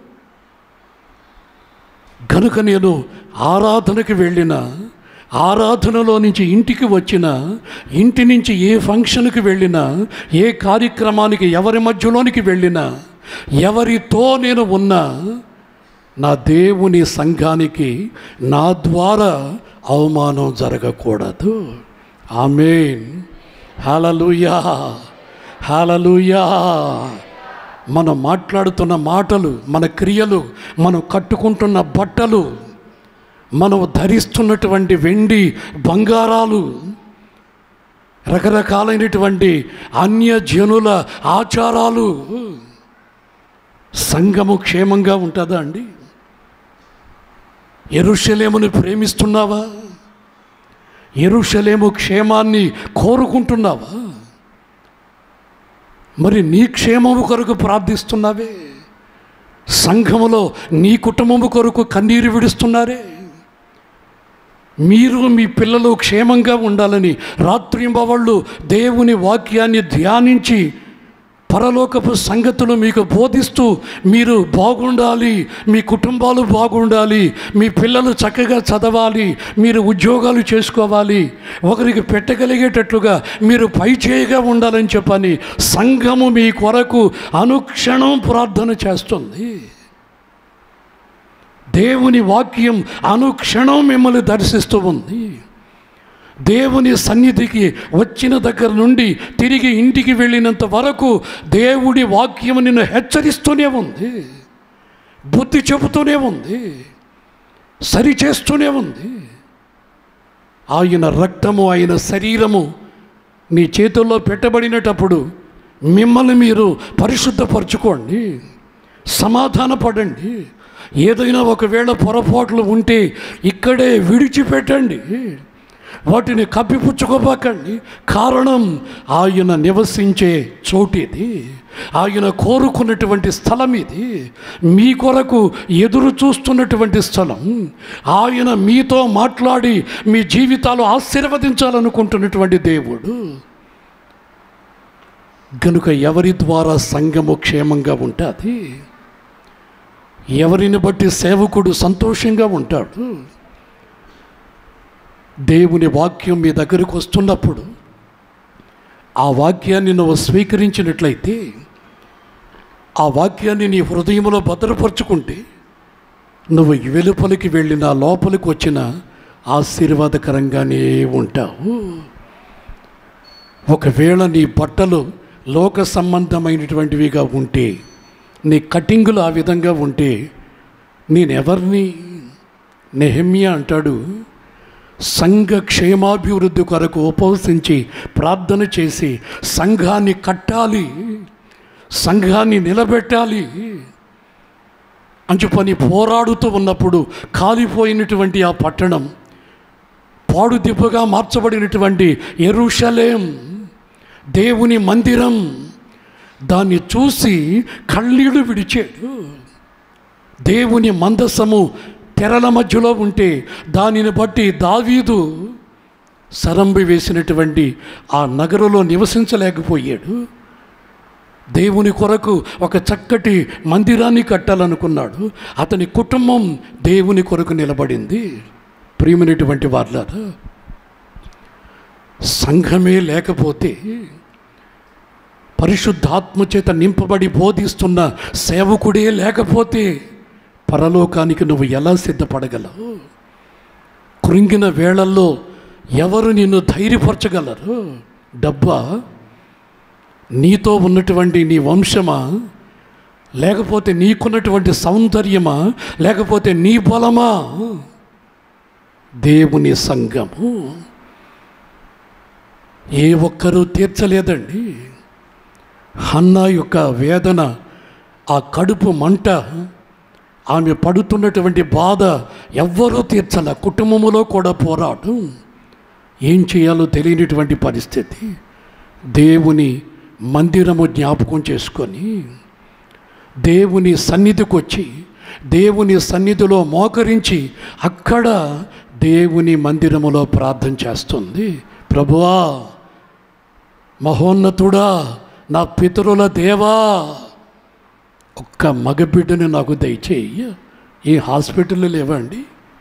కనుక నేను ఆరాధనకి వెళ్ళిన ఆరాధనలో నుంచి ఇంటికి వచ్చిన ఇంటి నుంచి ఏ ఫంక్షన్కి వెళ్ళినా ఏ కార్యక్రమానికి ఎవరి మధ్యలోనికి వెళ్ళినా ఎవరితో నేను ఉన్నా నా దేవుని సంఘానికి నా ద్వారా అవమానం జరగకూడదు ఆమెన్ హలలుయా హలలుయా మనం మాట్లాడుతున్న మాటలు మన క్రియలు మనం కట్టుకుంటున్న బట్టలు మనం ధరిస్తున్నటువంటి వెండి బంగారాలు రకరకాలైనటువంటి అన్య జనుల ఆచారాలు సంఘము క్షేమంగా ఉంటుందా అండి ఎరుషలేముని ప్రేమిస్తున్నావా ఎరుషలేము క్షేమాన్ని కోరుకుంటున్నావా మరి నీ క్షేమము కొరకు ప్రార్థిస్తున్నావే సంఘములో నీ కుటుంబము కొరకు కన్నీరు విడుస్తున్నారే మీరు మీ పిల్లలు క్షేమంగా ఉండాలని రాత్రింబవళ్ళు దేవుని వాక్యాన్ని ధ్యానించి పరలోకపు సంగతులు మీకు బోధిస్తూ మీరు బాగుండాలి మీ కుటుంబాలు బాగుండాలి మీ పిల్లలు చక్కగా చదవాలి మీరు ఉద్యోగాలు చేసుకోవాలి ఒకరికి పెట్టగలిగేటట్లుగా మీరు పై చేయగా ఉండాలని చెప్పని సంఘము మీ కొరకు అనుక్షణం ప్రార్థన చేస్తుంది దేవుని వాక్యం అనుక్షణం మిమ్మల్ని దర్శిస్తూ ఉంది దేవుని సన్నిధికి వచ్చిన దగ్గర నుండి తిరిగి ఇంటికి వెళ్ళినంత వరకు దేవుడి వాక్యం నిన్ను హెచ్చరిస్తూనే ఉంది బుద్ధి చెబుతూనే ఉంది సరి చేస్తూనే ఉంది ఆయన రక్తము ఆయన శరీరము నీ చేతుల్లో పెట్టబడినటప్పుడు మిమ్మల్ని మీరు పరిశుద్ధపరచుకోండి సమాధానపడండి ఏదైనా ఒకవేళ పొరపాట్లు ఉంటే ఇక్కడే విడిచిపెట్టండి వాటిని కప్పిపుచ్చుకోబాకండి కారణం ఆయన నివసించే చోటిది ఆయన కోరుకున్నటువంటి స్థలం ఇది మీ కొరకు ఎదురు చూస్తున్నటువంటి స్థలం ఆయన మీతో మాట్లాడి మీ జీవితాలు ఆశీర్వదించాలనుకుంటున్నటువంటి దేవుడు గనుక ఎవరి ద్వారా సంఘము క్షేమంగా ఉంటుంది ఎవరిని బట్టి సేవకుడు సంతోషంగా ఉంటాడు దేవుని వాక్యం మీ దగ్గరకు వస్తున్నప్పుడు ఆ వాక్యాన్ని నువ్వు స్వీకరించినట్లయితే ఆ వాక్యాన్ని నీ హృదయంలో భద్రపరుచుకుంటే నువ్వు వెలుపలికి వెళ్ళిన లోపలికి వచ్చిన ఆశీర్వాదకరంగానే ఉంటావు ఒకవేళ నీ బట్టలు లోక సంబంధమైనటువంటివిగా ఉంటే నీ కటింగులు ఆ విధంగా ఉంటే నేనెవరిని నెహమ్య అంటాడు సంఘ క్షేమాభివృద్ధి కొరకు ఉపవసించి ప్రార్థన చేసి సంఘాన్ని కట్టాలి సంఘాన్ని నిలబెట్టాలి అని పని పోరాడుతూ ఉన్నప్పుడు కాలిపోయినటువంటి ఆ పట్టణం పాడు దిబ్బగా మార్చబడినటువంటి ఎరుషలేం దేవుని మందిరం దాన్ని చూసి కళ్ళీడు విడిచాడు దేవుని మందసము తెరల మధ్యలో ఉంటే దానిని బట్టి దావీదు సరంబి వేసినటువంటి ఆ నగరులో నివసించలేకపోయాడు దేవుని కొరకు ఒక చక్కటి మందిరాన్ని కట్టాలనుకున్నాడు అతని కుటుంబం దేవుని కొరకు నిలబడింది ప్రియమైనటువంటి వాళ్ళారా సంఘమే లేకపోతే పరిశుద్ధాత్మ చేత నింపబడి బోధిస్తున్న సేవకుడే లేకపోతే పరలోకానికి నువ్వు ఎలా సిద్ధపడగలవు కృంగిన వేళల్లో ఎవరు నిన్ను ధైర్యపరచగలరు డబ్బా నీతో ఉన్నటువంటి నీ వంశమా లేకపోతే నీకున్నటువంటి సౌందర్యమా లేకపోతే నీ బలమా దేవుని సంఘము ఏ ఒక్కరూ తీర్చలేదండి హన్నా యొక్క వేదన ఆ కడుపు మంట ఆమె పడుతున్నటువంటి బాధ ఎవ్వరూ తీర్చల కుటుంబములో కూడా పోరాటం ఏం చేయాలో తెలియనటువంటి పరిస్థితి దేవుని మందిరము జ్ఞాపకం చేసుకొని దేవుని సన్నిధికి వచ్చి దేవుని సన్నిధిలో మోకరించి అక్కడ దేవుని మందిరములో ప్రార్థన చేస్తుంది ప్రభువా మహోన్నతుడా నా పితరుల దేవా ఒక్క మగబిడ్డని నాకు దయచేయి ఈ హాస్పిటల్లో లేవండి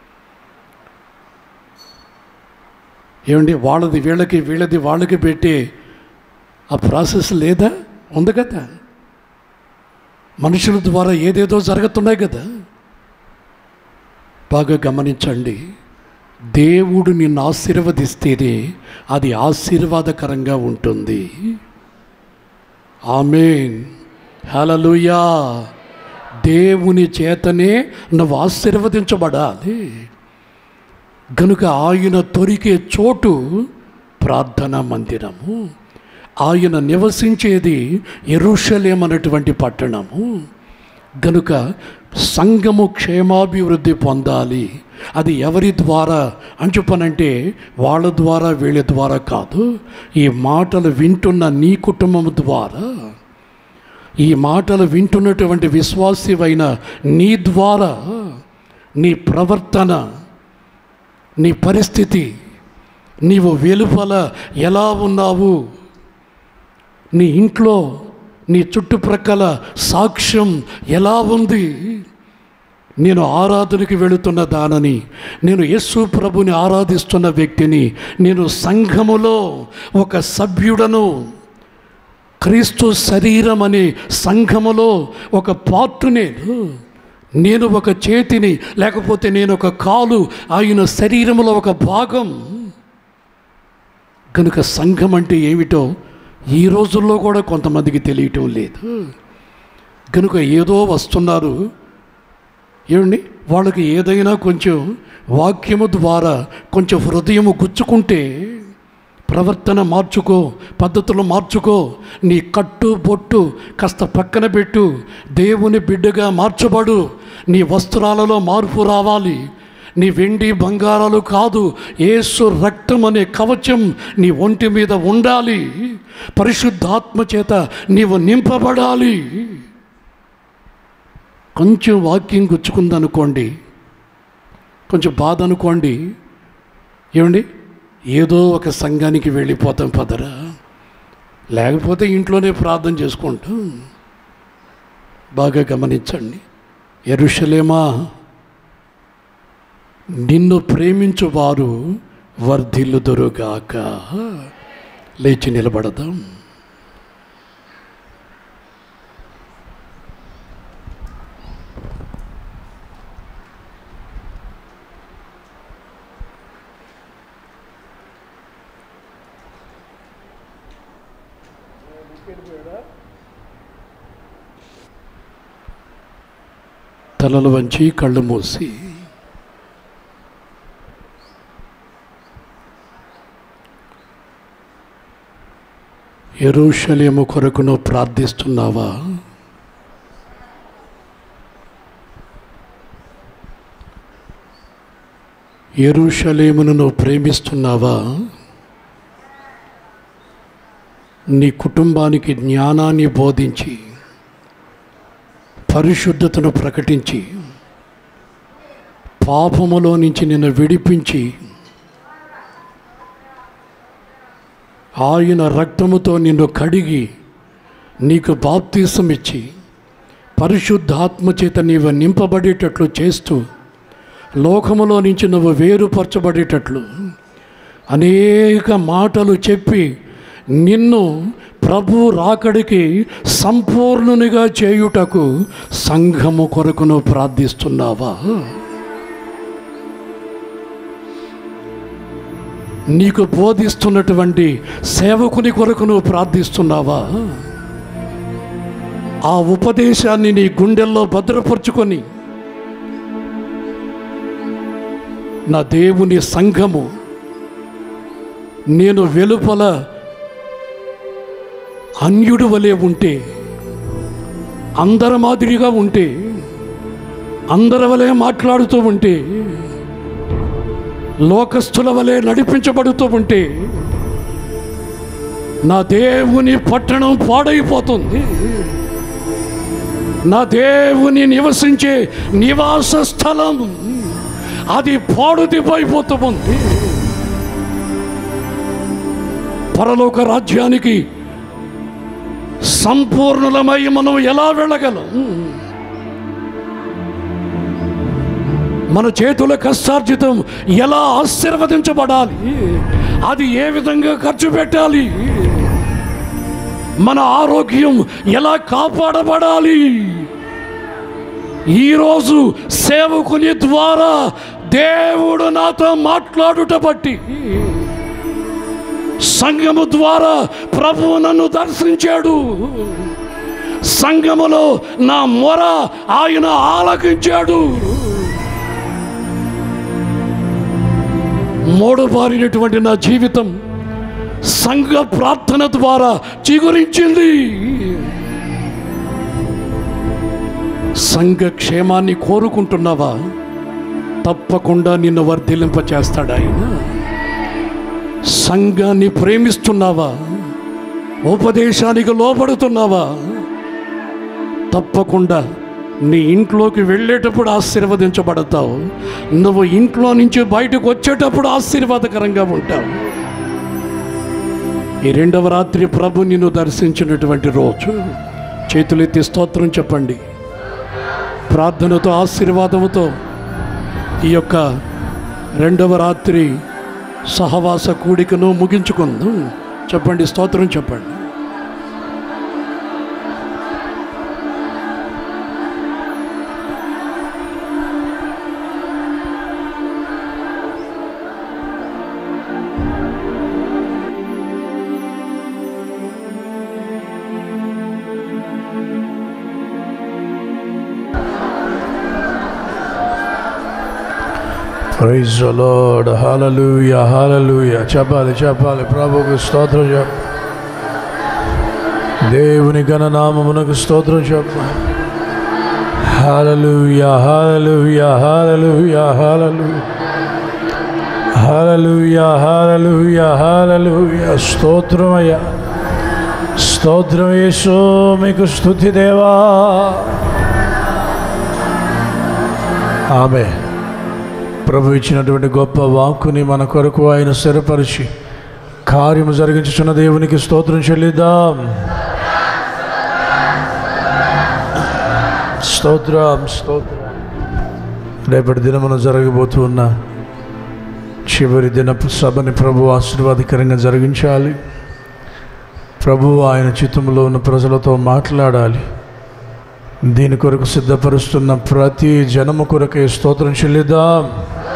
ఏమండి వాళ్ళది వీళ్ళకి వీళ్ళది వాళ్ళకి పెట్టే ఆ ప్రాసెస్ లేదా ఉంది కదా మనుషుల ద్వారా ఏదేదో జరుగుతున్నాయి కదా బాగా గమనించండి దేవుడు నిన్ను ఆశీర్వదిస్తేనే అది ఆశీర్వాదకరంగా ఉంటుంది ఆమెన్ హలలుయా దేవుని చేతనే నువ్వు ఆశీర్వదించబడాలి గనుక ఆయన దొరికే చోటు ప్రార్థనా మందిరము ఆయన నివసించేది ఎరుషలేం అన్నటువంటి పట్టణము గనుక సంఘము క్షేమాభివృద్ధి పొందాలి అది ఎవరి ద్వారా అని చెప్పనంటే వాళ్ళ ద్వారా వీళ్ళ ద్వారా కాదు ఈ మాటలు వింటున్న నీ కుటుంబం ద్వారా ఈ మాటలు వింటున్నటువంటి విశ్వాసివైన నీ ద్వారా నీ ప్రవర్తన నీ పరిస్థితి నీవు వెలుపల ఎలా ఉన్నావు నీ ఇంట్లో నీ చుట్టుప్రక్కల సాక్ష్యం ఎలా ఉంది నేను ఆరాధనకి వెళుతున్న దానని నేను యస్సు ప్రభుని ఆరాధిస్తున్న వ్యక్తిని నేను సంఘములో ఒక సభ్యుడను క్రీస్తు శరీరం అనే సంఘములో ఒక పార్ట్ నేను నేను ఒక చేతిని లేకపోతే నేను ఒక కాలు ఆయన శరీరంలో ఒక భాగం కనుక సంఘం అంటే ఏమిటో ఈ రోజుల్లో కూడా కొంతమందికి తెలియటం లేదు కనుక ఏదో వస్తున్నారు ఏమండి వాళ్ళకి ఏదైనా కొంచెం వాక్యము ద్వారా కొంచెం హృదయము గుచ్చుకుంటే ప్రవర్తన మార్చుకో పద్ధతులు మార్చుకో నీ కట్టు బొట్టు కాస్త పక్కన పెట్టు దేవుని బిడ్డగా మార్చబడు నీ వస్త్రాలలో మార్పు రావాలి నీ వెండి బంగారాలు కాదు ఏసు రక్తం అనే కవచం నీ ఒంటి మీద ఉండాలి పరిశుద్ధాత్మ చేత నీవు నింపబడాలి కొంచెం వాక్యం గుచ్చుకుందనుకోండి కొంచెం బాధ అనుకోండి ఏమండి ఏదో ఒక సంఘానికి వెళ్ళిపోతాం పదరా లేకపోతే ఇంట్లోనే ప్రార్థన చేసుకుంటాం బాగా గమనించండి ఎరుషలేమా నిన్ను ప్రేమించు వారు వర్ధిల్లుదురుగాక లేచి నిలబడదాం తలలు వంచి కళ్ళు మూసి ఎరుషలేము కొరకును ప్రార్థిస్తున్నావా ఎరుషలేమును నువ్వు ప్రేమిస్తున్నావా నీ కుటుంబానికి జ్ఞానాన్ని బోధించి పరిశుద్ధతను ప్రకటించి పాపములో నుంచి నిన్ను విడిపించి ఆయన రక్తముతో నిన్ను కడిగి నీకు బాప్తీసం ఇచ్చి పరిశుద్ధాత్మ చేత నీవు నింపబడేటట్లు చేస్తూ లోకములో నుంచి నువ్వు వేరుపరచబడేటట్లు అనేక మాటలు చెప్పి నిన్ను ప్రభు రాకడికి సంపూర్ణునిగా చేయుటకు సంఘము కొరకును ప్రార్థిస్తున్నావా నీకు బోధిస్తున్నటువంటి సేవకుని కొరకు నువ్వు ప్రార్థిస్తున్నావా ఆ ఉపదేశాన్ని నీ గుండెల్లో భద్రపరుచుకొని నా దేవుని సంఘము నేను వెలుపల అన్యుడు వలె ఉంటే అందరి మాదిరిగా ఉంటే అందరి వలె మాట్లాడుతూ ఉంటే లోకస్తుల వలె నడిపించబడుతూ ఉంటే నా దేవుని పట్టణం పాడైపోతుంది నా దేవుని నివసించే నివాస స్థలం అది పాడుదిపోయిపోతూ ఉంది పరలోక రాజ్యానికి సంపూర్ణమై మనం ఎలా వెళ్ళగలం మన చేతుల కష్టార్జితం ఎలా ఆశీర్వదించబడాలి అది ఏ విధంగా ఖర్చు పెట్టాలి మన ఆరోగ్యం ఎలా కాపాడబడాలి ఈరోజు సేవకుని ద్వారా దేవుడు నాతో మాట్లాడుట బట్టి సంఘము ద్వారా ప్రభువు నన్ను దర్శించాడు సంఘములో నా మొర ఆయన ఆలకించాడు మూడబారినటువంటి నా జీవితం సంఘ ప్రార్థన ద్వారా చిగురించింది సంఘ క్షేమాన్ని కోరుకుంటున్నావా తప్పకుండా నిన్ను వర్ధిల్లింప చేస్తాడు ఆయన సంఘాన్ని ప్రేమిస్తున్నావా ఉపదేశానికి లోబడుతున్నావా తప్పకుండా నీ ఇంట్లోకి వెళ్ళేటప్పుడు ఆశీర్వదించబడతావు నువ్వు ఇంట్లో నుంచి బయటకు వచ్చేటప్పుడు ఆశీర్వాదకరంగా ఉంటావు ఈ రెండవ రాత్రి ప్రభు నిన్ను దర్శించినటువంటి రోజు చేతులెత్తి స్తోత్రం చెప్పండి ప్రార్థనతో ఆశీర్వాదముతో ఈ యొక్క రెండవ రాత్రి సహవాస కూడికను ముగించుకుందాం చెప్పండి స్తోత్రం చెప్పండి ప్రైజ్ లార్డ్ హల్లెలూయా హల్లెలూయా చెప్పాలి చెప్పాలి ప్రభువుకు స్తోత్రం చెప్ప దేవుని ఘననామమునకు స్తోత్రం చెప్ప హల్లెలూయా హల్లెలూయా హల్లెలూయా హల్లెలూయా హల్లెలూయా హల్లెలూయా హల్లెలూయా స్తోత్రమయ్యా స్తోత్రం యేసు మీకు స్తుతి దేవా ఆమె ప్రభు ఇచ్చినటువంటి గొప్ప వాక్కుని మన కొరకు ఆయన స్థిరపరిచి కార్యము జరిగించుచున్న దేవునికి స్తోత్రం చెల్లిద్దాం స్తోత్రం స్తోత్రం రేపటి దినమున జరగబోతున్న చివరి దినపు సభని ప్రభు ఆశీర్వాదకరంగా జరిగించాలి ప్రభు ఆయన చిత్తంలో ఉన్న ప్రజలతో మాట్లాడాలి దీని కొరకు సిద్ధపరుస్తున్న ప్రతి జనము కొరకే స్తోత్రం చెల్లిద్దాం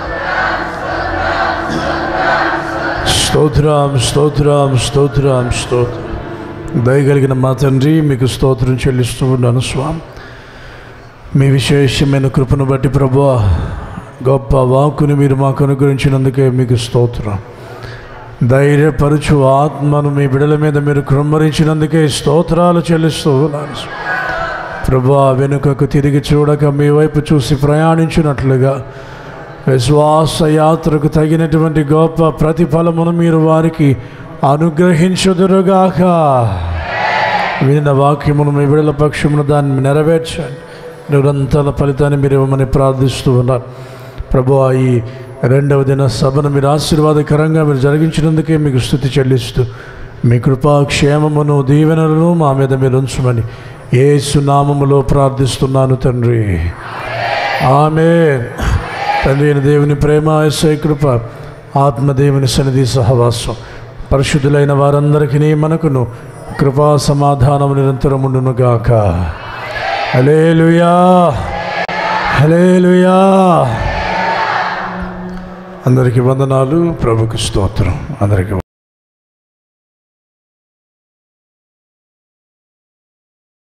స్తోత్రం స్తోత్రం స్తోత్రం స్తోత్రం దయగలిగిన మా తండ్రి మీకు స్తోత్రం చెల్లిస్తూ ఉన్నాను స్వామి మీ విశేషమైన కృపను బట్టి ప్రభు గొప్ప వాక్కుని మీరు మాకు అనుగ్రహించినందుకే మీకు స్తోత్రం ధైర్యపరచు ఆత్మను మీ బిడల మీద మీరు కృమ్మరించినందుకే స్తోత్రాలు చెల్లిస్తూ ఉన్నాను స్వామి. ప్రభా వెనుకకు తిరిగి చూడక మీ వైపు చూసి ప్రయాణించినట్లుగా విశ్వాస యాత్రకు తగినటువంటి గొప్ప ప్రతిఫలమును మీరు వారికి అనుగ్రహించుదురుగాక వినిన వాక్యమును మీ విడల పక్షమును దాన్ని నెరవేర్చండి నిరంతర ఫలితాన్ని మీరు ఇవ్వమని ప్రార్థిస్తూ ఉన్నారు ప్రభు ఈ రెండవ దిన సభను మీరు ఆశీర్వాదకరంగా మీరు జరిగించినందుకే మీకు స్థుతి చెల్లిస్తూ మీ కృపా క్షేమమును దీవెనలను మా మీద మీరు ఉంచమని ఏసు నామములో ప్రార్థిస్తున్నాను తండ్రి ఆమె తండ్రి అయిన దేవుని ప్రేమ ఎస్ఐ కృప ఆత్మదేవుని సన్నిధి సహవాసం పరిశుద్ధులైన వారందరికీ మనకును కృపా సమాధానం నిరంతరముండును గాక హలేలుయా హలేలుయా అందరికీ వందనాలు ప్రభుకి స్తోత్రం అందరికీ